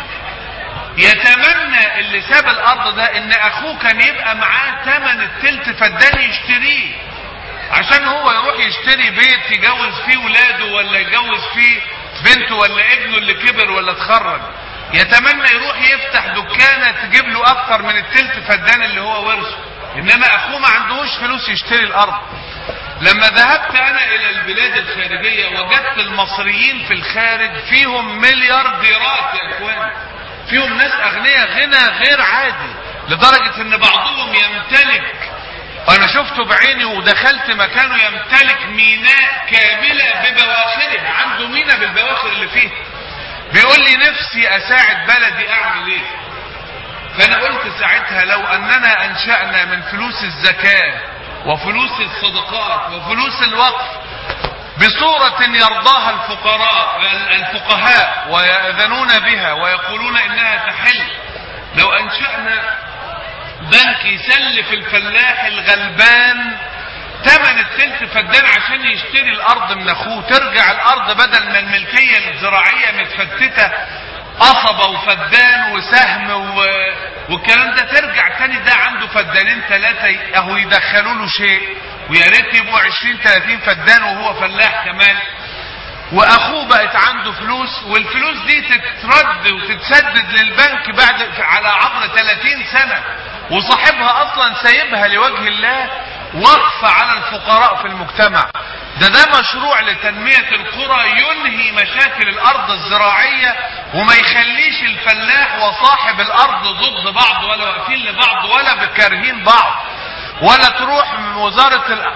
S10: يتمنى اللي ساب الارض ده ان اخوه كان يبقى معاه ثمن التلت فدان يشتريه عشان هو يروح يشتري بيت يجوز فيه ولاده ولا يجوز فيه بنته ولا ابنه اللي كبر ولا اتخرج يتمنى يروح يفتح دكانة تجيب له اكتر من التلت فدان اللي هو ورثه انما اخوه ما عندهوش فلوس يشتري الارض لما ذهبت انا الى البلاد الخارجية وجدت المصريين في الخارج فيهم مليارديرات يا اخوان فيهم ناس اغنياء غنى غير عادي لدرجة ان بعضهم يمتلك انا شفته بعيني ودخلت مكانه يمتلك ميناء كاملة ببواخره عنده ميناء بالبواخر اللي فيه بيقول لي نفسي اساعد بلدي اعمل ايه فانا قلت ساعتها لو اننا انشأنا من فلوس الزكاة وفلوس الصدقات وفلوس الوقف بصورة يرضاها الفقراء الفقهاء ويأذنون بها ويقولون انها تحل لو انشأنا بنك يسلف الفلاح الغلبان تمن التلت فدان عشان يشتري الارض من اخوه ترجع الارض بدل ما الملكية الزراعية متفتتة قصبة وفدان وسهم و... والكلام ده ترجع تاني ده عنده فدانين ثلاثة اهو يدخلوا له شيء ويا ريت يبقوا 20 30 فدان وهو فلاح كمان واخوه بقت عنده فلوس والفلوس دي تترد وتتسدد للبنك بعد على عبر 30 سنة وصاحبها اصلا سايبها لوجه الله وقف على الفقراء في المجتمع ده ده مشروع لتنمية القرى ينهي مشاكل الارض الزراعية وما يخليش الفلاح وصاحب الارض ضد بعض ولا واقفين لبعض ولا بكارهين بعض ولا تروح من وزارة ال...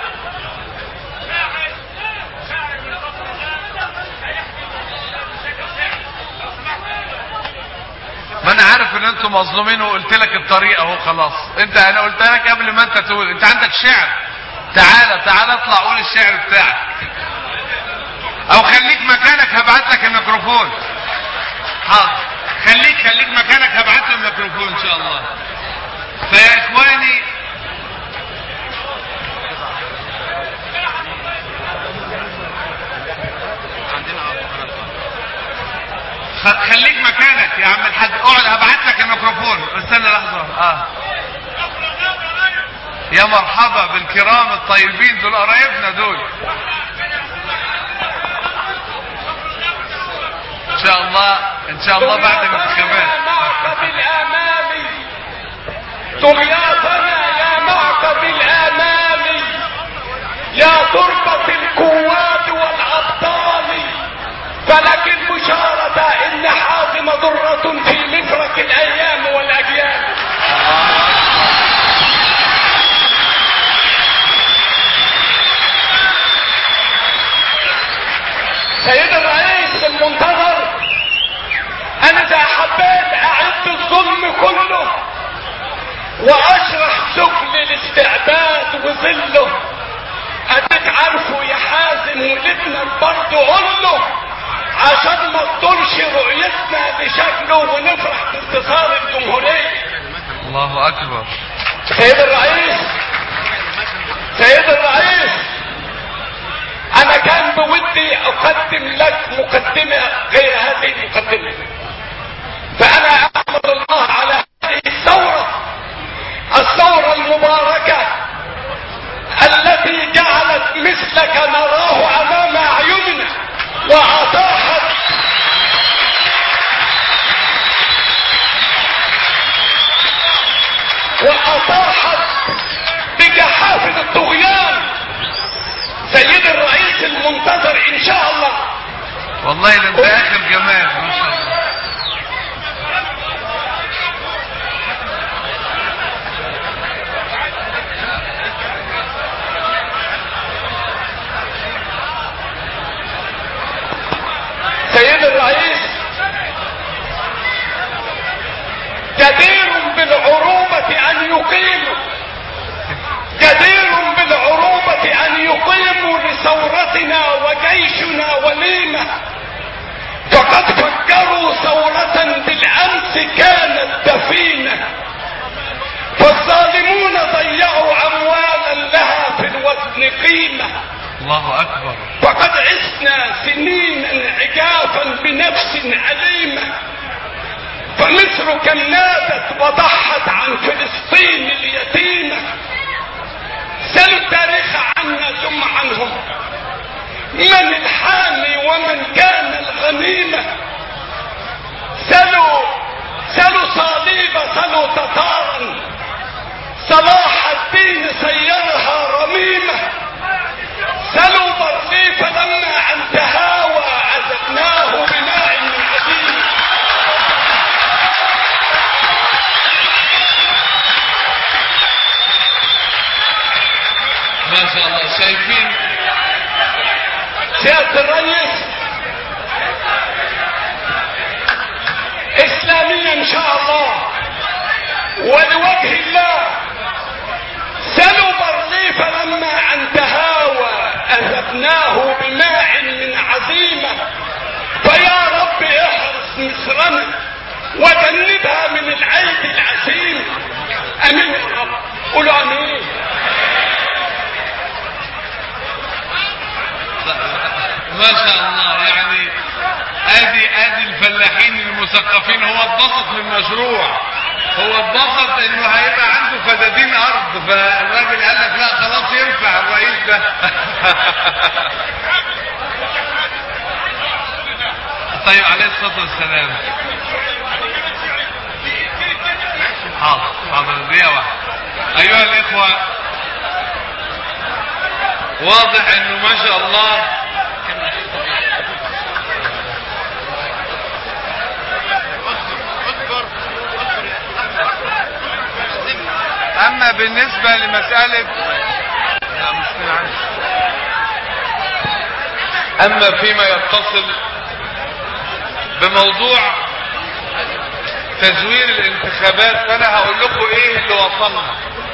S10: ما انا عارف ان انتم مظلومين وقلت لك الطريقه اهو خلاص انت انا قلت لك قبل ما انت تقول انت عندك شعر تعالى تعالى اطلع قول الشعر بتاعك او خليك مكانك هبعت لك الميكروفون حاضر خليك خليك مكانك هبعت له الميكروفون ان شاء الله فيا اخواني خ- خليك مكانك يا عم الحاج اقعد هبعت لك الميكروفون استنى لحظه اه يا مرحبا بالكرام الطيبين دول قرايبنا دول ان شاء الله ان شاء الله بعد الانتخابات
S9: معقد الامامي دمياطنا يا معقد الامامي يا تربة القوات والابطال فلك البشارة ان حازم ضرة في مفرق الايام والاجيال سيد الرئيس المنتظر انا اذا حبيت اعد الظلم كله واشرح سفل الاستعباد وظله اديك عارفه يا حازم ولدنا برضه قله عشان ما تطولش رؤيتنا بشكله ونفرح بانتصار الجمهوريه
S10: الله اكبر
S9: سيد الرئيس سيد الرئيس انا كان بودي اقدم لك مقدمة غير هذه المقدمة فانا احمد الله على هذه الثورة الثورة المباركة التي جعلت مثلك نراه امام اعيننا واطاحت واطاحت بجحافل الطغيان سيد الرئيس المنتظر ان شاء الله
S10: والله ده انت اخر جمال ما شاء الله
S9: سيد الرئيس جدير بالعروبة ان يقيموا جدير بالعروبة ان يقيموا لثورتنا وجيشنا وليمة فقد فكروا ثورة بالامس كانت دفينة فالظالمون ضيعوا اموالا لها في الوزن قيمه
S10: الله اكبر
S9: فقد عشنا سنينا عجافا بنفس عليمة فمصر كم نادت وضحت عن فلسطين اليتيمة سلوا التاريخ عنا ثم عنهم من الحامي ومن كان الغنيمة سلوا سلوا صليب سلوا تتارا صلاح الدين سيرها رميمه سلوا برليف لما عن تهاوى عذبناه بماء من عديم
S10: ما شاء الله شايفين
S9: سيادة الرئيس اسلاميا ان شاء الله ولوجه الله سلوا برليف لما عن تهاوى اذبناه بماء من عزيمة فيا رب احرس مصرنا وجنبها من العيب العسيم امين يا رب قولوا امين
S10: ما شاء الله يعني ادي ادي الفلاحين المثقفين هو اتبسط من المشروع هو اتبسط انه هيبقى عنده فدادين ارض فالراجل قال لك لا خلاص ينفع الرئيس ده طيب عليه الصلاه والسلام حاضر حاضر دقيقه واحده ايها الاخوه واضح انه ما شاء الله اما بالنسبة لمسألة لا مشكلة عندي. اما فيما يتصل بموضوع تزوير الانتخابات فانا هقول لكم ايه اللي وصلنا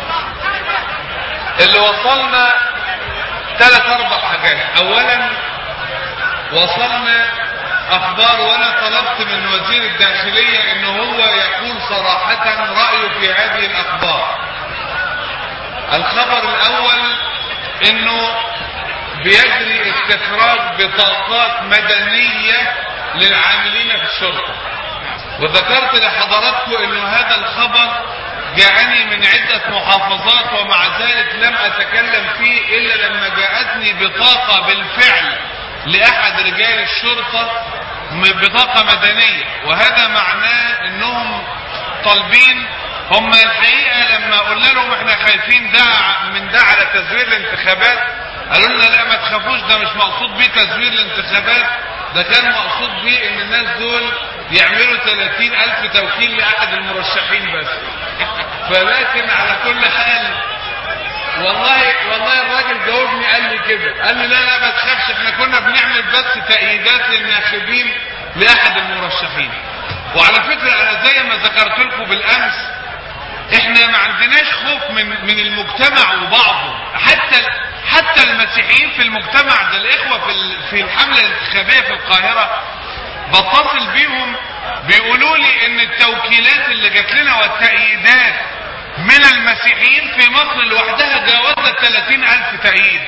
S10: اللي وصلنا ثلاث اربع حاجات اولا وصلنا اخبار وانا طلبت من وزير الداخلية ان هو يقول صراحة رأيه في هذه الاخبار الخبر الاول انه بيجري استخراج بطاقات مدنية للعاملين في الشرطة وذكرت لحضراتكم انه هذا الخبر جاءني من عدة محافظات ومع ذلك لم اتكلم فيه الا لما جاءتني بطاقة بالفعل لاحد رجال الشرطة م- بطاقة مدنية وهذا معناه انهم طالبين هم الحقيقة لما قلنا لهم احنا خايفين ده من ده على تزوير الانتخابات قالوا لنا لا ما تخافوش ده مش مقصود بيه تزوير الانتخابات ده كان مقصود بيه ان الناس دول يعملوا 30 الف توكيل لاحد المرشحين بس فلكن على كل حال والله والله الراجل جاوبني قال لي كده قال لي لا لا ما تخافش احنا كنا بنعمل بس تأييدات للناخبين لاحد المرشحين وعلى فكرة انا زي ما ذكرت لكم بالامس احنا ما عندناش خوف من من المجتمع وبعضه حتى حتى المسيحيين في المجتمع ده الاخوه في ال- في الحمله الانتخابيه في القاهره بتصل بيهم بيقولوا لي ان التوكيلات اللي جات لنا والتأييدات من المسيحيين في مصر لوحدها جاوزت 30 الف تأييد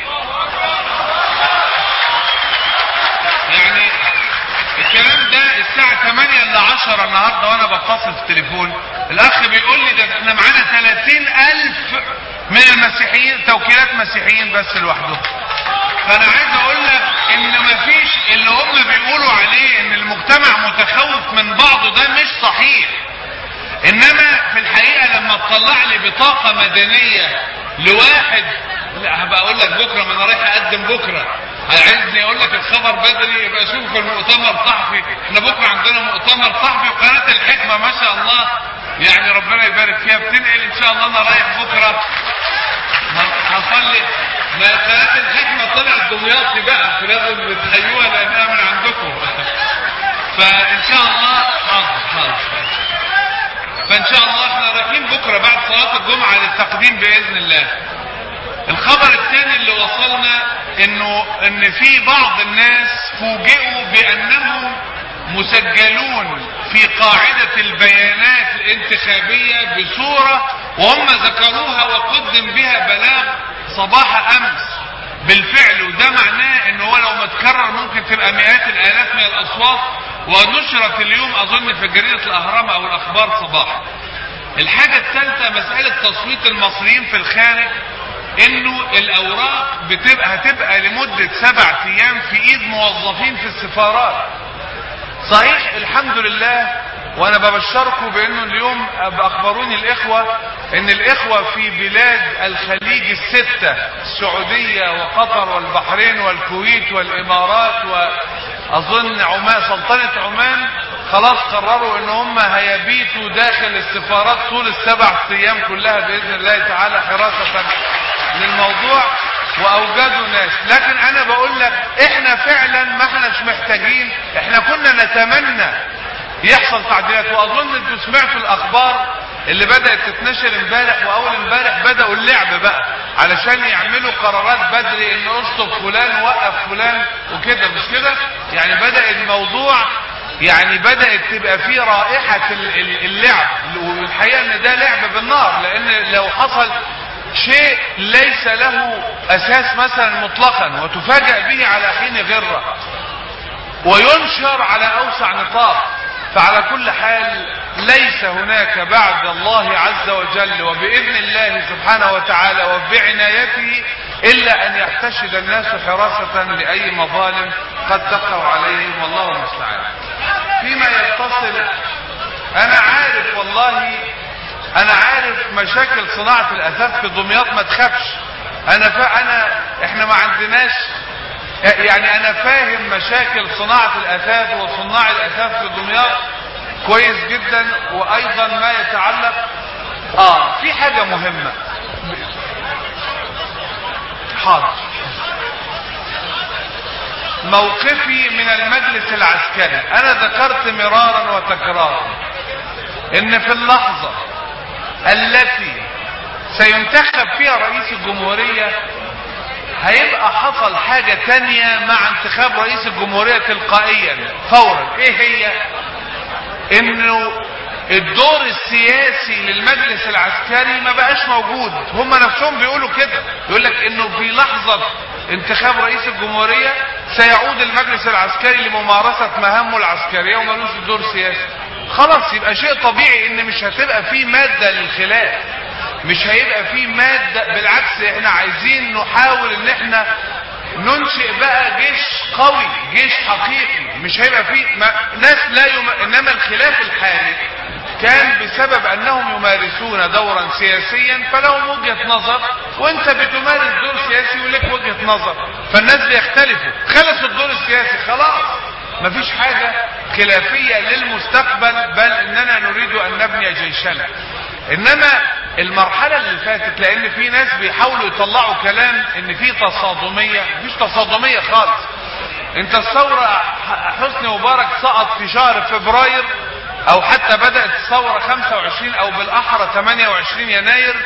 S10: يعني الكلام ده الساعة 8 ل 10 النهاردة وانا بتصل في التليفون الاخ بيقول لي ده احنا معانا 30 الف من المسيحيين توكيلات مسيحيين بس لوحدهم فانا عايز اقول لك ان مفيش اللي هم بيقولوا عليه ان المجتمع متخوف من بعضه ده مش صحيح انما في الحقيقة لما تطلع لي بطاقة مدنية لواحد لا هبقى اقول لك بكرة ما انا رايح اقدم بكرة عايزني اقول لك الخبر بدري يبقى شوف في المؤتمر صحفي احنا بكرة عندنا مؤتمر صحفي وقناة الحكمة ما شاء الله يعني ربنا يبارك فيها بتنقل ان شاء الله انا رايح بكرة هصلي ما قناة الحكمة طلعت دمياطي بقى انتوا لازم بتحيوها لانها من عندكم فان شاء الله حاضر حاضر فان شاء الله احنا رايحين بكره بعد صلاه الجمعه للتقديم باذن الله الخبر الثاني اللي وصلنا انه ان في بعض الناس فوجئوا بانهم مسجلون في قاعدة البيانات الانتخابية بصورة وهم ذكروها وقدم بها بلاغ صباح امس بالفعل وده معناه ان هو لو ما تكرر ممكن تبقى مئات الالاف من الاصوات ونشرت اليوم اظن في جريدة الاهرام او الاخبار صباحا الحاجة الثالثة مسألة تصويت المصريين في الخارج انه الاوراق بتبقى هتبقى لمدة سبع ايام في ايد موظفين في السفارات صحيح الحمد لله وانا ببشركم بانه اليوم اخبروني الاخوة ان الاخوة في بلاد الخليج الستة السعودية وقطر والبحرين والكويت والامارات واظن عمان سلطنة عمان خلاص قرروا ان هم هيبيتوا داخل السفارات طول السبع ايام كلها باذن الله تعالى حراسة للموضوع واوجدوا ناس لكن انا بقول لك احنا فعلا ما احناش محتاجين احنا كنا نتمنى يحصل تعديلات واظن انتوا سمعتوا الاخبار اللي بدات تتنشر امبارح واول امبارح بداوا اللعب بقى علشان يعملوا قرارات بدري ان اشطب فلان وقف فلان وكده مش كده يعني بدا الموضوع يعني بدات تبقى فيه رائحه ال- ال- اللعب والحقيقه ان ده لعب بالنار لان لو حصل شيء ليس له اساس مثلا مطلقا وتفاجأ به على حين غره وينشر على اوسع نطاق فعلى كل حال ليس هناك بعد الله عز وجل وبإذن الله سبحانه وتعالى وبعنايته إلا أن يحتشد الناس حراسة لأي مظالم قد تقع عليهم والله المستعان فيما يتصل أنا عارف والله أنا عارف مشاكل صناعة الأثاث في دمياط ما تخافش أنا فا أنا إحنا ما عندناش يعني انا فاهم مشاكل صناعة الاثاث وصناع الاثاث في دمياط كويس جدا وايضا ما يتعلق اه في حاجة مهمة حاضر موقفي من المجلس العسكري انا ذكرت مرارا وتكرارا ان في اللحظة التي سينتخب فيها رئيس الجمهورية هيبقى حصل حاجة تانية مع انتخاب رئيس الجمهورية تلقائيا فورا ايه هي انه الدور السياسي للمجلس العسكري ما بقاش موجود هم نفسهم بيقولوا كده يقول لك انه في لحظة انتخاب رئيس الجمهورية سيعود المجلس العسكري لممارسة مهامه العسكرية وملوش دور سياسي خلاص يبقى شيء طبيعي ان مش هتبقى فيه مادة للخلاف مش هيبقى فيه مادة بالعكس احنا عايزين نحاول ان احنا ننشئ بقى جيش قوي جيش حقيقي مش هيبقى فيه ما ناس لا يم... انما الخلاف الحالي كان بسبب انهم يمارسون دورا سياسيا فلهم وجهة نظر وانت بتمارس دور سياسي ولك وجهة نظر فالناس بيختلفوا خلص الدور السياسي خلاص مفيش حاجة خلافية للمستقبل بل اننا نريد ان نبني جيشنا انما المرحلة اللي فاتت لان في ناس بيحاولوا يطلعوا كلام ان في تصادمية مفيش تصادمية خالص انت الثورة حسني مبارك سقط في شهر فبراير او حتى بدأت الثورة 25 او بالاحرى 28 يناير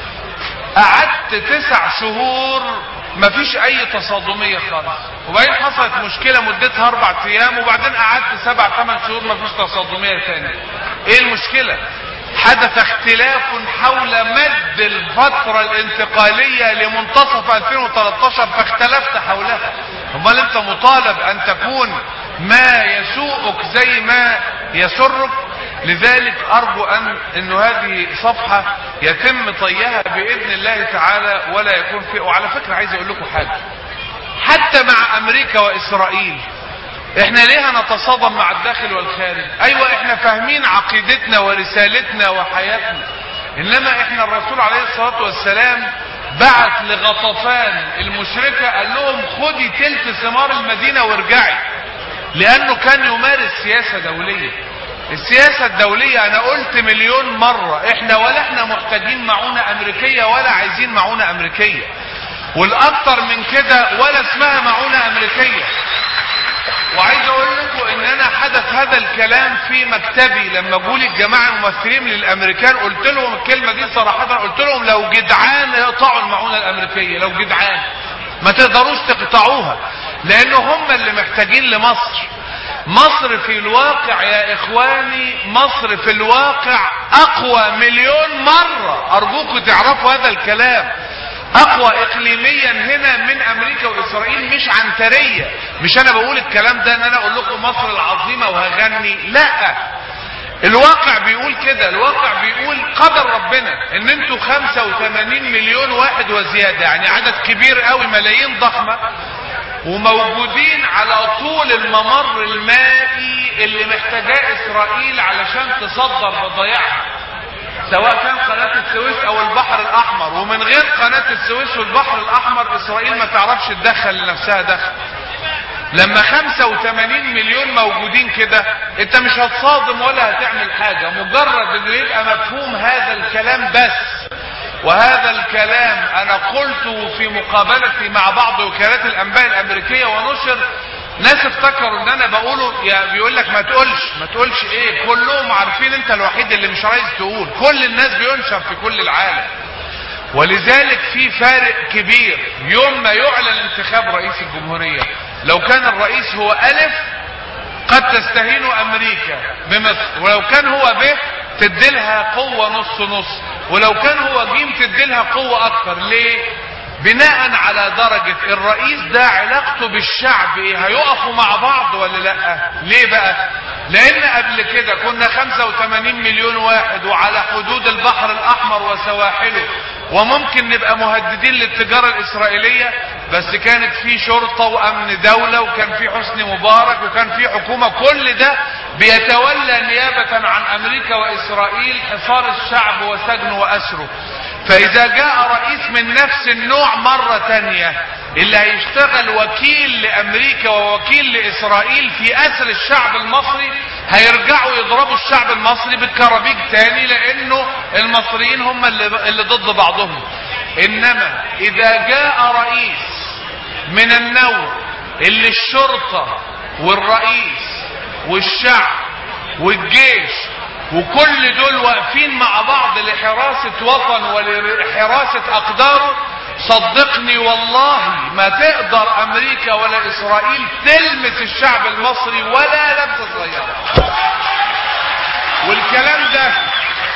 S10: قعدت تسع شهور مفيش اي تصادمية خالص وبعدين حصلت مشكلة مدتها اربع ايام وبعدين قعدت سبع ثمان شهور مفيش تصادمية تاني ايه المشكلة حدث اختلاف حول مد الفترة الانتقالية لمنتصف 2013 فاختلفت حولها امال انت مطالب ان تكون ما يسوءك زي ما يسرك لذلك ارجو ان انه هذه صفحة يتم طيها باذن الله تعالى ولا يكون في وعلى فكرة عايز اقول لكم حاجة حتى مع امريكا واسرائيل احنا ليه نتصادم مع الداخل والخارج ايوه احنا فاهمين عقيدتنا ورسالتنا وحياتنا انما احنا الرسول عليه الصلاة والسلام بعت لغطفان المشركة قال لهم خدي تلت ثمار المدينة وارجعي لانه كان يمارس سياسة دولية السياسة الدولية انا قلت مليون مرة احنا ولا احنا محتاجين معونة امريكية ولا عايزين معونة امريكية والاكتر من كده ولا اسمها معونة امريكية وعايز اقول لكم ان انا حدث هذا الكلام في مكتبي لما جولي الجماعة الممثلين للامريكان قلت لهم الكلمة دي صراحة قلت لهم لو جدعان يقطعوا المعونة الامريكية لو جدعان ما تقدروش تقطعوها لان هم اللي محتاجين لمصر مصر في الواقع يا اخواني مصر في الواقع اقوى مليون مرة ارجوكم تعرفوا هذا الكلام اقوى اقليميا هنا من امريكا واسرائيل مش عنترية مش انا بقول الكلام ده ان انا اقول لكم مصر العظيمة وهغني لا الواقع بيقول كده الواقع بيقول قدر ربنا ان انتوا 85 مليون واحد وزيادة يعني عدد كبير قوي ملايين ضخمة وموجودين على طول الممر المائي اللي محتاجاه اسرائيل علشان تصدر بضايعها سواء كان قناة السويس او البحر الاحمر ومن غير قناة السويس والبحر الاحمر اسرائيل ما تعرفش تدخل لنفسها دخل لما 85 مليون موجودين كده انت مش هتصادم ولا هتعمل حاجة مجرد انه يبقى مفهوم هذا الكلام بس وهذا الكلام انا قلته في مقابلتي مع بعض وكالات الانباء الامريكية ونشر ناس افتكروا ان انا بقوله يا بيقول لك ما تقولش ما تقولش ايه كلهم عارفين انت الوحيد اللي مش عايز تقول كل الناس بينشر في كل العالم ولذلك في فارق كبير يوم ما يعلن انتخاب رئيس الجمهورية لو كان الرئيس هو ألف قد تستهين أمريكا بمصر ولو كان هو ب تديلها قوة نص نص ولو كان هو جيم تديلها قوة أكتر ليه؟ بناء على درجة الرئيس ده علاقته بالشعب ايه هيقفوا مع بعض ولا لا ليه بقى لان قبل كده كنا 85 مليون واحد وعلى حدود البحر الاحمر وسواحله وممكن نبقى مهددين للتجارة الاسرائيلية بس كانت في شرطة وامن دولة وكان في حسني مبارك وكان في حكومة كل ده بيتولى نيابة عن امريكا واسرائيل حصار الشعب وسجنه واسره فاذا جاء رئيس من نفس النوع مرة تانية اللي هيشتغل وكيل لامريكا ووكيل لاسرائيل في اسر الشعب المصري هيرجعوا يضربوا الشعب المصري بالكرابيج تاني لانه المصريين هم اللي, اللي ضد بعضهم انما اذا جاء رئيس من النوع اللي الشرطة والرئيس والشعب والجيش وكل دول واقفين مع بعض لحراسة وطن ولحراسة اقداره صدقني والله ما تقدر امريكا ولا اسرائيل تلمس الشعب المصري ولا لمسة صغيرة والكلام ده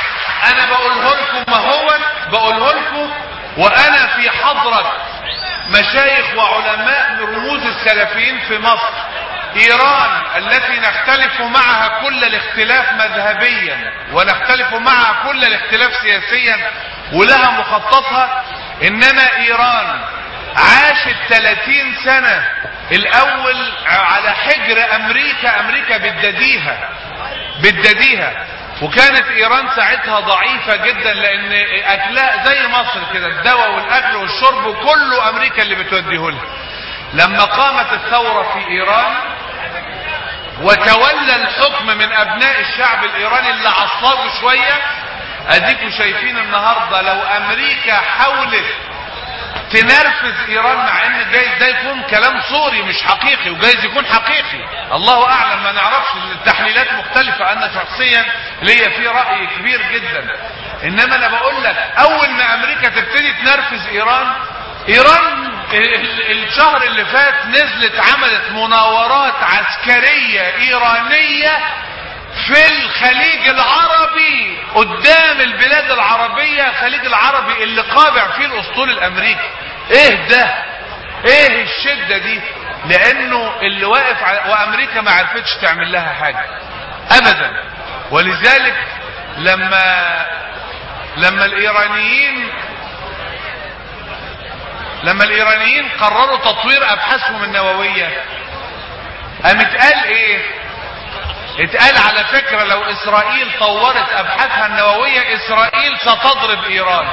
S10: انا بقوله لكم ما هو بقوله لكم وانا في حضرة مشايخ وعلماء من رموز السلفيين في مصر ايران التي نختلف معها كل الاختلاف مذهبيا ونختلف معها كل الاختلاف سياسيا ولها مخططها انما ايران عاشت 30 سنة الاول على حجر امريكا امريكا بتداديها بتداديها وكانت ايران ساعتها ضعيفة جدا لان اكلها زي مصر كده الدواء والاكل والشرب كله امريكا اللي بتوديه لها لما قامت الثورة في ايران وتولى الحكم من ابناء الشعب الايراني اللي عصبوا شوية اديكم شايفين النهاردة لو امريكا حاولت تنرفز ايران مع ان جايز ده يكون كلام صوري مش حقيقي وجايز يكون حقيقي الله اعلم ما نعرفش التحليلات مختلفة انا شخصيا ليا في رأي كبير جدا انما انا بقول لك اول ما امريكا تبتدي تنرفز ايران ايران الشهر اللي فات نزلت عملت مناورات عسكرية ايرانية في الخليج العربي قدام البلاد العربية الخليج العربي اللي قابع فيه الاسطول الامريكي ايه ده ايه الشدة دي لانه اللي واقف على وامريكا ما عرفتش تعمل لها حاجة ابدا ولذلك لما لما الايرانيين لما الايرانيين قرروا تطوير ابحاثهم النووية قامت قال ايه اتقال على فكرة لو اسرائيل طورت ابحاثها النووية اسرائيل ستضرب ايران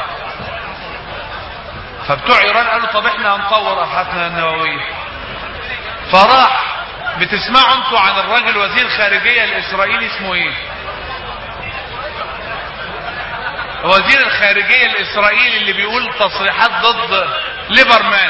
S10: فبتوع ايران قالوا طب احنا هنطور ابحاثنا النووية فراح بتسمعوا انتوا عن الراجل وزير خارجية الاسرائيلي اسمه ايه وزير الخارجية الاسرائيلي اللي بيقول تصريحات ضد ليبرمان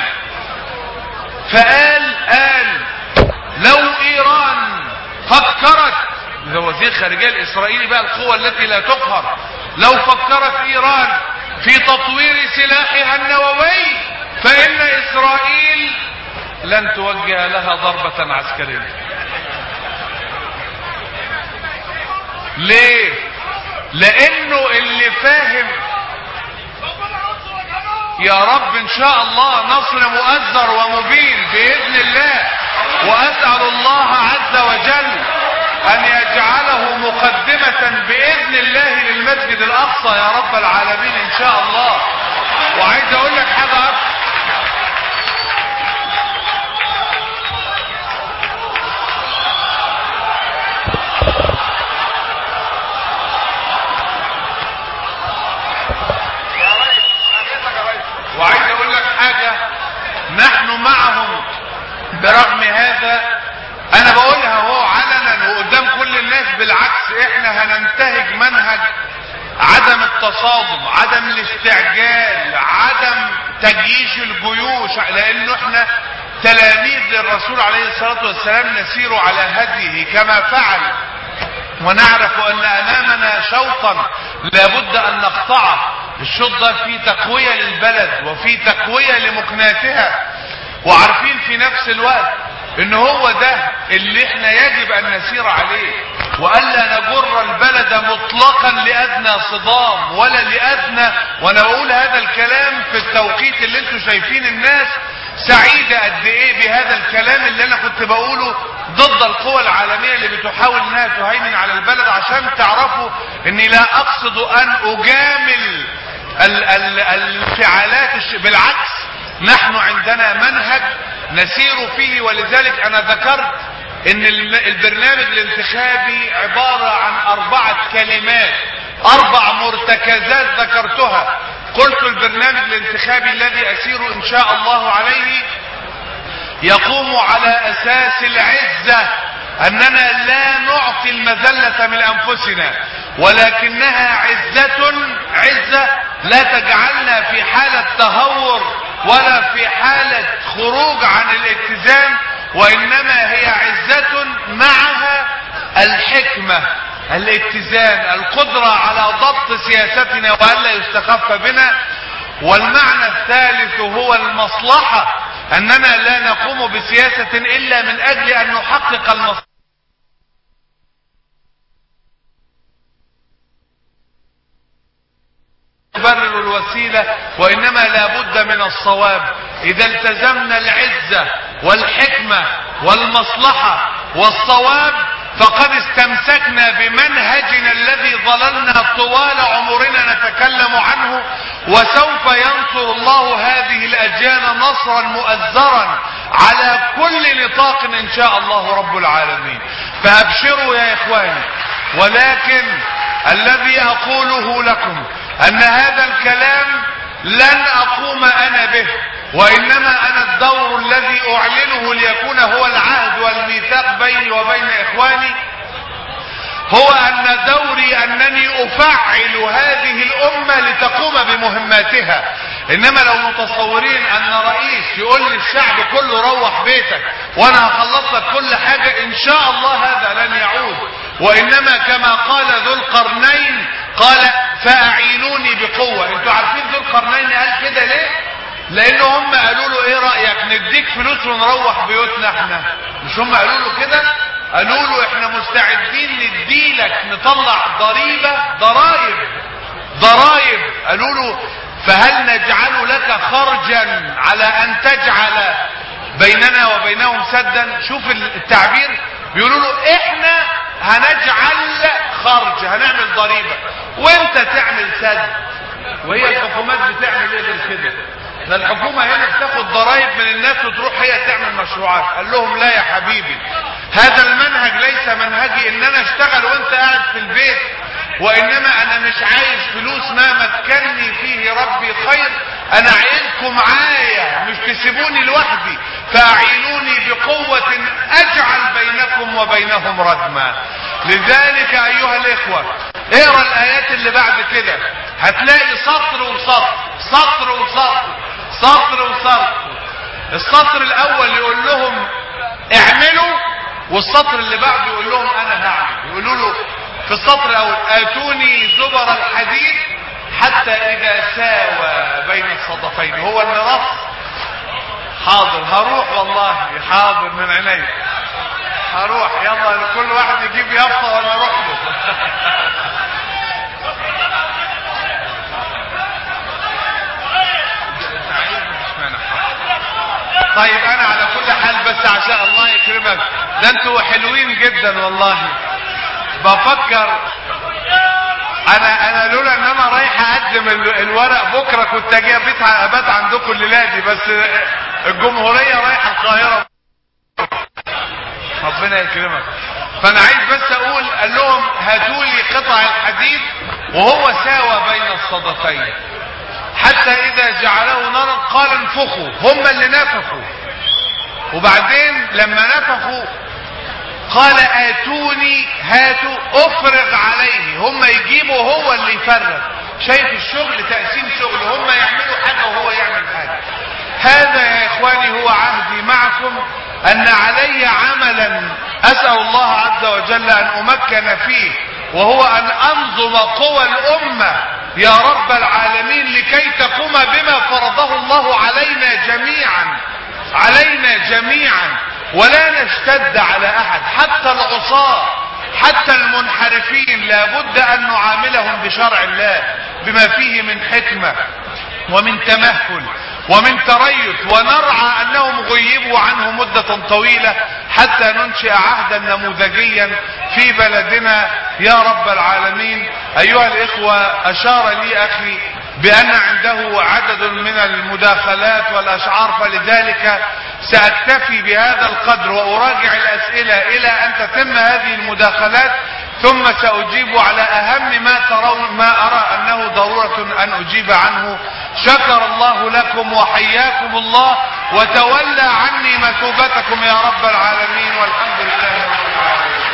S10: فقال قال لو ايران فكرت ده وزير خارجية الاسرائيلي بقى القوة التي لا تقهر لو فكرت ايران في تطوير سلاحها النووي فان اسرائيل لن توجه لها ضربة عسكرية ليه لانه اللي فاهم يا رب ان شاء الله نصر مؤزر ومبين باذن الله واسال الله عز وجل ان يجعله مقدمة باذن الله للمسجد الاقصى يا رب العالمين ان شاء الله وعايز اقول لك حاجة اكتر وعايز اقول لك حاجة نحن معهم برغم هذا انا بقولها هو علنا وقدام كل الناس بالعكس احنا هننتهج منهج عدم التصادم عدم الاستعجال عدم تجيش الجيوش لانه احنا تلاميذ للرسول عليه الصلاة والسلام نسير على هديه كما فعل ونعرف ان امامنا شوطا لابد ان نقطعه الشوط ده فيه تقوية للبلد وفيه تقوية لمكناتها وعارفين في نفس الوقت ان هو ده اللي احنا يجب ان نسير عليه والا نجر البلد مطلقا لادنى صدام ولا لادنى وانا بقول هذا الكلام في التوقيت اللي انتم شايفين الناس سعيدة قد ايه بهذا الكلام اللي انا كنت بقوله ضد القوى العالمية اللي بتحاول انها تهيمن على البلد عشان تعرفوا اني لا اقصد ان اجامل ال ال الانفعالات الش... بالعكس نحن عندنا منهج نسير فيه ولذلك انا ذكرت ان البرنامج الانتخابي عبارة عن اربعة كلمات اربع مرتكزات ذكرتها قلت البرنامج الانتخابي الذي اسير ان شاء الله عليه يقوم على اساس العزة اننا لا نعطي المذلة من انفسنا ولكنها عزة عزة لا تجعلنا في حالة تهور ولا في حالة خروج عن الاتزان وانما هي عزة معها الحكمة الاتزان القدرة على ضبط سياستنا والا يستخف بنا والمعنى الثالث هو المصلحة اننا لا نقوم بسياسة الا من اجل ان نحقق المصلحة تبرر الوسيلة وإنما لا بد من الصواب إذا التزمنا العزة والحكمة والمصلحة والصواب فقد استمسكنا بمنهجنا الذي ظللنا طوال عمرنا نتكلم عنه وسوف ينصر الله هذه الأجيال نصرا مؤزرا على كل نطاق إن شاء الله رب العالمين فأبشروا يا إخواني ولكن الذي أقوله لكم أن هذا الكلام لن أقوم أنا به وإنما أنا الدور الذي أعلنه ليكون هو العهد والميثاق بيني وبين إخواني هو أن دوري أنني أفعل هذه الأمة لتقوم بمهماتها إنما لو متصورين أن رئيس يقول للشعب كله روح بيتك وأنا هخلص لك كل حاجة إن شاء الله هذا لن يعود وإنما كما قال ذو القرنين قال فأعينوني بقوة انتوا عارفين ذو القرنين قال كده ليه لان هم قالوا له ايه رأيك نديك فلوس ونروح بيوتنا احنا مش هم قالوا له كده قالوا له احنا مستعدين نديلك نطلع ضريبة ضرائب ضرائب قالوا له فهل نجعل لك خرجا على ان تجعل بيننا وبينهم سدا شوف التعبير بيقولوا له احنا هنجعل خرج هنعمل ضريبة وانت تعمل سد وهي الحكومات بتعمل ايه غير كده ده الحكومة هنا بتاخد ضرائب من الناس وتروح هي تعمل مشروعات قال لهم لا يا حبيبي هذا المنهج ليس منهجي ان انا اشتغل وانت قاعد في البيت وانما انا مش عايز فلوس ما مكنني فيه ربي خير انا عايزكم معايا مش تسيبوني لوحدي فاعينوني بقوة اجعل بينكم وبينهم ردما لذلك ايها الاخوة اقرا الايات اللي بعد كده هتلاقي سطر وسطر سطر وسطر سطر وسطر السطر الاول يقول لهم اعملوا والسطر اللي بعده يقول لهم انا هعمل يقولوا له في السطر الاول اتوني زبر الحديد حتى اذا ساوى بين الصدفين هو المرص حاضر هروح والله حاضر من عيني هروح يلا كل واحد يجيب يافطه ولا اروح له طيب انا على كل حال بس عشان الله يكرمك ده انتوا حلوين جدا والله بفكر انا انا لولا ان انا رايح اقدم ال- الورق بكره كنت اجي ابيت ابات عندكم الليله دي بس الجمهوريه رايحه القاهره ربنا يكرمك فانا عايز بس اقول قال لهم هاتوا لي قطع الحديد وهو ساوى بين الصدفين حتى اذا جعله نارا قال انفخوا هم اللي نفخوا وبعدين لما نفخوا قال اتوني هاتوا افرغ عليه هم يجيبوا هو اللي يفرغ شايف الشغل تقسيم شغل هم يعملوا حاجة وهو يعمل حاجة هذا يا اخواني هو عهدي معكم ان علي عملا اسأل الله عز وجل ان امكن فيه وهو ان انظم قوى الامة يا رب العالمين لكي تقوم بما فرضه الله علينا جميعا علينا جميعا ولا نشتد على احد حتى العصاة حتى المنحرفين لابد ان نعاملهم بشرع الله بما فيه من حكمة ومن تمهل ومن تريث ونرعى انهم غيبوا عنه مدة طويلة حتى ننشئ عهدا نموذجيا في بلدنا يا رب العالمين ايها الاخوة اشار لي اخي بان عنده عدد من المداخلات والاشعار فلذلك ساكتفي بهذا القدر واراجع الاسئلة الى ان تتم هذه المداخلات ثم ساجيب على اهم ما ترون ما ارى انه ضرورة ان اجيب عنه شكر الله لكم وحياكم الله وتولى عني مثوبتكم يا رب العالمين والحمد لله رب العالمين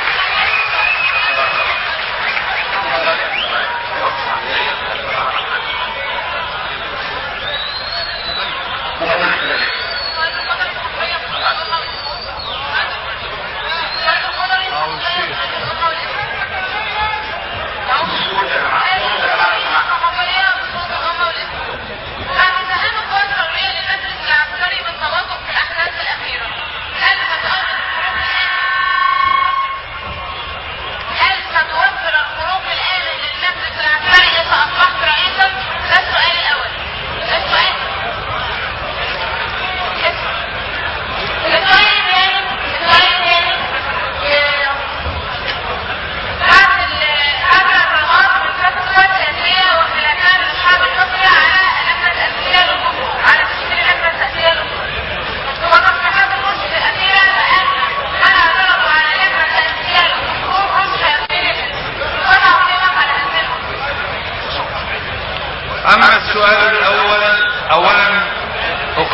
S11: هل ستوفر الخروج الآن للمجلس العسكري إذا أصبح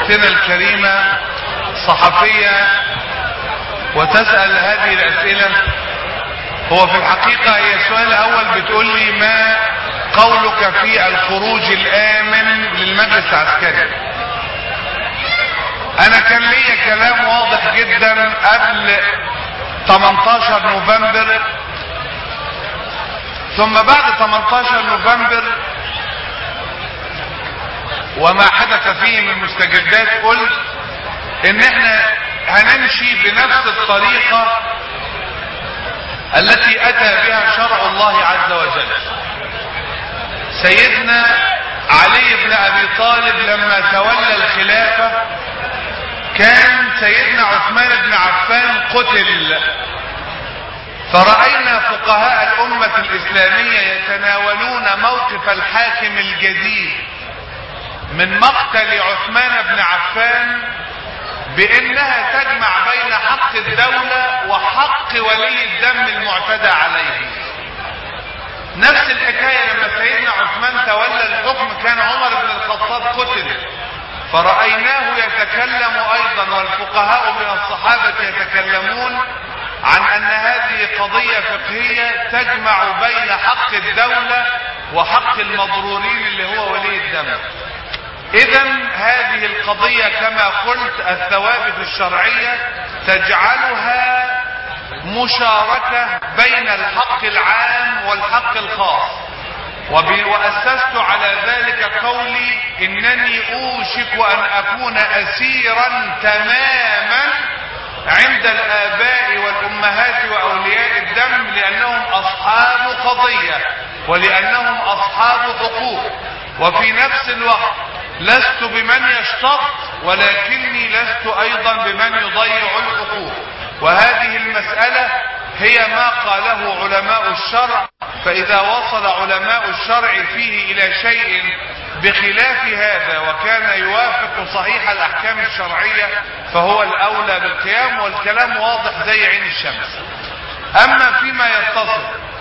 S10: اختنا الكريمة صحفية وتسأل هذه الاسئلة هو في الحقيقة هي السؤال الاول بتقول لي ما قولك في الخروج الامن للمجلس العسكري انا كان ليا كلام واضح جدا قبل 18 نوفمبر ثم بعد 18 نوفمبر وما حدث فيه من مستجدات قلت ان احنا هنمشي بنفس الطريقة التي اتى بها شرع الله عز وجل سيدنا علي بن ابي طالب لما تولى الخلافة كان سيدنا عثمان بن عفان قتل فرأينا فقهاء الأمة الإسلامية يتناولون موقف الحاكم الجديد من مقتل عثمان بن عفان بأنها تجمع بين حق الدولة وحق ولي الدم المعتدى عليه نفس الحكاية لما سيدنا عثمان تولى الحكم كان عمر بن الخطاب قتل فرأيناه يتكلم أيضا والفقهاء من الصحابة يتكلمون عن أن هذه قضية فقهية تجمع بين حق الدولة وحق المضرورين اللي هو ولي الدم إذا هذه القضية كما قلت الثوابت الشرعية تجعلها مشاركة بين الحق العام والحق الخاص وأسست على ذلك قولي إنني أوشك أن أكون أسيرا تماما عند الآباء والأمهات وأولياء الدم لأنهم أصحاب قضية ولأنهم أصحاب حقوق وفي نفس الوقت لست بمن يشتط ولكني لست أيضا بمن يضيع الحقوق وهذه المسألة هي ما قاله علماء الشرع فإذا وصل علماء الشرع فيه إلى شيء بخلاف هذا وكان يوافق صحيح الأحكام الشرعية فهو الأولى بالقيام والكلام واضح زي عين الشمس أما فيما يتصل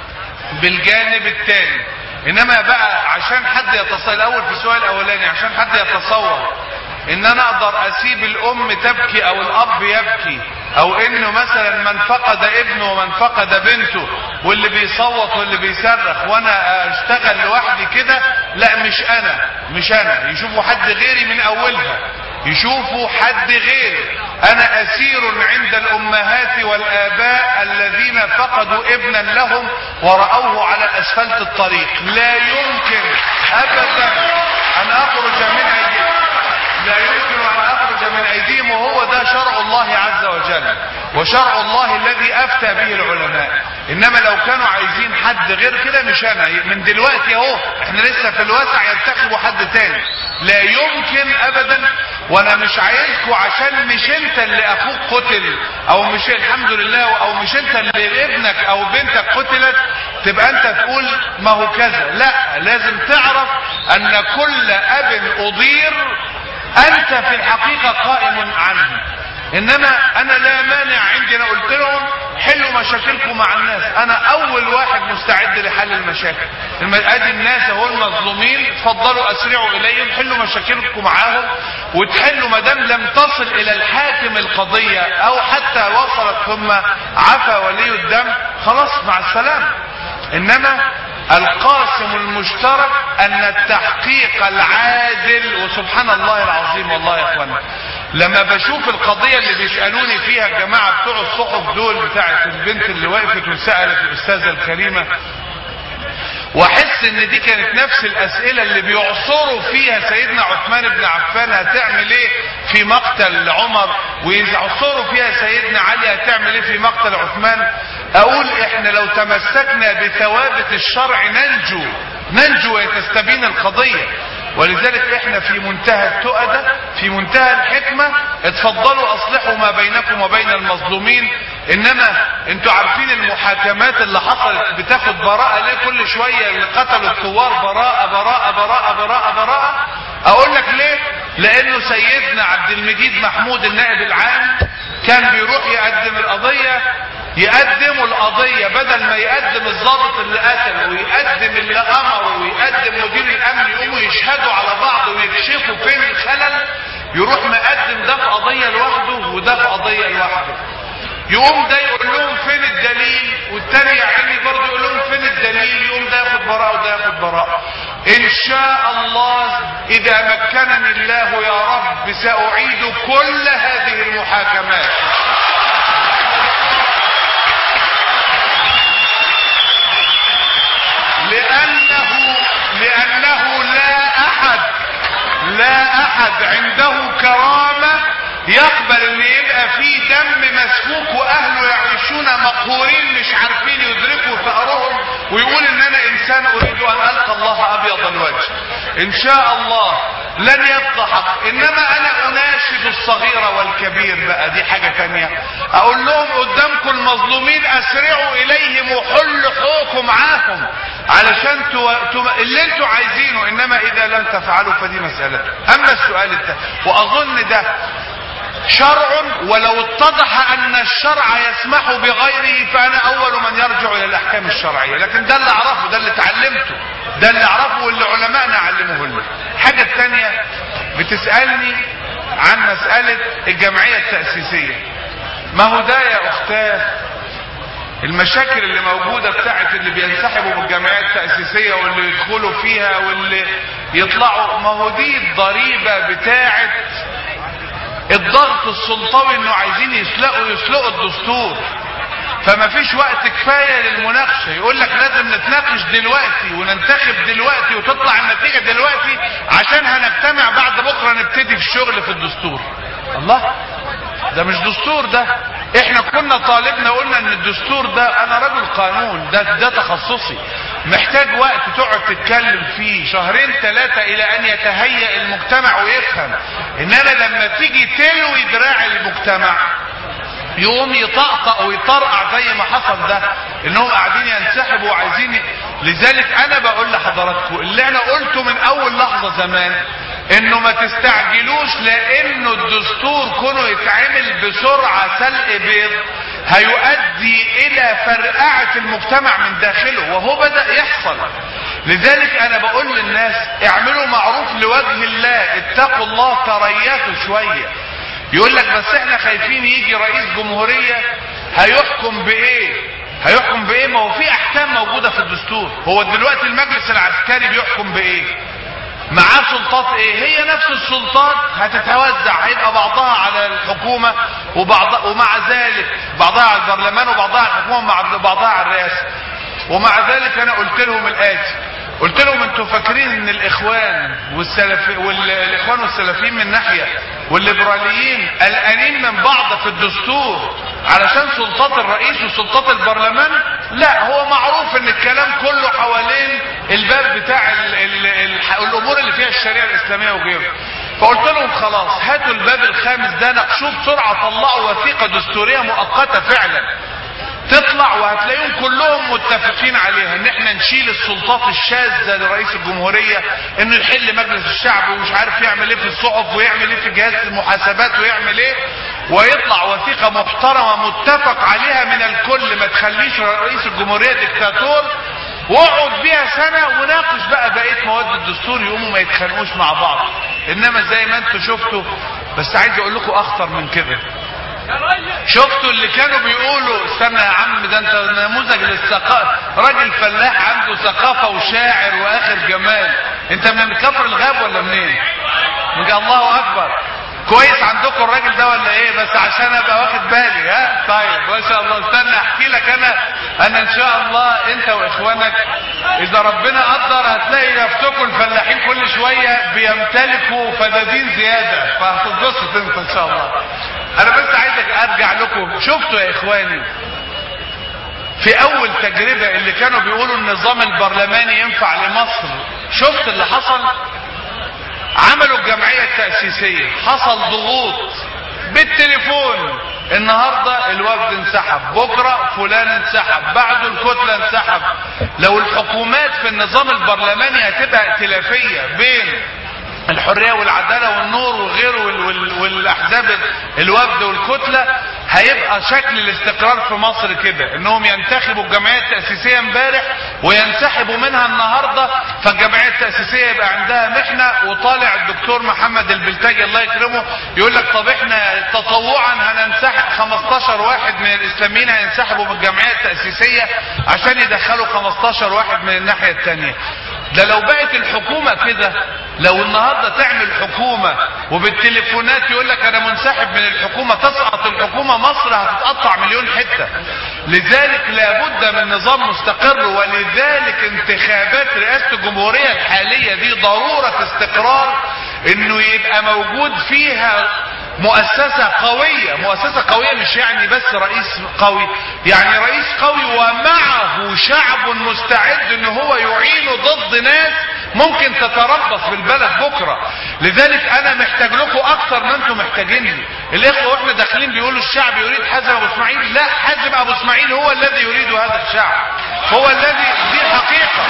S10: بالجانب الثاني إنما بقى عشان حد يتصل الأول في السؤال الأولاني عشان حد يتصور ان انا اقدر اسيب الام تبكي او الاب يبكي او انه مثلا من فقد ابنه ومن فقد بنته واللي بيصوت واللي بيصرخ وانا اشتغل لوحدي كده لا مش انا مش انا يشوفوا حد غيري من اولها يشوفوا حد غيري انا اسير عند الامهات والاباء الذين فقدوا ابنا لهم ورأوه على اسفلت الطريق لا يمكن ابدا ان اخرج من ايديهم لا يمكن ان اخرج من ايديهم وهو ده شرع الله عز وجل وشرع الله الذي افتى به العلماء انما لو كانوا عايزين حد غير كده مش انا من دلوقتي اهو احنا لسه في الوسع ينتخبوا حد تاني لا يمكن ابدا وانا مش عايزكم عشان مش انت اللي اخوك قتل او مش الحمد لله او مش انت اللي ابنك او بنتك قتلت تبقى انت تقول ما هو كذا لا لازم تعرف ان كل اب اضير انت في الحقيقة قائم عنه انما انا لا مانع عندي انا قلت لهم حلوا مشاكلكم مع الناس انا اول واحد مستعد لحل المشاكل ادي الناس اهو المظلومين اتفضلوا اسرعوا اليهم حلوا مشاكلكم معاهم وتحلوا ما دام لم تصل الى الحاكم القضيه او حتى وصلت ثم عفى ولي الدم خلاص مع السلامه انما القاسم المشترك ان التحقيق العادل وسبحان الله العظيم والله يا اخوانا لما بشوف القضية اللي بيسألوني فيها الجماعة بتوع الصحف دول بتاعت البنت اللي وقفت وسألت الأستاذة الكريمة واحس ان دي كانت نفس الاسئله اللي بيعصروا فيها سيدنا عثمان بن عفان هتعمل ايه في مقتل عمر ويعصروا فيها سيدنا علي هتعمل ايه في مقتل عثمان اقول احنا لو تمسكنا بثوابت الشرع ننجو ننجو وتستبين القضيه ولذلك احنا في منتهى التؤدة في منتهى الحكمة اتفضلوا اصلحوا ما بينكم وبين المظلومين انما انتوا عارفين المحاكمات اللي حصلت بتاخد براءة ليه كل شوية اللي قتلوا الثوار براءة براءة براءة براءة براءة اقول لك ليه لانه سيدنا عبد المجيد محمود النائب العام كان بيروح يقدم القضية يقدموا القضية بدل ما يقدم الضابط اللي قتل ويقدم اللي امر ويقدم مدير الامن يقوموا يشهدوا على بعض ويكشفوا فين الخلل يروح مقدم ده في قضية لوحده وده في قضية لوحده يقوم ده يقول لهم فين الدليل والتاني يا عيني برضه يقول لهم فين الدليل يقوم ده ياخد براءة وده ياخد براءة ان شاء الله اذا مكنني الله يا رب ساعيد كل هذه المحاكمات لانه لانه لا احد لا احد عنده كرامة يقبل ان يبقى في دم مسفوك واهله يعيشون مقهورين مش عارفين يدركوا ثأرهم ويقول ان انا انسان اريد ان القى الله ابيض الوجه ان شاء الله لن يبقى حق انما انا اناشد الصغير والكبير بقى دي حاجة تانية اقول لهم قدامكم المظلومين اسرعوا اليهم وحلوا حقوقكم معاهم علشان تو... تو... اللي انتوا عايزينه انما اذا لم تفعلوا فدي مسألة اما السؤال التاني واظن ده شرع ولو اتضح ان الشرع يسمح بغيره فانا اول من يرجع الى الاحكام الشرعية لكن ده اللي اعرفه ده اللي اتعلمته ده اللي اعرفه واللي علمائنا علموه لنا الحاجة التانية بتسألني عن مسألة الجمعية التأسيسية ما هو ده يا اختاه المشاكل اللي موجودة بتاعت اللي بينسحبوا من الجمعيات التأسيسية واللي يدخلوا فيها واللي يطلعوا ما هو دي الضريبة بتاعت الضغط السلطوي انه عايزين يسلقوا يسلقوا الدستور فما فيش وقت كفاية للمناقشة يقول لك لازم نتناقش دلوقتي وننتخب دلوقتي وتطلع النتيجة دلوقتي عشان هنجتمع بعد بكرة نبتدي في الشغل في الدستور الله ده مش دستور ده احنا كنا طالبنا قلنا ان الدستور ده انا رجل قانون ده ده تخصصي محتاج وقت تقعد تتكلم فيه شهرين ثلاثة الى ان يتهيأ المجتمع ويفهم انما لما تيجي تلوي دراع المجتمع يقوم يطقطق ويطرقع زي ما حصل ده انهم قاعدين ينسحبوا وعايزين لذلك انا بقول لحضراتكم اللي انا قلته من اول لحظة زمان انه ما تستعجلوش لانه الدستور كونه يتعمل بسرعة سلق بيض هيؤدي الى فرقعة المجتمع من داخله وهو بدأ يحصل لذلك انا بقول للناس اعملوا معروف لوجه الله اتقوا الله تريثوا شوية يقول لك بس احنا خايفين يجي رئيس جمهورية هيحكم بايه هيحكم بايه ما هو في احكام موجودة في الدستور هو دلوقتي المجلس العسكري بيحكم بايه معاه سلطات ايه هي نفس السلطات هتتوزع هيبقى بعضها على الحكومة وبعض ومع ذلك بعضها على البرلمان وبعضها على الحكومة ومع بعضها على الرئاسة ومع ذلك انا قلت لهم الاتي قلت لهم انتوا فاكرين ان الاخوان والسلف والاخوان والسلفيين من ناحية والليبراليين قلقانين من بعض في الدستور علشان سلطات الرئيس وسلطات البرلمان لا هو معروف ان الكلام كله حوالين الباب بتاع ال ال ال الامور اللي فيها الشريعة الاسلامية وغيره فقلت لهم خلاص هاتوا الباب الخامس ده ناقشوه بسرعة طلعوا وثيقة دستورية مؤقتة فعلا تطلع وهتلاقيهم كلهم متفقين عليها ان احنا نشيل السلطات الشاذة لرئيس الجمهورية انه يحل مجلس الشعب ومش عارف يعمل ايه في الصحف ويعمل ايه في جهاز المحاسبات ويعمل ايه ويطلع وثيقة محترمة متفق عليها من الكل ما تخليش رئيس الجمهورية دكتاتور واقعد بيها سنة وناقش بقى بقية مواد الدستور يقوموا ما يتخانقوش مع بعض انما زي ما انتوا شفتوا بس عايز اقول لكم اخطر من كده شفتوا اللي كانوا بيقولوا استنى يا عم ده انت نموذج للثقافه راجل فلاح عنده ثقافه وشاعر واخر جمال انت من كفر الغاب ولا منين من الله اكبر كويس عندكم الراجل ده ولا ايه بس عشان ابقى واخد بالي ها طيب ما شاء الله استنى احكي لك انا انا ان شاء الله انت واخوانك اذا ربنا قدر هتلاقي نفسكم الفلاحين كل شويه بيمتلكوا فدادين زياده فهتتبسط انت ان شاء الله انا بس عايزك ارجع لكم شفتوا يا اخواني في اول تجربة اللي كانوا بيقولوا النظام البرلماني ينفع لمصر شفت اللي حصل عملوا الجمعية التأسيسية حصل ضغوط بالتليفون النهاردة الوفد انسحب بكرة فلان انسحب بعده الكتلة انسحب لو الحكومات في النظام البرلماني هتبقى ائتلافية بين الحرية والعدالة والنور وغيره وال وال والاحزاب الوفد والكتلة هيبقى شكل الاستقرار في مصر كده انهم ينتخبوا الجمعية التأسيسية امبارح وينسحبوا منها النهاردة فالجمعية التأسيسية يبقى عندها محنة وطالع الدكتور محمد البلتاجي الله يكرمه يقول لك طب احنا تطوعا هننسحب 15 واحد من الاسلاميين هينسحبوا من الجمعيه التاسيسيه عشان يدخلوا 15 واحد من الناحيه الثانيه ده لو بقت الحكومه كده لو النهارده تعمل حكومه وبالتليفونات يقول لك انا منسحب من الحكومه تسقط الحكومه مصر هتتقطع مليون حته لذلك لابد من نظام مستقر ولذلك انتخابات رئاسه الجمهوريه الحاليه دي ضروره استقرار انه يبقى موجود فيها مؤسسة قوية مؤسسة قوية مش يعني بس رئيس قوي يعني رئيس قوي ومعه شعب مستعد ان هو يعينه ضد ناس ممكن تتربص بالبلد بكرة لذلك انا محتاج لكم اكتر ما انتم محتاجين لي الاخوة واحنا داخلين بيقولوا الشعب يريد حازم ابو اسماعيل لا حازم ابو اسماعيل هو الذي يريد هذا الشعب هو الذي دي حقيقة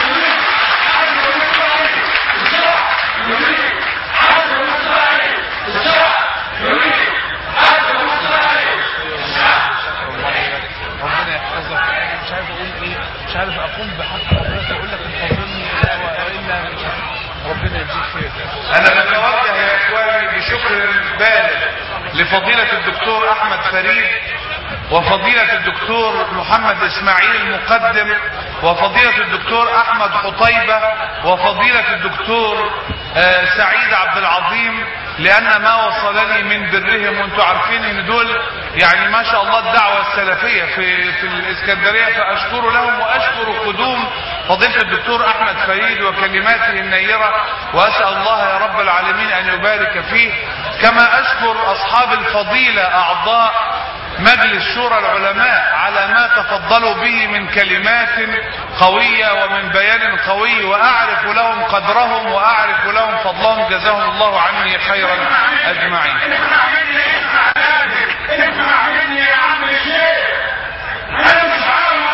S11: ربنا يحفظك انا مش عارف اقول ايه مش عارف اقوم بحق حضرتك اقول لك انتظرني والا مش عارف. ربنا يجزيك خير
S10: انا بتوجه يا اخواني بشكر بالغ لفضيلة الدكتور احمد فريد وفضيلة الدكتور محمد اسماعيل المقدم وفضيلة الدكتور احمد حطيبة وفضيلة الدكتور آه، سعيد عبد العظيم لان ما وصلني من برهم وانتم عارفين ان دول يعني ما شاء الله الدعوة السلفية في في الاسكندرية فاشكر لهم واشكر قدوم فضيلة الدكتور احمد فريد وكلماته النيرة واسأل الله يا رب العالمين ان يبارك فيه كما اشكر اصحاب الفضيلة اعضاء مجلس شورى العلماء على ما تفضلوا به من كلمات قوية ومن بيان قوي وأعرف لهم قدرهم وأعرف لهم فضلهم جزاهم الله عني خيرا أجمعين
S9: اسمع مني يا عم الشيخ انا مش عاوز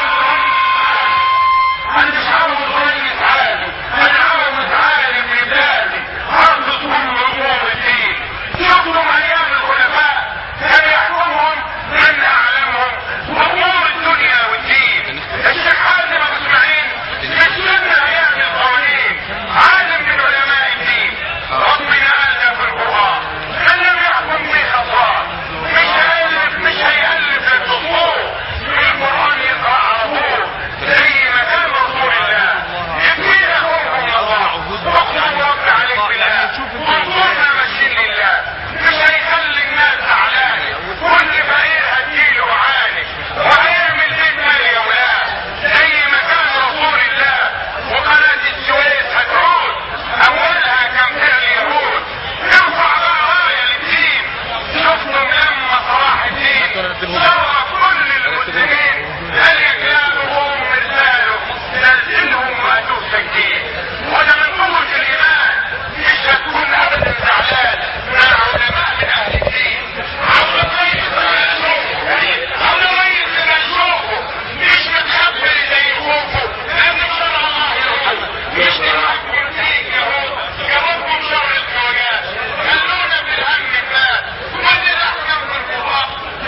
S9: انا مش عاوز رئيس عالم انا عاوز عالم لبلادي عاوز تكون امور الدين شوفوا ايام الخلفاء كان يحكمهم من اعلمهم امور الدنيا والدين الشيخ حازم ابو اسماعيل مش لنا يعمل قوانين عالم من علماء الدين ربنا قال في القران من لم يحكم به خطأ مش هيألف مش هيألف الدستور القرآن يقرأ على طول زي ما كان رسول الله يدينا حكم الله وحكم رب عليك بالله وطولنا ماشيين لله مش هيخلي الناس زعلان كل فقير هتجيله معاني وهيعمل بيت مال يا ولاد زي ما كان رسول الله وقناة السويس هتعود أولها كان فيها اليهود ارفع بقى راية للدين شفتم لما صلاح الدين صرف كل المسلمين هل يكلمهم مثاله نزلهم واتوا سجين وده من قوة الإيمان مش هتكون أبدا زعلان مع علماء من أهل الدين عبد الرئيس عبد الرئيس لما نشوفه مش متخبي زي خوفه لأن شرع الله يرحم مش تحكم فيك يا رب يا رب شر الخواجات خلونا بالهم الناس ومن الأحكم في القرآن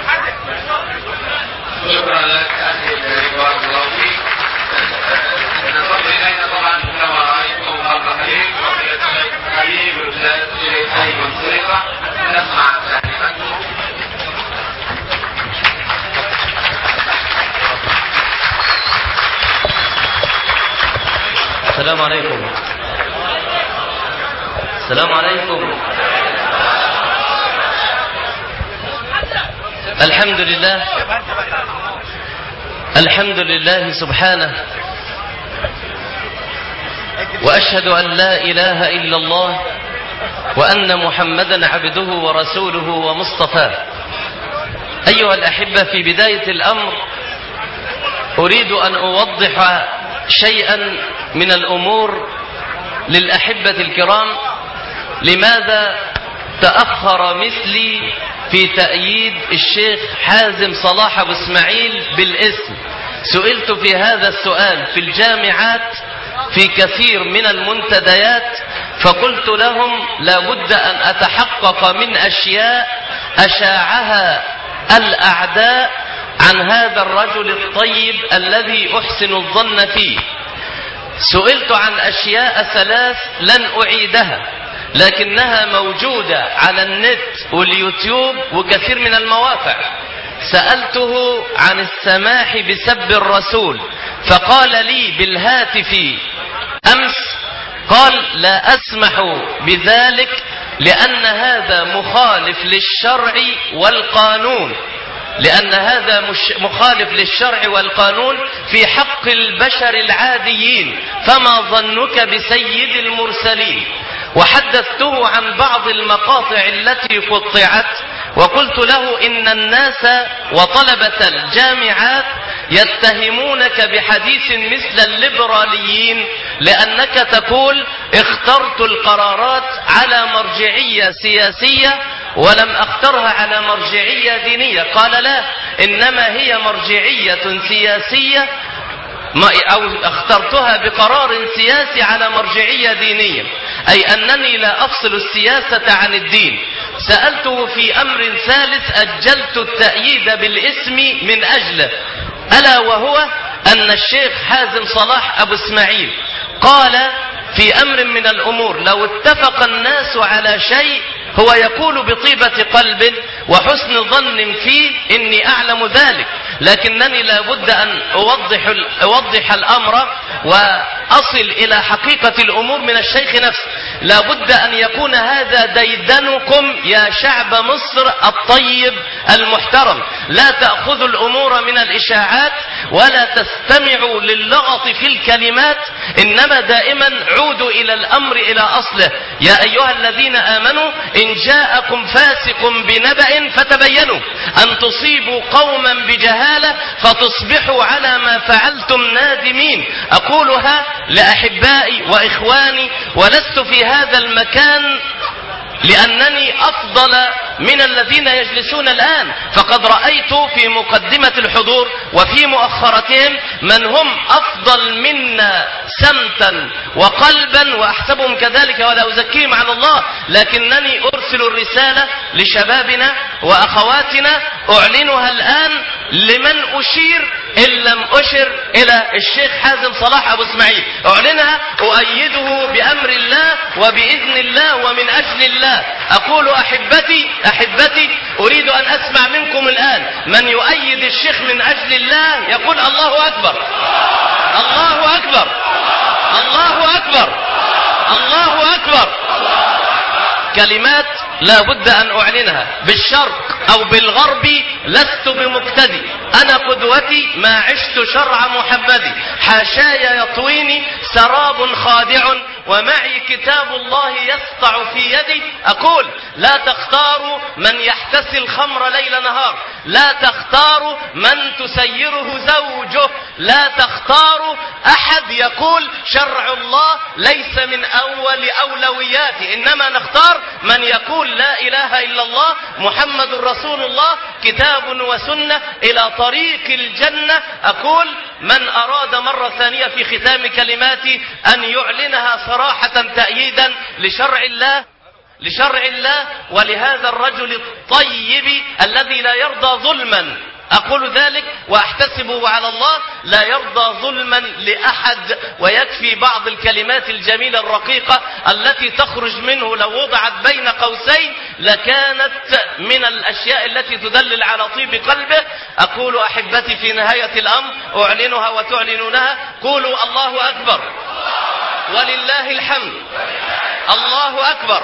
S7: شكرا لك اخي رضوان الله فيك ننضم الينا طبعا كما رايتم قبل قليل فضيله الشيخ حبيب الاستاذ الشيخ ايمن صيغه نسمع كلمته
S12: السلام عليكم السلام عليكم الحمد لله الحمد لله سبحانه واشهد ان لا اله الا الله وان محمدا عبده ورسوله ومصطفاه ايها الاحبه في بدايه الامر اريد ان اوضح شيئا من الامور للاحبه الكرام لماذا تاخر مثلي في تأييد الشيخ حازم صلاح ابو اسماعيل بالاسم سئلت في هذا السؤال في الجامعات في كثير من المنتديات فقلت لهم لابد ان اتحقق من اشياء اشاعها الاعداء عن هذا الرجل الطيب الذي احسن الظن فيه سئلت عن اشياء ثلاث لن اعيدها لكنها موجودة على النت واليوتيوب وكثير من المواقع سألته عن السماح بسب الرسول فقال لي بالهاتف أمس قال لا أسمح بذلك لأن هذا مخالف للشرع والقانون لأن هذا مش مخالف للشرع والقانون في حق البشر العاديين فما ظنك بسيد المرسلين وحدثته عن بعض المقاطع التي قطعت وقلت له إن الناس وطلبة الجامعات يتهمونك بحديث مثل الليبراليين لأنك تقول اخترت القرارات على مرجعية سياسية ولم اخترها على مرجعية دينية قال لا إنما هي مرجعية سياسية ما أو اخترتها بقرار سياسي على مرجعية دينية أي أنني لا أفصل السياسة عن الدين سألته في أمر ثالث أجلت التأييد بالاسم من أجله ألا وهو أن الشيخ حازم صلاح أبو اسماعيل قال في أمر من الأمور لو اتفق الناس على شيء هو يقول بطيبة قلب وحسن ظن فيه إني أعلم ذلك لكنني لابد أن أوضح, أوضح الأمر وأصل إلى حقيقة الأمور من الشيخ نفسه لابد أن يكون هذا ديدنكم يا شعب مصر الطيب المحترم لا تأخذوا الأمور من الإشاعات ولا تستمعوا للغط في الكلمات إنما دائما عودوا إلى الأمر إلى أصله يا أيها الذين آمنوا إن جاءكم فاسق بنبأ فتبينوا أن تصيبوا قوما بجهالة فتصبحوا على ما فعلتم نادمين أقولها لأحبائي وإخواني ولست في هذا المكان لأنني أفضل من الذين يجلسون الآن فقد رأيت في مقدمة الحضور وفي مؤخرتهم من هم أفضل منا سمتا وقلبا وأحسبهم كذلك ولا أزكيهم على الله لكنني أرسل الرسالة لشبابنا وأخواتنا أعلنها الآن لمن أشير إن لم أشر إلى الشيخ حازم صلاح أبو اسماعيل أعلنها أؤيده بأمر الله وبإذن الله ومن أجل الله أقول أحبتي أحبتي أريد أن أسمع منكم الآن من يؤيد الشيخ من أجل الله يقول الله أكبر الله أكبر الله أكبر الله أكبر كلمات لا بد أن أعلنها بالشرق أو بالغرب لست بمبتدي أنا قدوتي ما عشت شرع محمد حاشاي يطويني سراب خادع ومعي كتاب الله يسطع في يدي أقول لا تختاروا من يحتسي الخمر ليل نهار لا تختاروا من تسيره زوجه لا تختاروا أحد يقول شرع الله ليس من أول أولوياتي إنما نختار من يقول لا إله إلا الله محمد رسول الله كتاب وسنة إلى طريق الجنة أقول من أراد مرة ثانية في ختام كلماتي أن يعلنها صراحة تأييدا لشرع الله لشرع الله ولهذا الرجل الطيب الذي لا يرضى ظلما أقول ذلك وأحتسبه على الله لا يرضى ظلما لأحد ويكفي بعض الكلمات الجميلة الرقيقة التي تخرج منه لو وضعت بين قوسين لكانت من الأشياء التي تدلل على طيب قلبه أقول أحبتي في نهاية الأمر أعلنها وتعلنونها قولوا الله أكبر ولله الحمد الله أكبر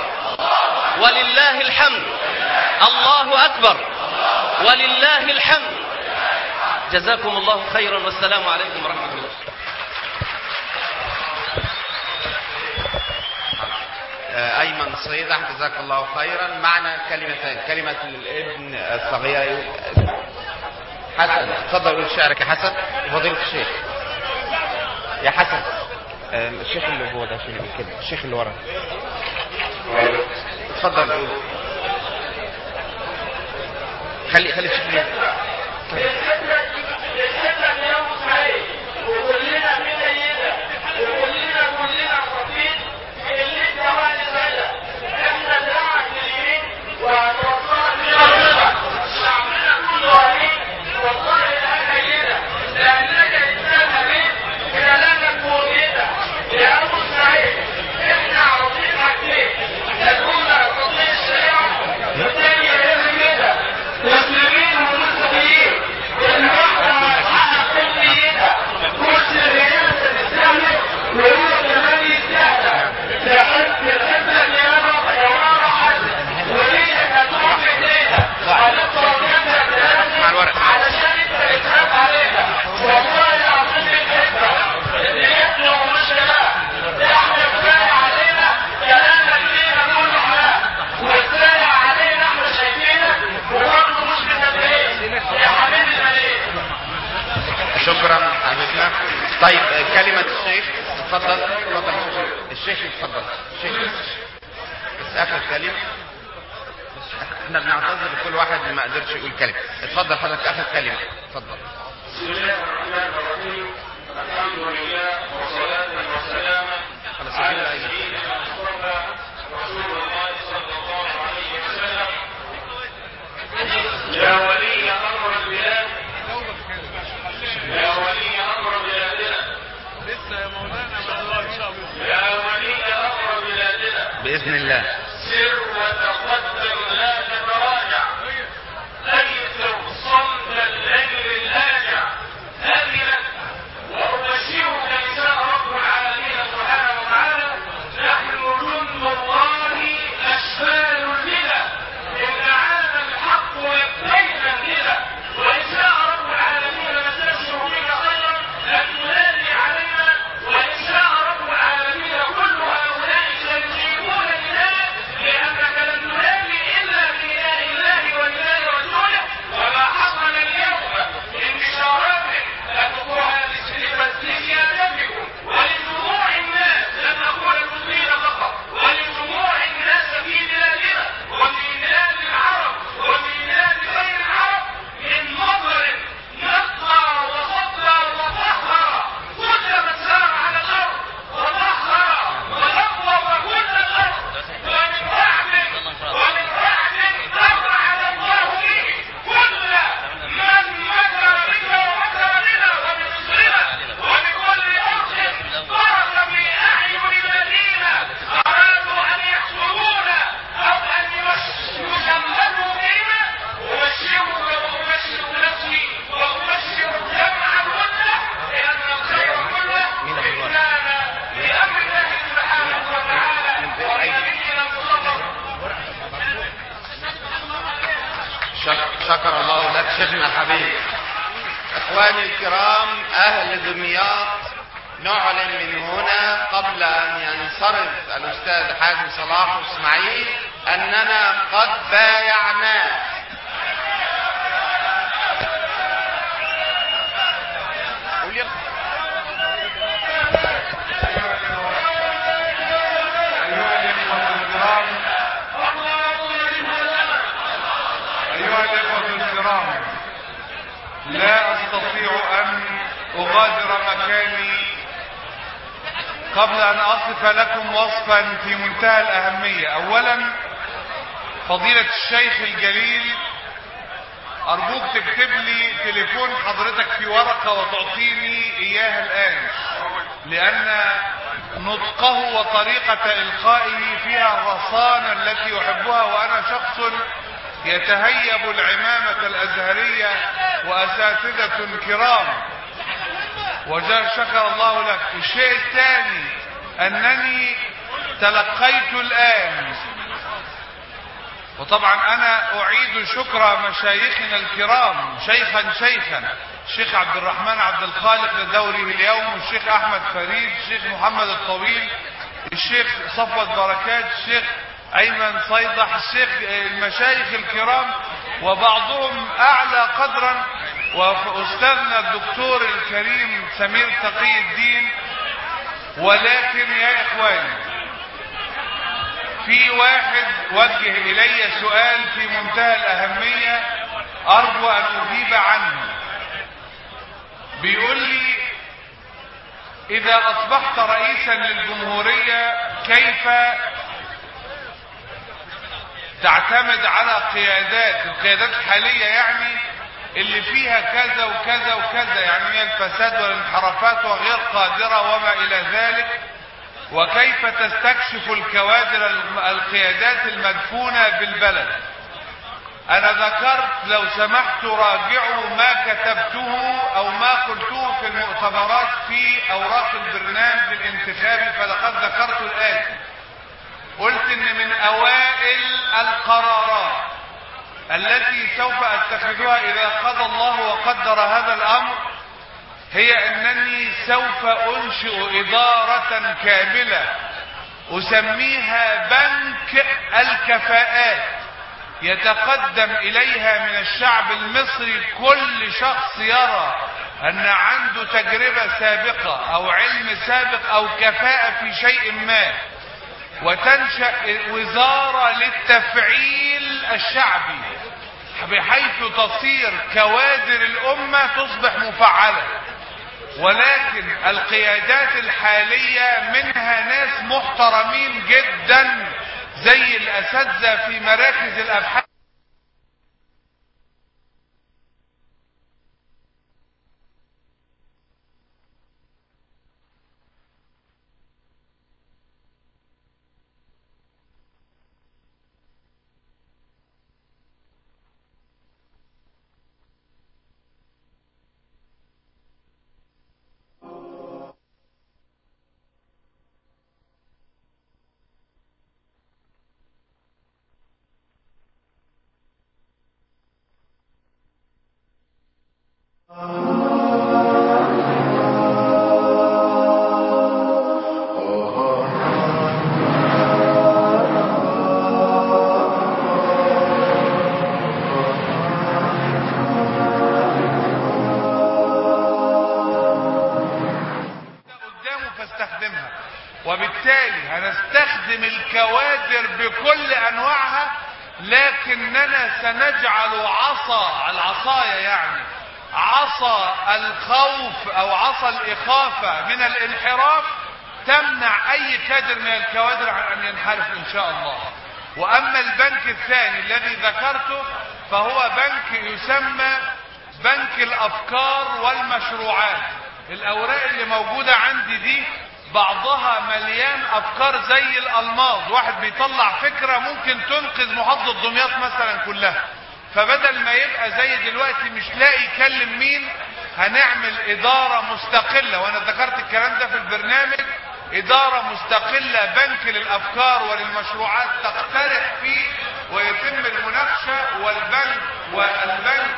S12: ولله الحمد الله أكبر ولله الحمد جزاكم الله خيرا والسلام عليكم ورحمة الله
S7: آه، أيمن صيدح جزاك الله خيرا معنا كلمتان كلمة للابن الصغير حسن تفضل قول شعرك يا حسن فضيلة الشيخ يا حسن آه، الشيخ اللي هو ده عشان يقول كده الشيخ اللي ورا اتفضل قول خلي خلي الشيخ اللي
S9: كلامك مؤيدة يا ابو سعيد احنا عاوزين حاجتين
S7: اتفضل اتفضل الشيخ اتفضل الشيخ بس اخر كلمه احنا بنعتذر لكل واحد ما قدرش يقول كلمه اتفضل حضرتك اخر كلمه اتفضل
S9: بسم الله الرحمن الرحيم الحمد لله وصلاة وسلاما
S7: خلاص
S9: على
S7: كده.
S9: سيدنا المصطفى رسول الله صلى الله عليه وسلم يا ولي امر البلاد يا ولي امر بلادنا يا ولي امر بلادنا
S7: باذن الله
S9: سر وتقدم لا تتراجع أيثر صمت الليل الهاجع آمنا وأبشرك نساء رب العالمين سبحانه وتعالى نحن جند الله أشبال الهدى إن عاد الحق يبتينا الهدى ونساء رب العالمين نستبشر بك خيرا أن تنادي علينا ونساء رب العالمين كل هؤلاء سيجيبون النداء لأنك لن تنادي إلا بنداء الله ونداء رسوله وما حصل اليوم من بشارات أذكرها لسيادتكم ولجموع الناس لم نقول المسلمين فقط ولجموع الناس في بلادنا وفي بلاد العرب وفي بلاد غير العرب من مطر نقى وخطى وطهر كل من سار على الأرض وطهر ونقى كل الأرض ومن رعد ومن رعد أبرع الله به كل من مكر بك ومكر بنا وبمصرنا وبكل أرض فرق في أعين الذين أرادوا أن يحصرونا أو أن يشملوا بنا أبشرك وأبشر نفسي وأبشر جمع الأمة لأن الخير كله إكمالا لأمر الله سبحانه وتعالى ولنبينا المصطفى
S7: شك- شكر الله لك شيخنا الحبيب اخواني الكرام اهل دمياط نعلن من هنا قبل ان ينصرف الاستاذ حازم صلاح واسماعيل اننا قد بايعناه قول يا
S10: أيها الإخوة الكرام أيها الإخوة الكرام لا أستطيع أن أغادر مكاني قبل أن أصف لكم وصفا في منتهى الأهمية أولا فضيلة الشيخ الجليل أرجوك تكتب لي تليفون حضرتك في ورقة وتعطيني إياها الآن لأن نطقه وطريقة إلقائه فيها الرصانة التي يحبها وأنا شخص يتهيب العمامة الأزهرية وأساتذة كرام وجاء شكر الله لك الشيء الثاني أنني تلقيت الآن وطبعا انا اعيد شكر مشايخنا الكرام شيخا شيخا الشيخ عبد الرحمن عبد الخالق لدوره اليوم والشيخ احمد فريد الشيخ محمد الطويل الشيخ صفوت بركات الشيخ ايمن صيدح الشيخ المشايخ الكرام وبعضهم اعلى قدرا واستاذنا الدكتور الكريم سمير تقي الدين ولكن يا اخواني في واحد وجه الي سؤال في منتهى الاهمية ارجو ان اجيب عنه بيقول لي اذا اصبحت رئيسا للجمهورية كيف تعتمد على قيادات القيادات الحالية يعني اللي فيها كذا وكذا وكذا يعني من الفساد والانحرافات وغير قادرة وما الى ذلك وكيف تستكشف الكوادر الم- القيادات المدفونة بالبلد انا ذكرت لو سمحت راجعوا ما كتبته او ما قلته في المؤتمرات في اوراق البرنامج الانتخابي فلقد ذكرت الاتي قلت ان من اوائل القرارات التي سوف اتخذها اذا قضى الله وقدر هذا الامر هي انني سوف انشئ ادارة كاملة اسميها بنك الكفاءات يتقدم اليها من الشعب المصري كل شخص يرى ان عنده تجربة سابقة او علم سابق او كفاءة في شيء ما وتنشأ وزارة للتفعيل الشعبي بحيث تصير كوادر الأمة تصبح مفعلة ولكن القيادات الحالية منها ناس محترمين جدا زي الأساتذة في مراكز الأبحاث قدامه فاستخدمها وبالتالي هنستخدم الكوادر بكل انواعها لكننا سنجعل عصا العصاية يعني عصا الخوف او عصا الاخافة من الانحراف تمنع اي كادر من الكوادر عن ان ينحرف ان شاء الله واما البنك الثاني الذي ذكرته فهو بنك يسمى بنك الافكار والمشروعات الاوراق اللي موجودة عندي دي بعضها مليان افكار زي الالماظ واحد بيطلع فكرة ممكن تنقذ محافظة دمياط مثلا كلها فبدل ما يبقى زي دلوقتي مش لاقي يكلم مين هنعمل ادارة مستقلة وانا ذكرت الكلام ده في البرنامج ادارة مستقلة بنك للافكار وللمشروعات تقترح فيه ويتم المناقشة والبنك والبنك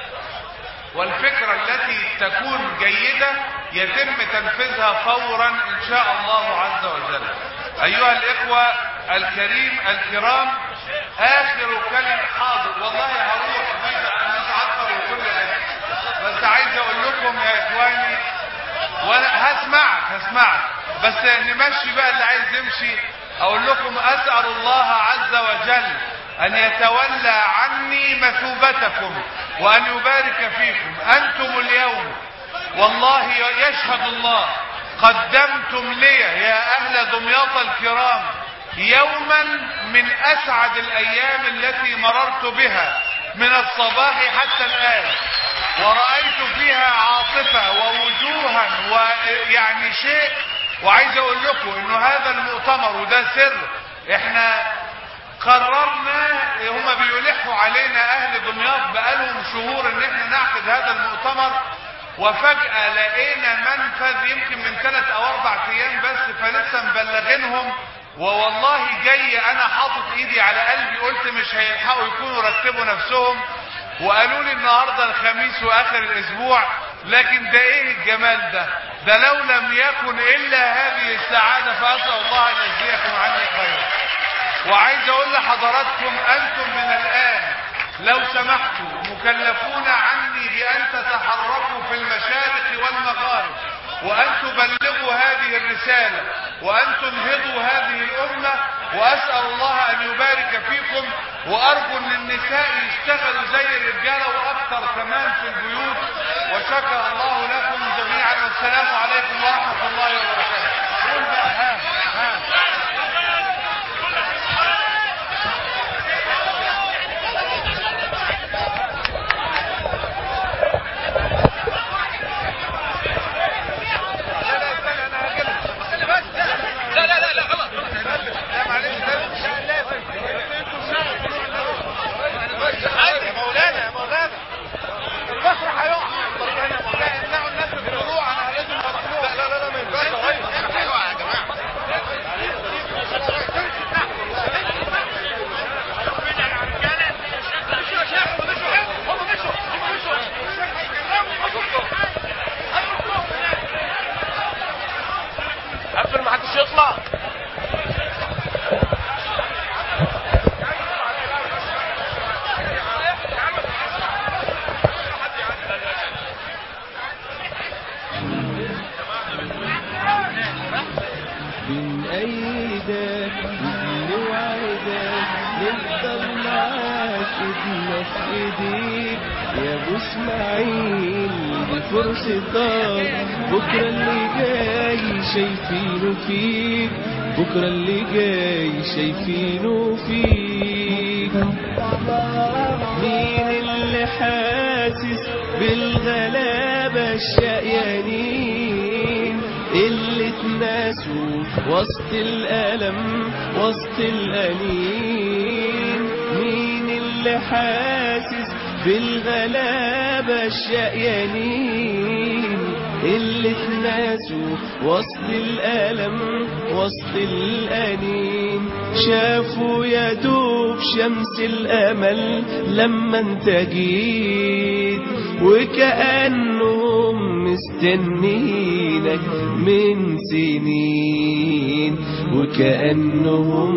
S10: والفكرة التي تكون جيدة يتم تنفيذها فورا ان شاء الله عز وجل ايها الاخوة الكريم الكرام اخر كلمة حاضر والله هروح مش مش عطر وكل حاجة بس عايز اقول لكم يا اخواني وانا هسمعك هسمعك بس نمشي بقى اللي عايز يمشي اقول لكم اسأل الله عز وجل ان يتولى عني مثوبتكم وان يبارك فيكم انتم اليوم والله يشهد الله قدمتم لي يا اهل دمياط الكرام يوما من اسعد الايام التي مررت بها من الصباح حتى الان ورأيت فيها عاطفة ووجوها ويعني شيء وعايز اقول لكم انه هذا المؤتمر وده سر احنا قررنا هما بيلحوا علينا اهل دمياط بقالهم شهور ان احنا نعقد هذا المؤتمر وفجأة لقينا منفذ يمكن من ثلاث او اربع ايام بس فلسه مبلغينهم ووالله جاي انا حاطط ايدي على قلبي قلت مش هيلحقوا يكونوا رتبوا نفسهم وقالوا لي النهارده الخميس واخر الاسبوع لكن ده ايه الجمال ده ده لو لم يكن الا هذه السعادة فاسأل الله ان يجزيكم عني خيرا وعايز اقول لحضراتكم انتم من الان لو سمحتوا مكلفون عني بان تتحركوا في المشارق والمغارب وان تبلغوا هذه الرسالة وان تنهضوا هذه الامة واسأل الله ان يبارك فيكم وارجو ان النساء يشتغلوا زي الرجالة واكثر كمان في البيوت وشكر الله لكم جميعا والسلام عليكم ورحمة الله وبركاته قول بقى ها ها
S9: لا لا لا لا غلط لا معلش يا مولانا يا مولانا المسرح هيقع يا مولانا امنعوا الناس من الطلوع انا لازم اطلع لا لا لا ما ينفعش هيقع يا جماعه
S5: ايدنا في ايديك يا ابو اسماعيل دي فرصتك بكره اللي جاي شايفينه فيك بكره اللي جاي شايفينه فيك مين اللي حاسس بالغلابة الشقيانين اللي اتناسوا وسط الألم وسط الأنين مين اللي حاسس بالغلابة الشقيانين اللي اتناسوا وسط الألم وسط الأنين شافوا يا دوب شمس الأمل لما انت جيت وكأنهم مستنينك من سنين وكأنهم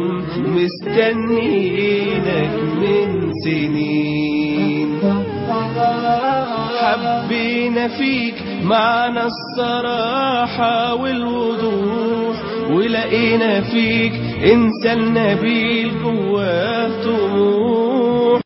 S5: مستنينك من سنين حبينا فيك معنى الصراحة والوضوح ولقينا فيك انسان نبيل جواه طموح